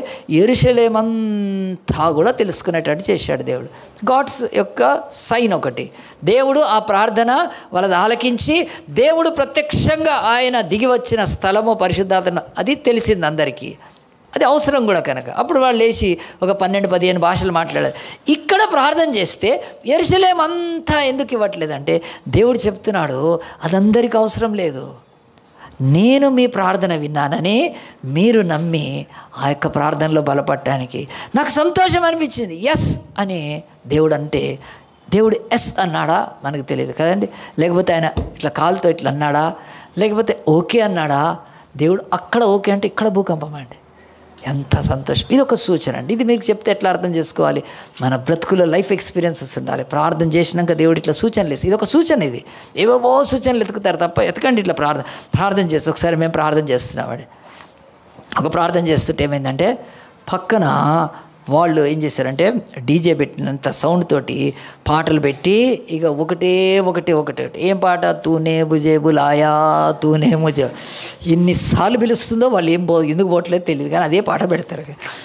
ఎరుషలేమంతా కూడా తెలుసుకునేటట్టు చేశాడు దేవుడు గాడ్స్ యొక్క సైన్ ఒకటి దేవుడు ఆ ప్రార్థన వాళ్ళది ఆలకించి దేవుడు ప్రత్యక్షంగా ఆయన దిగి వచ్చిన స్థలము పరిశుద్ధాత్మ అది తెలిసింది అందరికీ అది అవసరం కూడా కనుక అప్పుడు వాళ్ళు లేచి ఒక పన్నెండు పదిహేను భాషలు మాట్లాడారు ఇక్కడ ప్రార్థన చేస్తే ఎరుసలేం అంతా ఎందుకు ఇవ్వట్లేదంటే దేవుడు చెప్తున్నాడు అదందరికీ అవసరం లేదు నేను మీ ప్రార్థన విన్నానని మీరు నమ్మి ఆ యొక్క ప్రార్థనలో బలపడటానికి నాకు సంతోషం అనిపించింది ఎస్ అని దేవుడు అంటే దేవుడు ఎస్ అన్నాడా మనకు తెలియదు కదండి లేకపోతే ఆయన ఇట్లా కాలుతో ఇట్లా అన్నాడా లేకపోతే ఓకే అన్నాడా దేవుడు అక్కడ ఓకే అంటే ఇక్కడ భూకంపం అండి ఎంత సంతోషం ఇది ఒక సూచన అండి ఇది మీకు చెప్తే ఎట్లా అర్థం చేసుకోవాలి మన బ్రతుకులో లైఫ్ ఎక్స్పీరియన్సెస్ ఉండాలి ప్రార్థన చేసినాక దేవుడు ఇట్లా సూచనలు ఇస్తే ఇది ఒక సూచన ఇది ఏవేవో సూచనలు ఎతుకుతారు తప్ప ఎతకండి ఇట్లా ప్రార్థన ప్రార్థన చేస్తే ఒకసారి మేము ప్రార్థన చేస్తున్నామండి ఒక ప్రార్థన చేస్తుంటే ఏమైందంటే పక్కన వాళ్ళు ఏం చేశారంటే డీజే పెట్టినంత సౌండ్ తోటి పాటలు పెట్టి ఇక ఒకటే ఒకటే ఒకటే ఒకటి. ఏం పాట తూనే బుజే బులాయా తూనే ముజే ఎన్నిసార్లు పిలుస్తుందో వాళ్ళు ఏం పో ఎందుకు పోవట్లేదు తెలియదు కానీ అదే పాట పెడతారు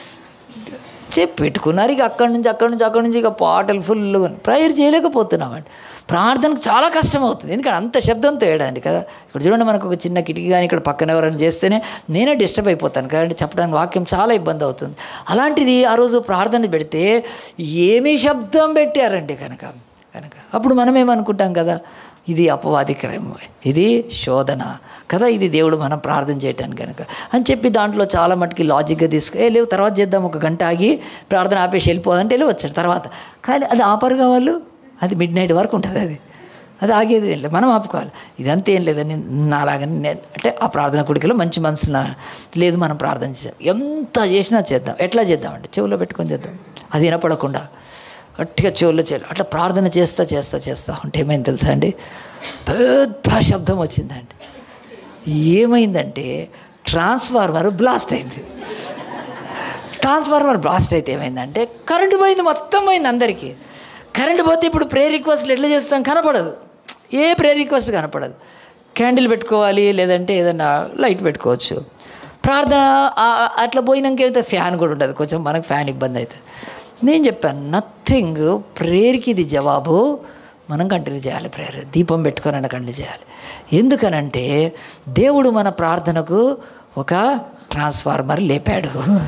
చెప్పి పెట్టుకున్నారు ఇక అక్కడి నుంచి అక్కడి నుంచి అక్కడి నుంచి ఇక పాటలు ఫుల్గా ప్రేయర్ చేయలేకపోతున్నామండి ప్రార్థనకు చాలా కష్టం అవుతుంది ఎందుకంటే అంత శబ్దంతో వేయడానికి కదా ఇక్కడ చూడండి మనకు ఒక చిన్న కిటికీ కానీ ఇక్కడ పక్కన ఎవరైనా చేస్తేనే నేనే డిస్టర్బ్ అయిపోతాను కదండి చెప్పడానికి వాక్యం చాలా ఇబ్బంది అవుతుంది అలాంటిది ఆ రోజు ప్రార్థన పెడితే ఏమీ శబ్దం పెట్టారండి కనుక కనుక అప్పుడు మనం ఏమనుకుంటాం కదా ఇది అపవాది క్రమం ఇది శోధన కదా ఇది దేవుడు మనం ప్రార్థన చేయటానికి కనుక అని చెప్పి దాంట్లో చాలా మటుకి లాజిక్గా తీసుకు ఏ లేవు తర్వాత చేద్దాం ఒక గంట ఆగి ప్రార్థన ఆపేసి వెళ్ళిపోదంటే వెళ్ళి వచ్చాడు తర్వాత కానీ అది ఆపరుగా వాళ్ళు అది మిడ్ నైట్ వరకు ఉంటుంది అది అది ఆగేది ఏం లేదు మనం ఆపుకోవాలి ఇదంతా ఏం లేదని నాలాగని నేను అంటే ఆ ప్రార్థన కుడికలో మంచి మనసు నా- లేదు మనం ప్రార్థన చేద్దాం ఎంత చేసినా చేద్దాం ఎట్లా చేద్దామంటే చెవులో పెట్టుకొని చేద్దాం అది వినపడకుండా గట్టిగా చెవుల్లో చేయాలి అట్లా ప్రార్థన చేస్తా చేస్తా చేస్తా ఉంటే ఏమైంది తెలుసా అండి పెద్ద శబ్దం వచ్చిందండి ఏమైందంటే ట్రాన్స్ఫార్మర్ బ్లాస్ట్ అయింది ట్రాన్స్ఫార్మర్ బ్లాస్ట్ అయితే ఏమైందంటే కరెంటు పోయింది మొత్తం పోయింది అందరికీ కరెంటు పోతే ఇప్పుడు ప్రే రిక్వెస్ట్లు ఎట్లా చేస్తాం కనపడదు ఏ ప్రే రిక్వెస్ట్ కనపడదు క్యాండిల్ పెట్టుకోవాలి లేదంటే ఏదైనా లైట్ పెట్టుకోవచ్చు ప్రార్థన ఆ- ఆ- అట్లా పోయినాక అయితే ఫ్యాన్ కూడా ఉంటుంది కొంచెం మనకు ఫ్యాన్ ఇబ్బంది అవుతుంది నేను చెప్పాను నథింగ్ ప్రేయర్కి ఇది జవాబు మనం కంటిన్యూ చేయాలి ప్రేయర్ దీపం పెట్టుకొని కంటిన్యూ చేయాలి ఎందుకనంటే దేవుడు మన ప్రార్థనకు ఒక ట్రాన్స్ఫార్మర్ లేపాడు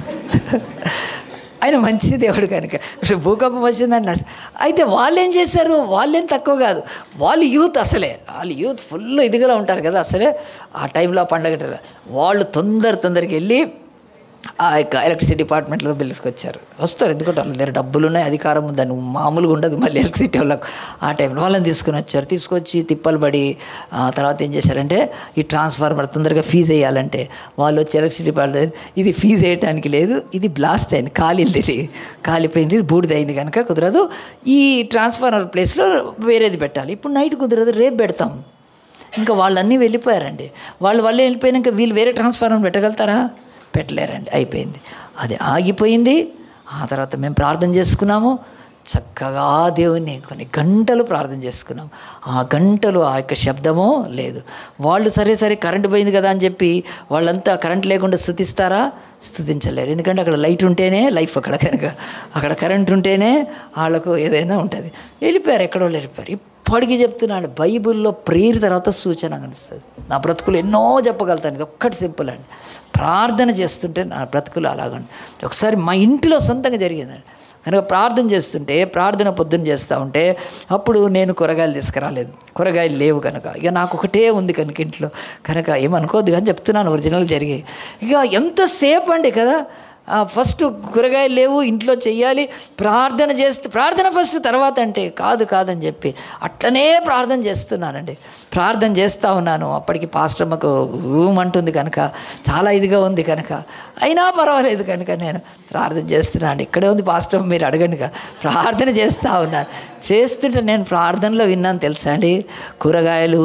ఆయన మంచి దేవుడు కనుక ఇప్పుడు భూకంపం వచ్చిందండి అసలు. అయితే వాళ్ళు ఏం చేశారు వాళ్ళేం తక్కువ కాదు వాళ్ళు యూత్ అసలే వాళ్ళు యూత్ ఫుల్ ఇదిగా ఉంటారు కదా అసలే ఆ టైంలో ఆ పండగ టైంలో. వాళ్ళు తొందర తొందరకి వెళ్ళి ఆ యొక్క ఎలక్ట్రిసిటీ డిపార్ట్మెంట్లో పిలుచుకొచ్చారు వస్తారు ఎందుకంటే వాళ్ళ దగ్గర డబ్బులు ఉన్నాయి అధికారం ఉందని మామూలుగా ఉండదు మళ్ళీ ఎలక్ట్రిసిటీ వాళ్ళకు ఆ టైంలో వాళ్ళని తీసుకుని వచ్చారు తీసుకొచ్చి తిప్పలు పడి ఆ తర్వాత ఏం చేశారంటే ఈ ట్రాన్స్ఫార్మర్ తొందరగా ఫీజు వేయాలంటే వాళ్ళు వచ్చి ఎలక్ట్రిసిటీ డిపార్ట్మెంట్ ఇది ఫీజు వేయడానికి లేదు ఇది బ్లాస్ట్ అయింది కాలింది ఇది కాలిపోయింది ఇది బూడిదైంది కనుక కుదరదు ఈ ట్రాన్స్ఫార్మర్ ప్లేస్లో వేరేది పెట్టాలి ఇప్పుడు నైట్ కుదరదు రేపు పెడతాం ఇంకా వాళ్ళన్నీ వెళ్ళిపోయారండి వాళ్ళు వాళ్ళు వెళ్ళిపోయినాక వీళ్ళు వేరే ట్రాన్స్ఫార్మర్ పెట్టగలుగుతారా పెట్టలేరండి అయిపోయింది అది ఆగిపోయింది ఆ తర్వాత మేము ప్రార్థన చేసుకున్నాము చక్కగా దేవుని కొన్ని గంటలు ప్రార్థన చేసుకున్నాం ఆ గంటలు ఆ యొక్క శబ్దమో లేదు వాళ్ళు సరే సరే కరెంటు పోయింది కదా అని చెప్పి వాళ్ళంతా కరెంట్ లేకుండా స్థుతిస్తారా స్థుతించలేరు ఎందుకంటే అక్కడ లైట్ ఉంటేనే లైఫ్ అక్కడ కనుక అక్కడ కరెంట్ ఉంటేనే వాళ్ళకు ఏదైనా ఉంటుంది వెళ్ళిపోయారు ఎక్కడో వెళ్ళిపోయారు ఇప్పటికీ చెప్తున్నాడు బైబిల్లో ప్రేరు తర్వాత సూచన కనిపిస్తుంది నా బ్రతుకులు ఎన్నో చెప్పగలుగుతాను ఇది ఒక్కటి సింపుల్ అండి ప్రార్థన చేస్తుంటే నా బ్రతుకులు అలాగండి ఒకసారి మా ఇంటిలో సొంతంగా జరిగిందండి కనుక ప్రార్థన చేస్తుంటే ప్రార్థన పొద్దున్న చేస్తూ ఉంటే అప్పుడు నేను కూరగాయలు తీసుకురాలేదు కూరగాయలు లేవు కనుక ఇక నాకు ఒకటే ఉంది కనుక ఇంట్లో కనుక ఏమనుకోవద్దు కానీ చెప్తున్నాను ఒరిజినల్ జరిగాయి ఇక ఎంతసేపు అండి కదా ఆ, ఫస్ట్ కూరగాయలు లేవు ఇంట్లో చెయ్యాలి ప్రార్థన చేస్తే ప్రార్థన ఫస్ట్ తర్వాత అంటే కాదు కాదని చెప్పి అట్లనే ప్రార్థన చేస్తున్నానండి ప్రార్థన చేస్తూ ఉన్నాను అప్పటికి పాస్టమ్మకు రూమ్ అంటుంది కనుక చాలా ఇదిగా ఉంది కనుక అయినా పర్వాలేదు కనుక నేను ప్రార్థన చేస్తున్నాను ఇక్కడే ఉంది పాస్టమ్ మీరు అడగండిగా ప్రార్థన చేస్తూ ఉన్నాను చేస్తుంటే నేను ప్రార్థనలో విన్నాను తెలుసా అండి కూరగాయలు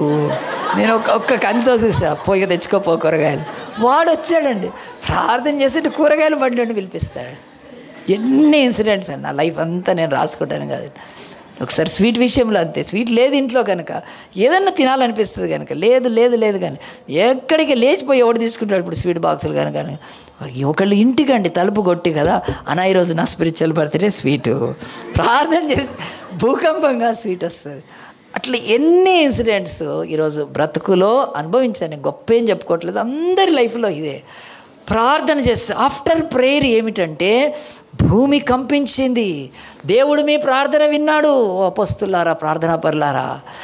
నేను ఒక ఒక్క కందితో చూసా పోయి తెచ్చుకోపో కూరగాయలు వాడు వచ్చాడండి ప్రార్థన చేస్తుంటే కూరగాయలు బండి నుండి పిలిపిస్తాడు ఎన్ని ఇన్సిడెంట్స్ అండి నా లైఫ్ అంతా నేను రాసుకుంటాను కాదు ఒకసారి స్వీట్ విషయంలో అంతే స్వీట్ లేదు ఇంట్లో కనుక ఏదన్నా తినాలనిపిస్తుంది కనుక లేదు లేదు లేదు కానీ ఎక్కడికి లేచిపోయి ఎవడు తీసుకుంటాడు ఇప్పుడు స్వీట్ బాక్సులు కనుక ఒకళ్ళు ఇంటికండి తలుపు కొట్టి కదా అనా ఈరోజు నా స్పిరిచువల్ బర్త్డే స్వీటు ప్రార్థన చేస్తే భూకంపంగా స్వీట్ వస్తుంది అట్లా ఎన్ని ఇన్సిడెంట్స్ ఈరోజు బ్రతుకులో అనుభవించాను నేను గొప్ప ఏం చెప్పుకోవట్లేదు అందరి లైఫ్లో ఇదే ప్రార్థన చేస్తే ఆఫ్టర్ ప్రేయర్ ఏమిటంటే భూమి కంపించింది దేవుడు మీ ప్రార్థన విన్నాడు ఓ అపస్తులారా ప్రార్థనా పరులారా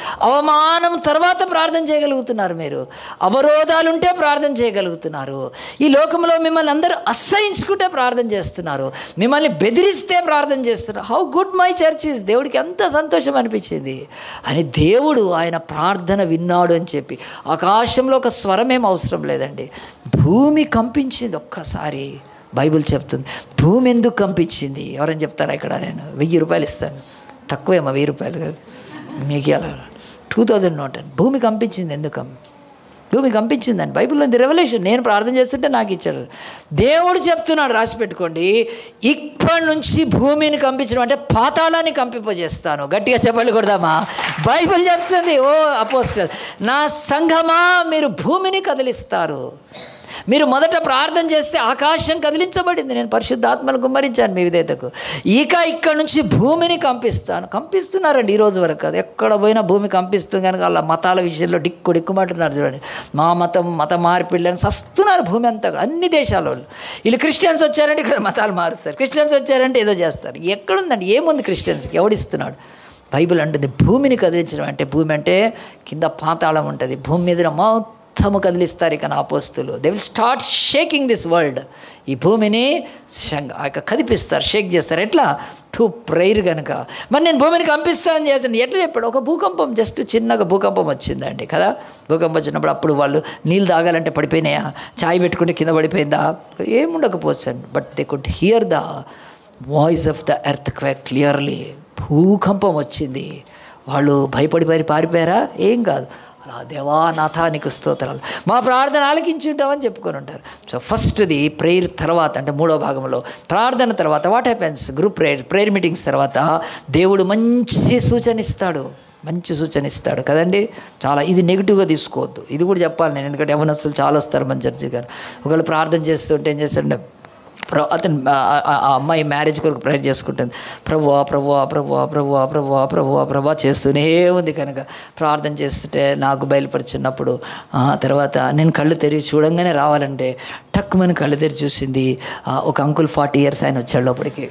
అవమానం తర్వాత ప్రార్థన చేయగలుగుతున్నారు మీరు అవరోధాలు ఉంటే ప్రార్థన చేయగలుగుతున్నారు ఈ లోకంలో మిమ్మల్ని అందరూ అసహించుకుంటే ప్రార్థన చేస్తున్నారు మిమ్మల్ని బెదిరిస్తే ప్రార్థన చేస్తున్నారు how good my church is దేవుడికి ఎంత సంతోషం అనిపించింది అని దేవుడు ఆయన ప్రార్థన విన్నాడు అని చెప్పి ఆకాశంలో ఒక స్వరం ఏం అవసరం లేదండి భూమి కంపించింది ఒక్కసారి బైబిల్ చెప్తుంది భూమి ఎందుకు కంపించింది ఎవరైనా చెప్తారా ఇక్కడ నేను వెయ్యి రూపాయలు ఇస్తాను తక్కువేమో వెయ్యి రూపాయలు కాదు మీకు అలా టూ థౌజండ్ నోట్ అండి భూమి కంపించింది ఎందుకు భూమి కంపించిందండి బైబిల్లో ఉంది రెవల్యూషన్ నేను ప్రార్థన చేస్తుంటే నాకు ఇచ్చాడు దేవుడు చెప్తున్నాడు రాసి పెట్టుకోండి ఇప్పటి నుంచి భూమిని కంపించడం అంటే పాతాళాన్ని కంపింపజేస్తాను గట్టిగా చెప్పండి కొడదామా బైబిల్ చెప్తుంది ఓ అపోస్టర్ నా సంఘమా మీరు భూమిని కదిలిస్తారు మీరు మొదట ప్రార్థన చేస్తే ఆకాశం కదిలించబడింది నేను పరిశుద్ధాత్మను గుమ్మరించాను మీ విధేతకు ఇక ఇక్కడ నుంచి భూమిని కంపిస్తాను కంపిస్తున్నారండి ఈ రోజు వరకు అది ఎక్కడ పోయినా భూమి కంపిస్తుంది కనుక వాళ్ళ మతాల విషయంలో డిక్కు డిక్కుమంటున్నారు చూడండి మా మతం మత మార్పిళ్ళని సస్తున్నారు భూమి అంతా కూడా. అన్ని దేశాల వాళ్ళు వీళ్ళు క్రిస్టియన్స్ వచ్చారంటే ఇక్కడ మతాలు మారుస్తారు క్రిస్టియన్స్ వచ్చారంటే ఏదో చేస్తారు ఎక్కడుందండి ఏముంది క్రిస్టియన్స్కి ఎవడిస్తున్నాడు బైబిల్ అంటుంది భూమిని కదిలించడం అంటే భూమి అంటే కింద పాతాళం ఉంటుంది భూమి మీద మొత్తము కదిలిస్తారు ఇక నా అపోస్తులు they will start shaking this world ఈ భూమిని శంగ ఆ యొక్క కదిపిస్తారు షేక్ చేస్తారు ఎట్లా థూ ప్రైర్ కనుక మరి నేను భూమిని కంపిస్తాను చేస్తాను ఎట్లా చెప్పాడు ఒక భూకంపం జస్ట్ చిన్నగా భూకంపం వచ్చిందండి కదా భూకంపం వచ్చినప్పుడు అప్పుడు వాళ్ళు నీళ్ళు తాగాలంటే పడిపోయినాయా చాయ్ పెట్టుకుంటే కింద పడిపోయిందా ఏముండకపోవచ్చు అండి but they could hear the voice of the earthquake clearly భూకంపం వచ్చింది వాళ్ళు భయపడి పడి పారిపోయారా ఏం కాదు అలా దేవా నాథా నీకు స్తోత్రాలు మా ప్రార్థన ఆలకించి ఉంటామని చెప్పుకొని ఉంటారు సో ఫస్ట్ది ప్రేయర్ తర్వాత అంటే మూడో భాగంలో ప్రార్థన తర్వాత what happens group prayer prayer meetings తర్వాత దేవుడు మంచి సూచన ఇస్తాడు మంచి సూచన ఇస్తాడు కదండి చాలా ఇది నెగిటివ్గా తీసుకోవద్దు ఇది కూడా చెప్పాలి నేను ఎందుకంటే యవనస్తులు చాలా వస్తారు మన చర్చి గారు ఒకవేళ ప్రార్థన చేస్తుంటే ఏం చేస్తారంటే ప్ర అతను ఆ ఆ- ఆ అమ్మాయి మ్యారేజ్ కొరకు ప్రేయర్ చేసుకుంటుంది ప్రభువా ప్రభువా ప్రభువా ప్రభువా ప్రభువా ప్రభువా ప్రభా చేస్తూనే ఉంది కనుక ప్రార్థన చేస్తుంటే నాకు బయలుపరుచున్నప్పుడు ఆ తర్వాత నేను కళ్ళు తెరిచి చూడంగానే రావాలంటే టక్కుమని కళ్ళు తెరిచి చూసింది ఆ, ఒక అంకుల్ ఫార్టీ ఇయర్స్ ఆయన వచ్చాడు లోపలికి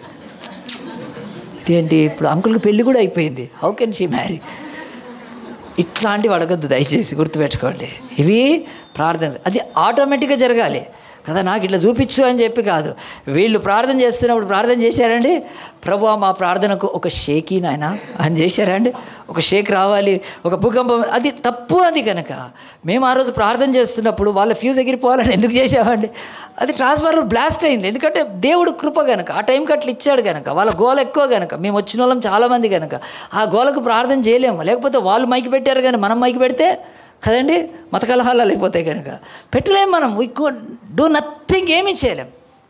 ఇదేంటి ఇప్పుడు అంకుల్కి పెళ్ళి కూడా అయిపోయింది హౌ కెన్ షీ మ్యారీ ఇట్లాంటివి అడగద్దు దయచేసి గుర్తుపెట్టుకోండి ఇవి ప్రార్థన అది ఆటోమేటిక్గా జరగాలి కదా నాకు ఇట్లా చూపించు అని చెప్పి కాదు వీళ్ళు ప్రార్థన చేస్తున్నప్పుడు ప్రార్థన చేశారండి ప్రభు మా ప్రార్థనకు ఒక షేకీ నాయన అని చేశారండి ఒక షేక్ రావాలి ఒక భూకంపం అది తప్పు అది కనుక మేము ఆ రోజు ప్రార్థన చేస్తున్నప్పుడు వాళ్ళ ఫ్యూజ్ ఎగిరిపోవాలని ఎందుకు చేసామండి అది ట్రాన్స్ఫార్మర్ బ్లాస్ట్ అయింది ఎందుకంటే దేవుడు కృప కనుక ఆ టైంకి అట్లా ఇచ్చాడు కనుక వాళ్ళ గోల ఎక్కువ కనుక మేము వచ్చిన వాళ్ళం చాలామంది కనుక ఆ గోలకు ప్రార్థన చేయలేము లేకపోతే వాళ్ళు మైకి పెట్టారు కానీ మనం మైకి పెడితే కదండి మత కలహాలు అయిపోతాయి కనుక పెట్టలేం మనం వీ కుడ్ డూ నథింగ్ ఏమీ చేయలేం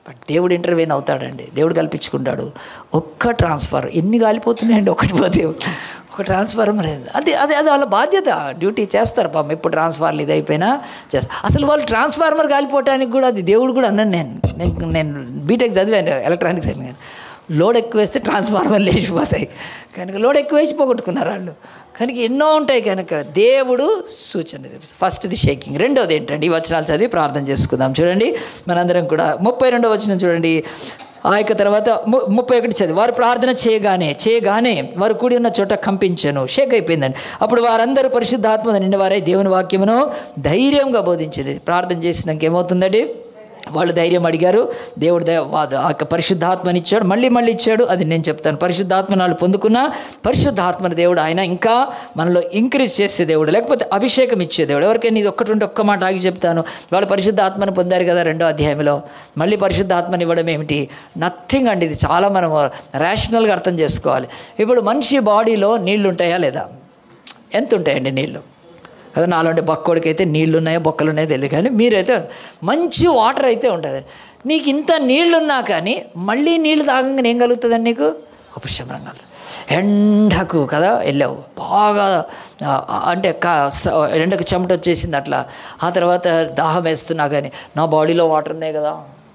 బట్ దేవుడు ఇంటర్వ్యూన్ అవుతాడండి దేవుడు కల్పించుకుంటాడు ఒక్క ట్రాన్స్ఫర్ ఎన్ని కాలిపోతున్నాయండి ఒకటి పోతే ఒక ట్రాన్స్ఫార్మర్ అయింది అది అది అది వాళ్ళ బాధ్యత డ్యూటీ చేస్తారు పాపం ఎప్పుడు ట్రాన్స్ఫార్మర్ ఇది అయిపోయినా చేస్తారు అసలు వాళ్ళు ట్రాన్స్ఫార్మర్ కాలిపోవటానికి కూడా అది దేవుడు కూడా అన్నాను నేను నేను నేను బీటెక్ చదివాను ఎలక్ట్రానిక్స్ అని కానీ లోడ్ ఎక్కువ వేస్తే ట్రాన్స్ఫార్మర్ లేచిపోతాయి కనుక లోడ్ ఎక్కువ వేసి పోగొట్టుకున్నారు వాళ్ళు కనుక ఎన్నో ఉంటాయి కనుక దేవుడు సూచన చూపిస్తారు ఫస్ట్ది షేకింగ్ రెండోది ఏంటండి ఈ వచనాలు చదివి ప్రార్థన చేసుకుందాం చూడండి మనందరం కూడా ముప్పై రెండో వచనం చూడండి ఆ యొక్క తర్వాత ము ముప్పై ఒకటి చదివి వారు ప్రార్థన చేయగానే చేయగానే వారు కూడి ఉన్న చోట కంపించాను షేక్ అయిపోయిందండి అప్పుడు వారందరూ పరిశుద్ధాత్మ నిండి వారై దేవుని వాక్యమును ధైర్యంగా బోధించింది ప్రార్థన చేసినాక ఏమవుతుందండి వాళ్ళు ధైర్యం అడిగారు దేవుడు దయ వా- ఆ యొక్క పరిశుద్ధాత్మని ఇచ్చాడు మళ్ళీ మళ్ళీ ఇచ్చాడు అది నేను చెప్తాను పరిశుద్ధాత్మని వాళ్ళు పొందుకున్న పరిశుద్ధాత్మని దేవుడు ఆయన ఇంకా మనలో ఇంక్రీజ్ చేసే దేవుడు లేకపోతే అభిషేకం ఇచ్చే దేవుడు ఎవరికైనా ఇది ఒక్కటి ఉంటే ఒక్క మాట ఆగి చెప్తాను వాళ్ళు పరిశుద్ధాత్మని పొందారు కదా రెండో అధ్యాయంలో మళ్ళీ పరిశుద్ధాత్మని ఇవ్వడం ఏమిటి నథింగ్ అండి ఇది చాలా మనం రేషనల్గా అర్థం చేసుకోవాలి ఇప్పుడు మనిషి బాడీలో నీళ్లు ఉంటాయా లేదా ఎంత ఉంటాయండి నీళ్ళు కదా నాలుగు బక్కోడికి అయితే నీళ్ళు ఉన్నాయో బొక్కలు ఉన్నాయో తెలియదు కానీ మీరైతే మంచి వాటర్ అయితే ఉంటుంది నీకు ఇంత నీళ్లున్నా కానీ మళ్ళీ నీళ్లు తాగంగానే ఏం కలుగుతుందండి నీకు ఉపశమనం కలుగుతుంది ఎండకు కదా వెళ్ళావు బాగా ఆ, అంటే కా- స- ఎండకు చెమట వచ్చేసింది అట్లా ఆ తర్వాత దాహం వేస్తున్నా కానీ నా బాడీలో వాటర్ ఉన్నాయి కదా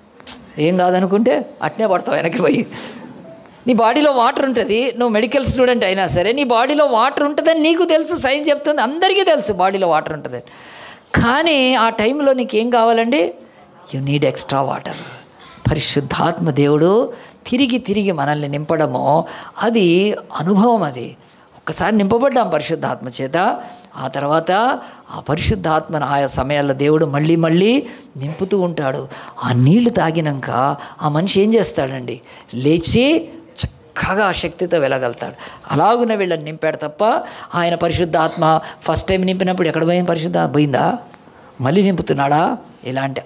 ఏం కాదనుకుంటే అట్నే పడతావు వెనక్కి పోయి నీ బాడీలో వాటర్ ఉంటుంది నువ్వు మెడికల్ స్టూడెంట్ అయినా సరే నీ బాడీలో వాటర్ ఉంటుందని నీకు తెలుసు సైన్స్ చెప్తుంది అందరికీ తెలుసు బాడీలో వాటర్ ఉంటుంది కానీ ఆ టైంలో నీకు ఏం కావాలండి యు నీడ్ ఎక్స్ట్రా వాటర్ పరిశుద్ధాత్మ దేవుడు తిరిగి తిరిగి మనల్ని నింపడము అది అనుభవం అది ఒక్కసారి నింపబడ్డాం పరిశుద్ధాత్మ చేత ఆ తర్వాత ఆ పరిశుద్ధాత్మను ఆయా సమయాల్లో దేవుడు మళ్ళీ మళ్ళీ నింపుతూ ఉంటాడు ఆ నీళ్లు తాగినాక ఆ మనిషి ఏం చేస్తాడండి లేచి చక్కగా ఆ శక్తితో వెళ్ళగలుగుతాడు అలాగున వీళ్ళని నింపాడు తప్ప ఆయన పరిశుద్ధాత్మ ఫస్ట్ టైం నింపినప్పుడు ఎక్కడ పోయిన పరిశుద్ధ పోయిందా మళ్ళీ నింపుతున్నాడా ఇలాంటి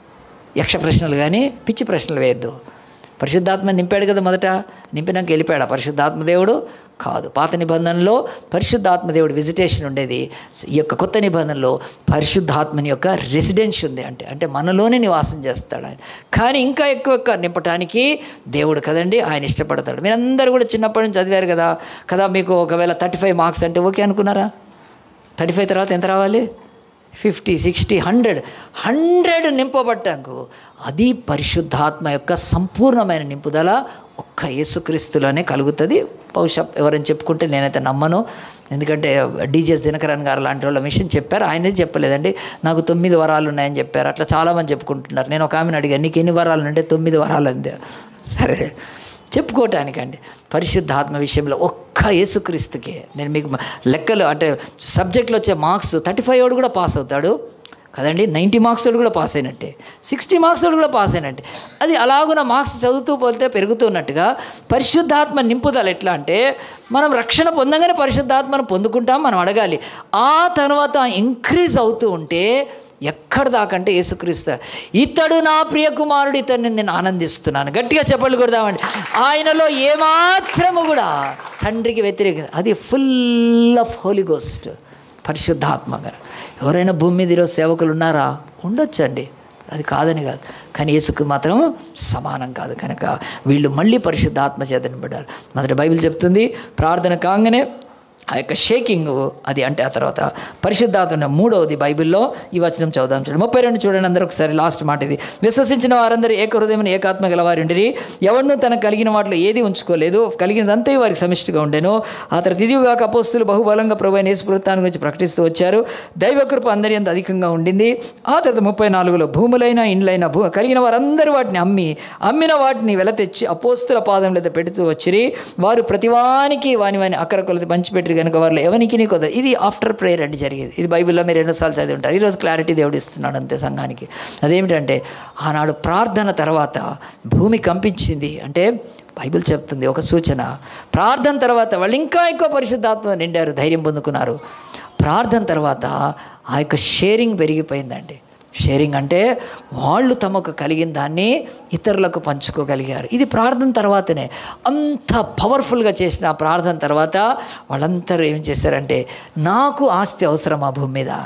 యక్ష ప్రశ్నలు కానీ పిచ్చి ప్రశ్నలు వేయద్దు పరిశుద్ధాత్మ నింపాడు కదా మొదట నింపినాక వెళ్ళిపోయాడు ఆ పరిశుద్ధాత్మ దేవుడు కాదు పాత నిబంధనలో పరిశుద్ధాత్మ దేవుడు విజిటేషన్ ఉండేది ఈ యొక్క కొత్త నిబంధనలో పరిశుద్ధాత్మని యొక్క రెసిడెన్స్ ఉంది అంటే అంటే మనలోనే నివాసం చేస్తాడు ఆయన కానీ ఇంకా ఎక్కువ ఎక్కువ నింపటానికి దేవుడు కదండి ఆయన ఇష్టపడతాడు మీరందరూ కూడా చిన్నప్పటి నుంచి చదివారు కదా కదా మీకు ఒకవేళ థర్టీ ఫైవ్ మార్క్స్ అంటే ఓకే అనుకున్నారా థర్టీ ఫైవ్ తర్వాత ఎంత రావాలి ఫిఫ్టీ సిక్స్టీ హండ్రెడ్ హండ్రెడ్ నింపబట్టాకు అది పరిశుద్ధాత్మ యొక్క సంపూర్ణమైన నింపుదల ఒక్క యేసుక్రీస్తులోనే కలుగుతుంది బహుశా ఎవరైనా చెప్పుకుంటే నేనైతే నమ్మను ఎందుకంటే డీజెస్ దినకరన్ గారు లాంటి వాళ్ళ విషయం చెప్పారు ఆయనే చెప్పలేదండి నాకు తొమ్మిది వరాలు ఉన్నాయని చెప్పారు అట్లా చాలామంది చెప్పుకుంటున్నారు నేను ఒక ఆమెను అడిగాను నీకు ఎన్ని వరాలు అంటే తొమ్మిది వరాలు అంతే సరే చెప్పుకోవటానికండి పరిశుద్ధాత్మ విషయంలో ఒక్క యేసుక్రీస్తుకే నేను మీకు మ- లెక్కలు అంటే సబ్జెక్ట్లో వచ్చే మార్క్స్ థర్టీ ఫైవ్ వాడు కూడా పాస్ అవుతాడు కదండి నైంటీ మార్క్స్ వాడు కూడా పాస్ అయినట్టే సిక్స్టీ మార్క్స్ వాడు కూడా పాస్ అయినట్టే అది అలాగున మార్క్స్ చదువుతూ పోతే పెరుగుతున్నట్టుగా పరిశుద్ధాత్మ నింపుదల ఎట్లా అంటే మనం రక్షణ పొందగానే పరిశుద్ధాత్మను పొందుకుంటాం మనం అడగాలి ఆ తర్వాత ఇంక్రీజ్ అవుతూ ఉంటే ఎక్కడ దాకంటే యేసుక్రీస్తు ఇతడు నా ప్రియ కుమారుడు ఇతన్ని నేను ఆనందిస్తున్నాను గట్టిగా చెప్పలు కొడదామండి ఆయనలో ఏమాత్రము కూడా తండ్రికి వ్యతిరేక అది ఫుల్ ఆఫ్ హోలీ గోస్ట్ పరిశుద్ధాత్మ గారు ఎవరైనా భూమి మీద ఈరోజు సేవకులు ఉన్నారా ఉండొచ్చండి అది కాదని కాదు కానీ యేసుకు మాత్రం సమానం కాదు కనుక వీళ్ళు మళ్ళీ పరిశుద్ధాత్మ చేత నింపడ్డారు మొదట బైబిల్ చెప్తుంది ప్రార్థన కాగానే ఆ యొక్క షేకింగ్ అది అంటే ఆ తర్వాత పరిశుద్ధాత్మ మూడవది బైబిల్లో ఈ వచనం చదువుదాం చూడండి ముప్పై రెండు చూడండి అందరూ ఒకసారి లాస్ట్ మాట ఇది విశ్వసించిన వారందరూ ఏక హృదయం ఏకాత్మ గలవారి ఉండిరి ఎవరినూ తనకు కలిగిన వాటిలో ఏది ఉంచుకోలేదు కలిగినదంతా వారికి సమిష్టిగా ఉండేను ఆ తర్వాత ఇదిగా అపోస్తులు బహుబలంగా ప్రభు అయిన యేసుప్రతాన్ని గురించి ప్రకటిస్తూ వచ్చారు దైవకృప అందరి అంత అధికంగా ఉండింది ఆ తర్వాత ముప్పై నాలుగులో భూములైన ఇండ్లైన భూ కలిగిన వారందరూ వాటిని అమ్మి అమ్మిన వాటిని వెల తెచ్చి అపోస్తుల పాదం లేదా పెడుతూ వచ్చిరి వారు ప్రతివానికి వాని వాని అక్కర కొలది పంచిపెట్టి కనుక వారిలో ఎవరికి నీ కొద్ది ఇది ఆఫ్టర్ ప్రేయర్ అంటే జరిగేది ఇది బైబిల్లో మీరు ఎన్నోసార్లు చదివి ఉంటారు ఈరోజు క్లారిటీ దేవుడు ఇస్తున్నాడు అంతే సంఘానికి అదేమిటంటే ఆనాడు ప్రార్థన తర్వాత భూమి కంపించింది అంటే బైబిల్ చెప్తుంది ఒక సూచన ప్రార్థన తర్వాత వాళ్ళు ఇంకా ఎక్కువ పరిశుద్ధాత్మ నిండారు ధైర్యం పొందుకున్నారు ప్రార్థన తర్వాత ఆ యొక్క షేరింగ్ పెరిగిపోయిందండి షేరింగ్ అంటే వాళ్ళు తమకు కలిగిన దాన్ని ఇతరులకు పంచుకోగలిగారు ఇది ప్రార్థన తర్వాతనే అంత పవర్ఫుల్గా చేసిన ఆ ప్రార్థన తర్వాత వాళ్ళందరూ ఏం చేశారంటే నాకు ఆస్తి అవసరం ఆ భూమి మీద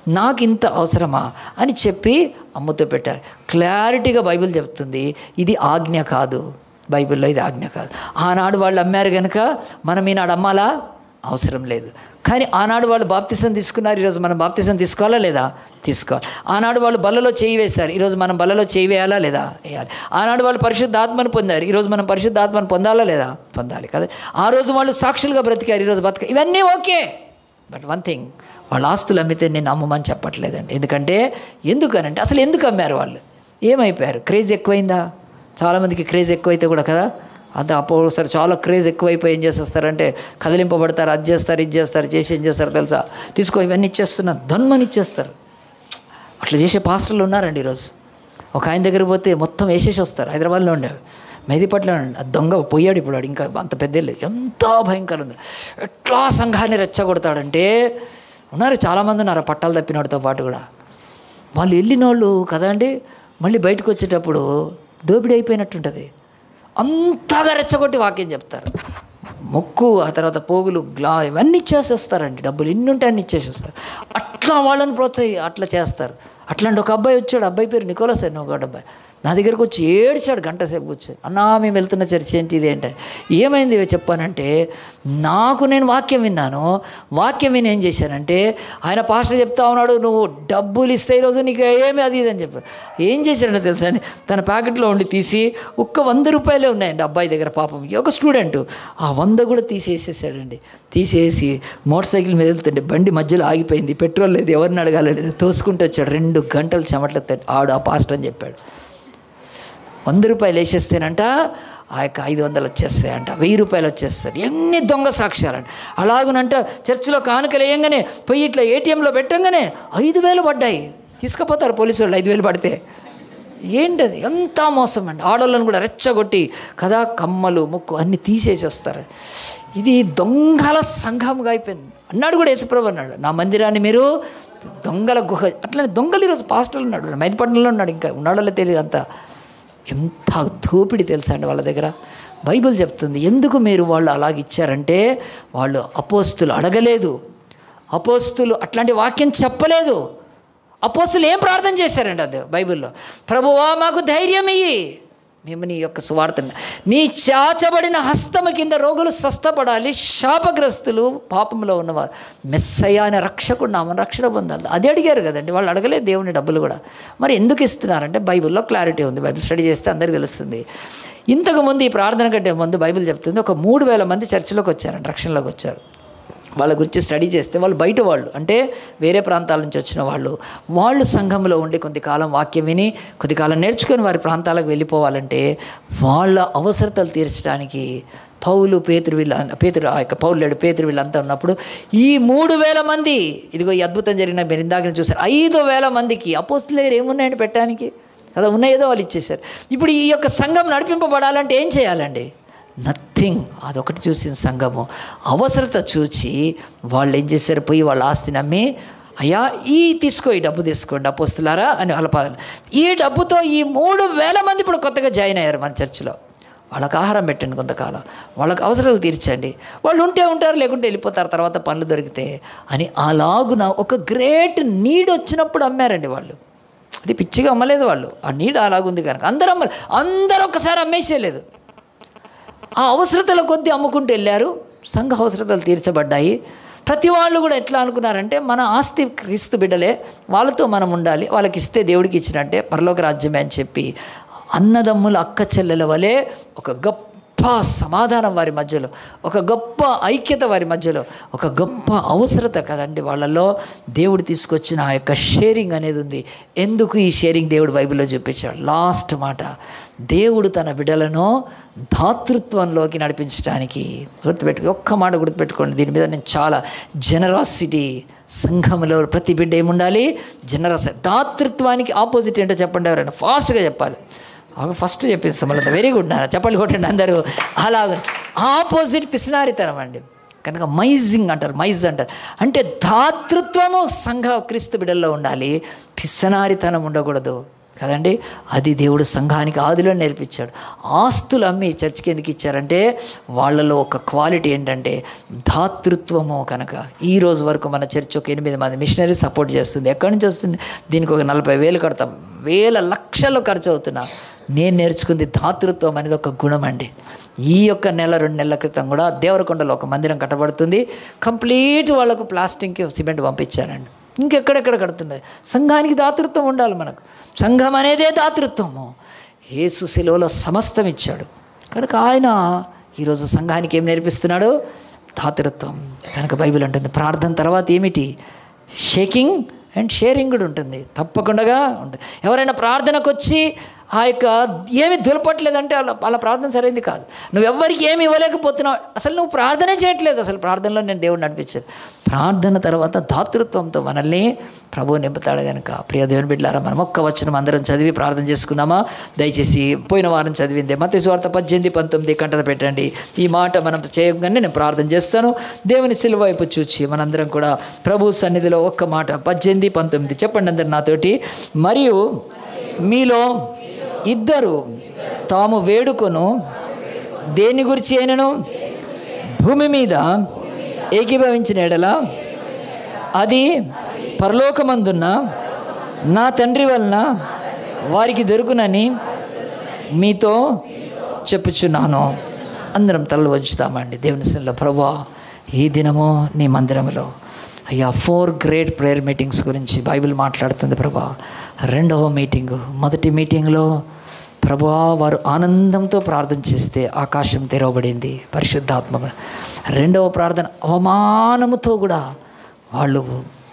నాకు ఇంత అవసరమా అని చెప్పి అమ్ముతూ పెట్టారు క్లారిటీగా బైబిల్ చెప్తుంది ఇది ఆజ్ఞ కాదు బైబిల్లో ఇది ఆజ్ఞ కాదు ఆనాడు వాళ్ళు అమ్మారు కనుక మనం ఈనాడు అమ్మాలా అవసరం లేదు కానీ ఆనాడు వాళ్ళు బాప్తిసం తీసుకున్నారు ఈరోజు మనం బాప్తిసం తీసుకోవాలా లేదా తీసుకోవాలి ఆనాడు వాళ్ళు బల్లలో చేయి వేశారు ఈరోజు మనం బల్లలో చేయి వేయాలా లేదా వేయాలి ఆనాడు వాళ్ళు పరిశుద్ధ ఆత్మను పొందారు ఈరోజు మనం పరిశుద్ధ ఆత్మను పొందాలా లేదా పొందాలి కదా ఆ రోజు వాళ్ళు సాక్షులుగా బ్రతికారు ఈరోజు బతక ఇవన్నీ ఓకే బట్ వన్ థింగ్ వాళ్ళ ఆస్తులు అమ్మితే నేను అమ్మమని చెప్పట్లేదండి ఎందుకంటే ఎందుకనంటే అసలు ఎందుకు అమ్మారు వాళ్ళు ఏమైపోయారు క్రేజ్ ఎక్కువైందా చాలామందికి క్రేజ్ ఎక్కువైతే కూడా కదా అంత అప్పుడు ఒకసారి చాలా క్రేజ్ ఎక్కువైపోయి ఏం చేసేస్తారంటే కదిలింపబడతారు అది చేస్తారు ఇది చేస్తారు చేసి ఏం చేస్తారు తెలుసా తీసుకో ఇవన్నీ ఇచ్చేస్తున్నా ధన్మని ఇచ్చేస్తారు అట్లా చేసే పాస్టర్లు ఉన్నారండి ఈరోజు ఒక ఆయన దగ్గర పోతే మొత్తం వేసేసి వస్తారు హైదరాబాద్లో ఉండేవాడు మెహదీపట్ల ఆ దొంగ పోయాడు ఇప్పుడు వాడు ఇంకా అంత పెద్ద ఎంత భయంకరం ఉంది ఎట్లా సంఘాన్ని రెచ్చగొడతాడంటే ఉన్నారు చాలామంది ఉన్నారు ఆ పట్టాలు తప్పినోడితో పాటు కూడా వాళ్ళు వెళ్ళిన వాళ్ళు కదా అండి మళ్ళీ బయటకు వచ్చేటప్పుడు దోపిడీ అయిపోయినట్టుంటుంది అంతగా రెచ్చగొట్టి వాక్యం చెప్తారు మొక్కు ఆ తర్వాత పోగులు గ్లా ఇవన్నీ ఇచ్చేసి వస్తారండి డబ్బులు ఎన్ని ఉంటే అన్ని ఇచ్చేసి వస్తారు అట్లా వాళ్ళని ప్రోత్సహి అట్లా చేస్తారు అట్లాంటి ఒక అబ్బాయి వచ్చాడు అబ్బాయి పేరు నికోలస్ అని ఒక అబ్బాయి నా దగ్గరకు వచ్చి ఏడ్చాడు గంట సేపు కూర్చొని అన్నా మేము వెళ్తున్న చర్చ ఏంటి ఇది ఏంటి ఏమైంది చెప్పానంటే నాకు నేను వాక్యం విన్నాను వాక్యం విని ఏం చేశానంటే ఆయన పాస్టర్ చెప్తా ఉన్నాడు నువ్వు డబ్బులు ఇస్తే ఈరోజు నీకు ఏమి అది ఇది అని చెప్పాడు ఏం చేశాడంటే తెలుసా అండి తన ప్యాకెట్లో ఉండి తీసి ఒక్క వంద రూపాయలే ఉన్నాయండి అబ్బాయి దగ్గర పాపం ఒక స్టూడెంట్ ఆ వంద కూడా తీసేసేసాడండి తీసేసి మోటార్ సైకిల్ మీద వెళ్తుంటే బండి మధ్యలో ఆగిపోయింది పెట్రోల్ లేదు ఎవరిని అడగాలి తోసుకుంటూ వచ్చాడు రెండు గంటలు చెమటలు తట్టి ఆడు ఆ పాస్టర్ అని చెప్పాడు వంద రూపాయలు వేసేస్తేనంట ఆ యొక్క ఐదు వందలు వచ్చేస్తాయంట వెయ్యి రూపాయలు వచ్చేస్తారు ఎన్ని దొంగ సాక్ష్యాలంట అలాగునంట చర్చిలో కానుకలు వేయంగానే పోయి ఇట్లా ఏటీఎంలో పెట్టంగానే ఐదు వేలు పడ్డాయి తీసుకుపోతారు పోలీసు వాళ్ళు ఐదు వేలు పడితే ఏంటది ఎంత మోసం అండి ఆడవాళ్ళని కూడా రెచ్చగొట్టి కదా కమ్మలు ముక్కు అన్ని తీసేసేస్తారు ఇది దొంగల సంఘంగా అయిపోయింది అన్నాడు కూడా యేసుప్రభు అన్నాడు నా మందిరాన్ని మీరు దొంగల గుహ అట్లనే దొంగలు ఈరోజు పాస్టర్లు ఉన్నాడు మైదపట్నంలో ఉన్నాడు ఇంకా ఉన్నాడో తెలియదు అంతా ఎంత దోపిడి తెలుసా అండి వాళ్ళ దగ్గర బైబిల్ చెప్తుంది ఎందుకు మీరు వాళ్ళు అలాగ ఇచ్చారంటే వాళ్ళు అపోస్తులు అడగలేదు అపోస్తులు అట్లాంటి వాక్యం చెప్పలేదు అపోస్తులు ఏం ప్రార్థన చేశారండి అది బైబిల్లో ప్రభువా మాకు ధైర్యం ఇయ్యి మేము నీ యొక్క సువార్తను నీ చాచబడిన హస్తము కింద రోగులు స్వస్థపడాలి శాపగ్రస్తులు పాపంలో ఉన్నవారు మెస్సయ్య అనే రక్షకుడు నామని రక్షణ పొందాలి అది అడిగారు కదండి వాళ్ళు అడగలేదు దేవుని డబ్బులు కూడా మరి ఎందుకు ఇస్తున్నారంటే బైబిల్లో క్లారిటీ ఉంది బైబిల్ స్టడీ చేస్తే అందరికీ తెలుస్తుంది ఇంతకుముందు ఈ ప్రార్థన కంటే ముందు బైబిల్ చెప్తుంది ఒక మూడు వేల మంది చర్చిలోకి వచ్చారండి రక్షణలోకి వచ్చారు వాళ్ళ గురించి స్టడీ చేస్తే వాళ్ళు బయట వాళ్ళు అంటే వేరే ప్రాంతాల నుంచి వచ్చిన వాళ్ళు వాళ్ళు సంఘంలో ఉండి కొంతకాలం వాక్యం విని కొద్దికాలం నేర్చుకొని వారి ప్రాంతాలకు వెళ్ళిపోవాలంటే వాళ్ళ అవసరతలు తీర్చడానికి పౌలు పేతురు వీళ్ళ పేతురు ఆ యొక్క పౌరులేడు పేతురు వీళ్ళంతా ఉన్నప్పుడు ఈ మూడు వేల మంది ఇదిగో ఈ అద్భుతం జరిగిన మీరు ఇందాక చూసారు ఐదు వేల మందికి అపోస్తుల దగ్గర ఏమున్నాయండి పెట్టడానికి కదా ఉన్నాయేదో వాళ్ళు ఇచ్చేశారు ఇప్పుడు ఈ యొక్క సంఘం నడిపింపబడాలంటే ఏం చేయాలండి నథింగ్ అదొకటి చూసిన సంఘము అవసరత చూచి వాళ్ళు ఏం చేశారు పోయి వాళ్ళ ఆస్తిని అమ్మి అయ్యా ఈ తీసుకో ఈ డబ్బు తీసుకోండి అపోస్తులారా అని వాళ్ళ పాదాలు ఈ డబ్బుతో ఈ మూడు వేల మంది ఇప్పుడు కొత్తగా జాయిన్ అయ్యారు మన చర్చిలో వాళ్ళకి ఆహారం పెట్టండి కొంతకాలం వాళ్ళకి అవసరాలు తీర్చండి వాళ్ళు ఉంటే ఉంటారు లేకుంటే వెళ్ళిపోతారు తర్వాత పనులు దొరికితే అని అలాగున ఒక గ్రేట్ నీడ్ వచ్చినప్పుడు అమ్మారండి వాళ్ళు అది పిచ్చిగా అమ్మలేదు వాళ్ళు ఆ నీడ్ అలాగుంది కనుక అందరూ అమ్మ అందరూ ఒకసారి అమ్మేసేయలేదు ఆ అవసరతల కొద్దీ అమ్ముకుంటూ వెళ్ళారు సంఘ అవసరతలు తీర్చబడ్డాయి ప్రతి వాళ్ళు కూడా ఎట్లా అనుకున్నారంటే మన ఆస్తి క్రీస్తు బిడ్డలే వాళ్ళతో మనం ఉండాలి వాళ్ళకి ఇస్తే దేవుడికి ఇచ్చినట్టే పరలోక రాజ్యమే అని చెప్పి అన్నదమ్ముల అక్క చెల్లెల వలె ఒక గొప్ప సమాధానం వారి మధ్యలో ఒక గొప్ప ఐక్యత వారి మధ్యలో ఒక గొప్ప అవసరత కదండి వాళ్ళలో దేవుడు తీసుకొచ్చిన ఆ యొక్క షేరింగ్ అనేది ఉంది ఎందుకు ఈ షేరింగ్ దేవుడు బైబిల్లో చూపించాడు లాస్ట్ మాట దేవుడు తన బిడ్డలను దాతృత్వంలోకి నడిపించడానికి గుర్తుపెట్టుకో ఒక్క మాట గుర్తుపెట్టుకోండి దీని మీద నేను చాలా జనరాసిటీ సంఘంలో ప్రతి బిడ్డ ఏముండాలి జనరస్ దాతృత్వానికి ఆపోజిట్ ఏంటో చెప్పండి ఎవరైనా ఫాస్ట్గా చెప్పాలి ఫస్ట్ చెప్పింది సమలత వెరీ గుడ్ నాన్న చెప్పండి కొట్టండి అందరూ అలాగ ఆపోజిట్ పిసినారితనం అండి కనుక మైజింగ్ అంటారు మైజ్ అంటారు అంటే దాతృత్వము సంఘ క్రీస్తు బిడ్డల్లో ఉండాలి పిసనారితనం ఉండకూడదు కదండి అది దేవుడు సంఘానికి ఆదిలో నేర్పించాడు ఆస్తులు అమ్మి చర్చికి ఎందుకు ఇచ్చారంటే వాళ్ళలో ఒక క్వాలిటీ ఏంటంటే దాతృత్వము కనుక ఈ రోజు వరకు మన చర్చ్ ఒక ఎనిమిది మంది మిషనరీ సపోర్ట్ చేస్తుంది ఎక్కడి నుంచి వస్తుంది దీనికి ఒక నలభై వేలు కడతాం వేల లక్షలు ఖర్చు అవుతున్నా నేను నేర్చుకుంది దాతృత్వం అనేది ఒక గుణం అండి ఈ యొక్క నెల రెండు నెలల క్రితం కూడా దేవరకొండలో ఒక మందిరం కట్టబడుతుంది కంప్లీట్ వాళ్ళకు ప్లాస్టింగ్కి సిమెంట్ పంపించానండి ఇంకెక్కడెక్కడ కడుతుంది సంఘానికి దాతృత్వం ఉండాలి మనకు సంఘం అనేదే దాతృత్వము యేసు శిలువలో సమస్తం ఇచ్చాడు కనుక ఆయన ఈరోజు సంఘానికి ఏం నేర్పిస్తున్నాడు దాతృత్వం కనుక బైబిల్ అంటుంది ప్రార్థన తర్వాత ఏమిటి షేకింగ్ అండ్ షేరింగ్ కూడా ఉంటుంది తప్పకుండా ఉంటుంది ఎవరైనా ప్రార్థనకు వచ్చి ఆ యొక్క ఏమి దులపట్లేదంటే అలా అలా ప్రార్థన సరైనది కాదు నువ్వు ఎవ్వరికి ఏమి ఇవ్వలేకపోతున్నావు అసలు నువ్వు ప్రార్థనే చేయట్లేదు అసలు ప్రార్థనలో నేను దేవుడు నడిపించాను ప్రార్థన తర్వాత దాతృత్వంతో మనల్ని ప్రభు నింపుతాడు కనుక ప్రియ దేవుని బిడ్డారా మనం ఒక్క వచనం అందరం చదివి ప్రార్థన చేసుకుందామా దయచేసి పోయిన వారం చదివిందే మత స్వార్థ పద్దెనిమిది పంతొమ్మిది కంటత పెట్టండి ఈ మాట మనం చేయగానే నేను ప్రార్థన చేస్తాను దేవుని సిలువ వైపు చూచి మనందరం కూడా ప్రభు సన్నిధిలో ఒక్క మాట పద్దెనిమిది పంతొమ్మిది చెప్పండి అందరు నాతోటి మరియు మీలో ఇద్దరు తాము వేడుకొను దేని గురించి అయినను భూమి మీద ఏకీభవించిన ఎడల అది పరలోకమందున్న నా తండ్రి వలన వారికి దొరుకునని మీతో చెప్పుచున్నాను అందరం తలలు వంచుతామండి దేవుని సన్నిలో ప్రభా ఈ దినము నీ మందిరంలో అయ్యా ఫోర్ గ్రేట్ ప్రేయర్ మీటింగ్స్ గురించి బైబిల్ మాట్లాడుతుంది ప్రభా రెండవ మీటింగు మొదటి మీటింగ్లో ప్రభా వారు ఆనందంతో ప్రార్థన చేస్తే ఆకాశం తెరవబడింది పరిశుద్ధాత్మ రెండవ ప్రార్థన అవమానముతో కూడా వాళ్ళు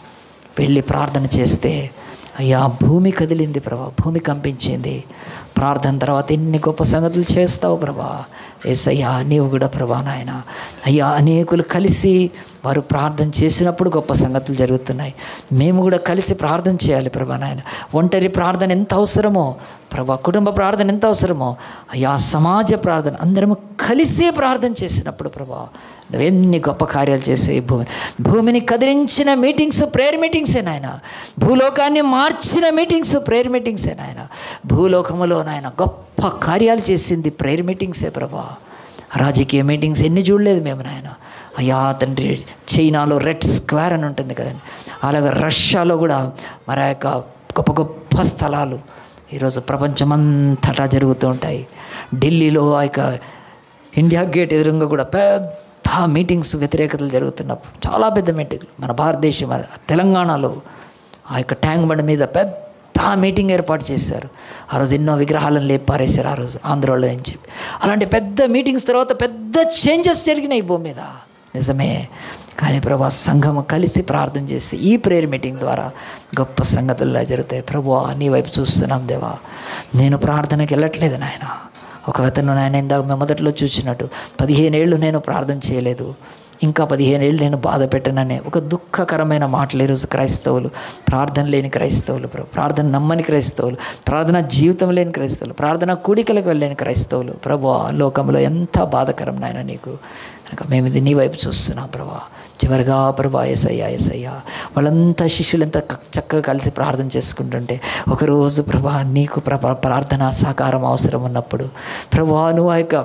వెళ్ళి ప్రార్థన చేస్తే అయ్యా భూమి కదిలింది ప్రభా భూమి కంపించింది ప్రార్థన తర్వాత ఎన్ని గొప్ప సంగతులు చేస్తావు ప్రభా ఏసయ్యా నీవు కూడా ప్రభా నాయన అయ్యా అనేకులు కలిసి వారు ప్రార్థన చేసినప్పుడు గొప్ప సంగతులు జరుగుతున్నాయి మేము కూడా కలిసి ప్రార్థన చేయాలి ప్రభా నాయన ఒంటరి ప్రార్థన ఎంత అవసరమో ప్రభా కుటుంబ ప్రార్థన ఎంత అవసరమో అయ్యా సమాజ ప్రార్థన అందరము కలిసి ప్రార్థన చేసినప్పుడు ప్రభా నువ్వెన్ని గొప్ప కార్యాలు చేసే ఈ భూమి భూమిని కదిలించిన మీటింగ్స్ ప్రేయర్ మీటింగ్సే నాయన భూలోకాన్ని మార్చిన మీటింగ్స్ ప్రేయర్ మీటింగ్సే నాయన భూలోకములో నాయన గొప్ప కార్యాలు చేసింది ప్రేయర్ మీటింగ్సే ప్రభా రాజకీయ మీటింగ్స్ ఎన్ని చూడలేదు మేము నాయన అయ్యా తండ్రి చైనాలో రెడ్ స్క్వేర్ అని ఉంటుంది కదండి అలాగే రష్యాలో కూడా మరి ఆ యొక్క గొప్ప గొప్ప స్థలాలు ఈరోజు ప్రపంచమంతటా జరుగుతూ ఉంటాయి ఢిల్లీలో ఆ యొక్క ఇండియా గేట్ ఎదురుగా కూడా పెద్ద మీటింగ్స్ వ్యతిరేకతలు జరుగుతున్నప్పుడు చాలా పెద్ద మీటింగ్లు మన భారతదేశం మన తెలంగాణలో ఆ యొక్క ట్యాంక్ బండ్ మీద పెద్ద మీటింగ్ ఏర్పాటు చేశారు ఆ రోజు ఎన్నో విగ్రహాలను లేపి పారేశారు ఆ రోజు ఆంధ్రలో అని చెప్పి అలాంటి పెద్ద మీటింగ్స్ తర్వాత పెద్ద చేంజెస్ జరిగినాయి ఈ భూమి మీద నిజమే కానీ ప్రభా సంఘము కలిసి ప్రార్థన చేస్తే ఈ ప్రేయర్ మీటింగ్ ద్వారా గొప్ప సంగతుల్లో జరుగుతాయి ప్రభు నీ వైపు చూస్తున్నాం దేవా నేను ప్రార్థనకి వెళ్ళట్లేదు నాయన ఒక అతను నాయన ఇందాక మేము మొదట్లో చూసినట్టు పదిహేను ఏళ్ళు నేను ప్రార్థన చేయలేదు ఇంకా పదిహేను ఏళ్ళు నేను బాధ పెట్టననే ఒక దుఃఖకరమైన మాటలు ఈరోజు క్రైస్తవులు ప్రార్థన లేని క్రైస్తవులు ప్రభు ప్రార్థన నమ్మని క్రైస్తవులు ప్రార్థన జీవితం లేని క్రైస్తవులు ప్రార్థన కూడికలకు వెళ్ళలేని క్రైస్తవులు ప్రభు ఆ లోకంలో ఎంత బాధకరం నాయన నీకు కనుక మేము ఇది నీ వైపు చూస్తున్నాం ప్రభా చివరిగా ప్రభా ఎసయ్యా ఎసయ్యా వాళ్ళంతా శిష్యులంతా క- చక్కగా కలిసి ప్రార్థన చేసుకుంటుంటే ఒకరోజు ప్రభా నీకు ప్రభా ప్రార్థన సహకారం అవసరం ఉన్నప్పుడు ప్రభా నువ్వు ఆ యొక్క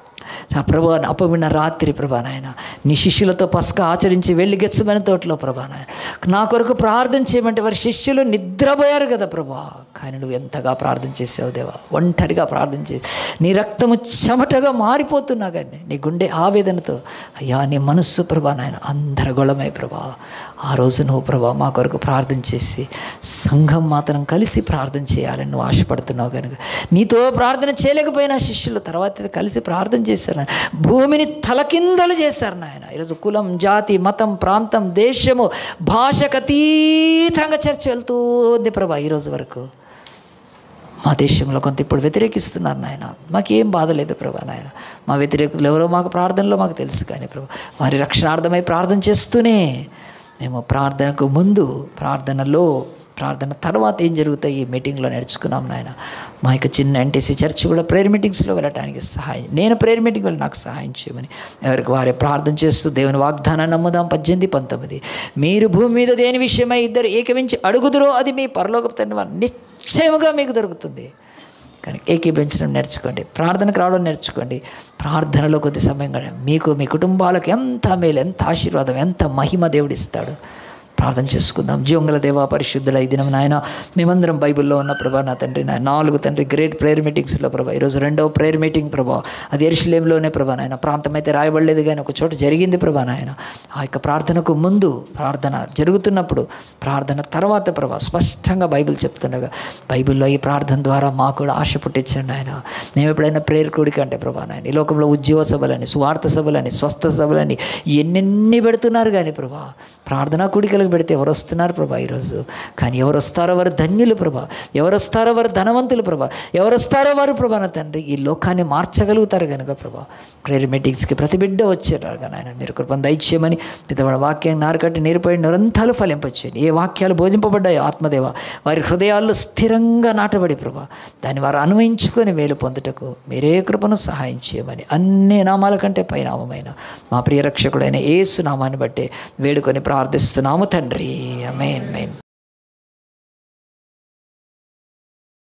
ఆ ప్రభా అపవిన్న రాత్రి ప్రభా నాయన నీ శిష్యులతో పసక ఆచరించి వెళ్ళి గెచ్చమని తోటలో ప్రభా నాయన నా కొరకు ప్రార్థన చేయమంటే వారి శిష్యులు నిద్రపోయారు కదా ప్రభా కానీ నువ్వు ఎంతగా ప్రార్థన చేసావు దేవా ఒంటరిగా ప్రార్థన చేసి నీ రక్తము చెమటగా మారిపోతున్నా కానీ నీ గుండె ఆవేదనతో అయ్యా నీ మనస్సు ప్రభా నాయన అందరగొళమై ప్రభా ఆ రోజు నువ్వు ప్రభా మా కొరకు ప్రార్థన చేసి సంఘం మాత్రం కలిసి ప్రార్థన చేయాలని నువ్వు ఆశపడుతున్నావు కనుక నీతో ప్రార్థన చేయలేకపోయినా శిష్యులు తర్వాత కలిసి ప్రార్థన చేశారు నాయన. భూమిని తలకిందలు చేశారు నాయన ఈరోజు కులం జాతి మతం ప్రాంతం దేశము భాషకు అతీతంగా చర్చ వెళ్తుంది ప్రభా ఈరోజు వరకు మా దేశంలో కొంత ఇప్పుడు వ్యతిరేకిస్తున్నారు నాయన మాకేం బాధ లేదు ప్రభా నాయన మా వ్యతిరేకులు ఎవరో మాకు ప్రార్థనలో మాకు తెలుసు కానీ ప్రభు వారి రక్షణార్థమై ప్రార్థన చేస్తూనే మేము ప్రార్థనకు ముందు ప్రార్థనలో ప్రార్థన తర్వాత ఏం జరుగుతాయి ఈ మీటింగ్లో నేర్చుకున్నాం నాయన మా యొక్క చిన్న ఎన్టీసీ చర్చ్ కూడా ప్రేయర్ మీటింగ్స్లో వెళ్ళడానికి సహాయం నేను ప్రేయర్ మీటింగ్ వెళ్ళి నాకు సహాయం చేయమని ఎవరికి వారే ప్రార్థన చేస్తూ దేవుని వాగ్దానాన్ని నమ్ముదాం పద్దెనిమిది పంతొమ్మిది మీరు భూమి మీద దేని విషయమై ఇద్దరు ఏకమించి అడుగుదురో అది మీ పరలోక తండ్రి వారు నిశ్చ నిశ్చయముగా మీకు దొరుకుతుంది కానీ ఏకీపించడం నేర్చుకోండి ప్రార్థనకు రావడం నేర్చుకోండి ప్రార్థనలో కొద్ది సమయం గడ మీకు మీ కుటుంబాలకు ఎంత మేలు ఎంత ఆశీర్వాదం ఎంత మహిమ దేవుడిస్తాడు ప్రార్థన చేసుకుందాం జీవంగల దేవా పరిశుద్ధుల ఈ దినం నాయన మేమందరం బైబిల్లో ఉన్న ప్రభా నా తండ్రి నా నాలుగు తండ్రి గ్రేట్ ప్రేయర్ మీటింగ్స్లో ప్రభా ఈరోజు రెండవ ప్రేయర్ మీటింగ్ ప్రభా అది ఎరుషులేంలోనే ప్రభా నాయన ప్రాంతం అయితే రాయబడలేదు కానీ ఒక చోట జరిగింది ప్రభా నాయన ఆ యొక్క ప్రార్థనకు ముందు ప్రార్థన జరుగుతున్నప్పుడు ప్రార్థన తర్వాత ప్రభా స్పష్టంగా బైబిల్ చెప్తుండగా బైబిల్లో ఈ ప్రార్థన ద్వారా మాకు కూడా ఆశ పుట్టించండి ఆయన మేము ఎప్పుడైనా ప్రేయర్ కూడిక అంటే ప్రభా నాయన ఈ లోకంలో ఉద్యోగ సభలని సువార్త సభలని స్వస్థ సభలని ఎన్నెన్ని పెడుతున్నారు కానీ ప్రభా ప్రార్థనా కూడికలకు పెడితే ఎవరు వస్తున్నారు ప్రభా ఈరోజు కానీ ఎవరు వస్తారో వారు ధన్యులు ప్రభా ఎవరు వస్తారో వారు ధనవంతులు ప్రభా ఎవరు వస్తారో వారు ప్రభా నా తండ్రి ఈ లోకాన్ని మార్చగలుగుతారు కనుక ప్రభా ప్రేయర్ మీటింగ్స్కి ప్రతి బిడ్డ వచ్చారు నాయన మీరు కృపను దయచేయమని పితవాడ వాక్యాన్ని నారుకట్టి నీరుపై నిరంతరాలు ఫలింపచేయండి ఏ వాక్యాలు బోధింపబడ్డాయో ఆత్మదేవ వారి హృదయాల్లో స్థిరంగా నాటబడి ప్రభా దాన్ని వారు అన్వయించుకొని మేలు పొందుటకు మీరే కృపను సహాయం చేయమని అన్ని నామాల కంటే పైనామమైన మా ప్రియ రక్షకుడైన ఏసు నామాన్ని బట్టి వేడుకొని ప్రార్థిస్తున్నాము తండ్రి అమేన్ మెయిన్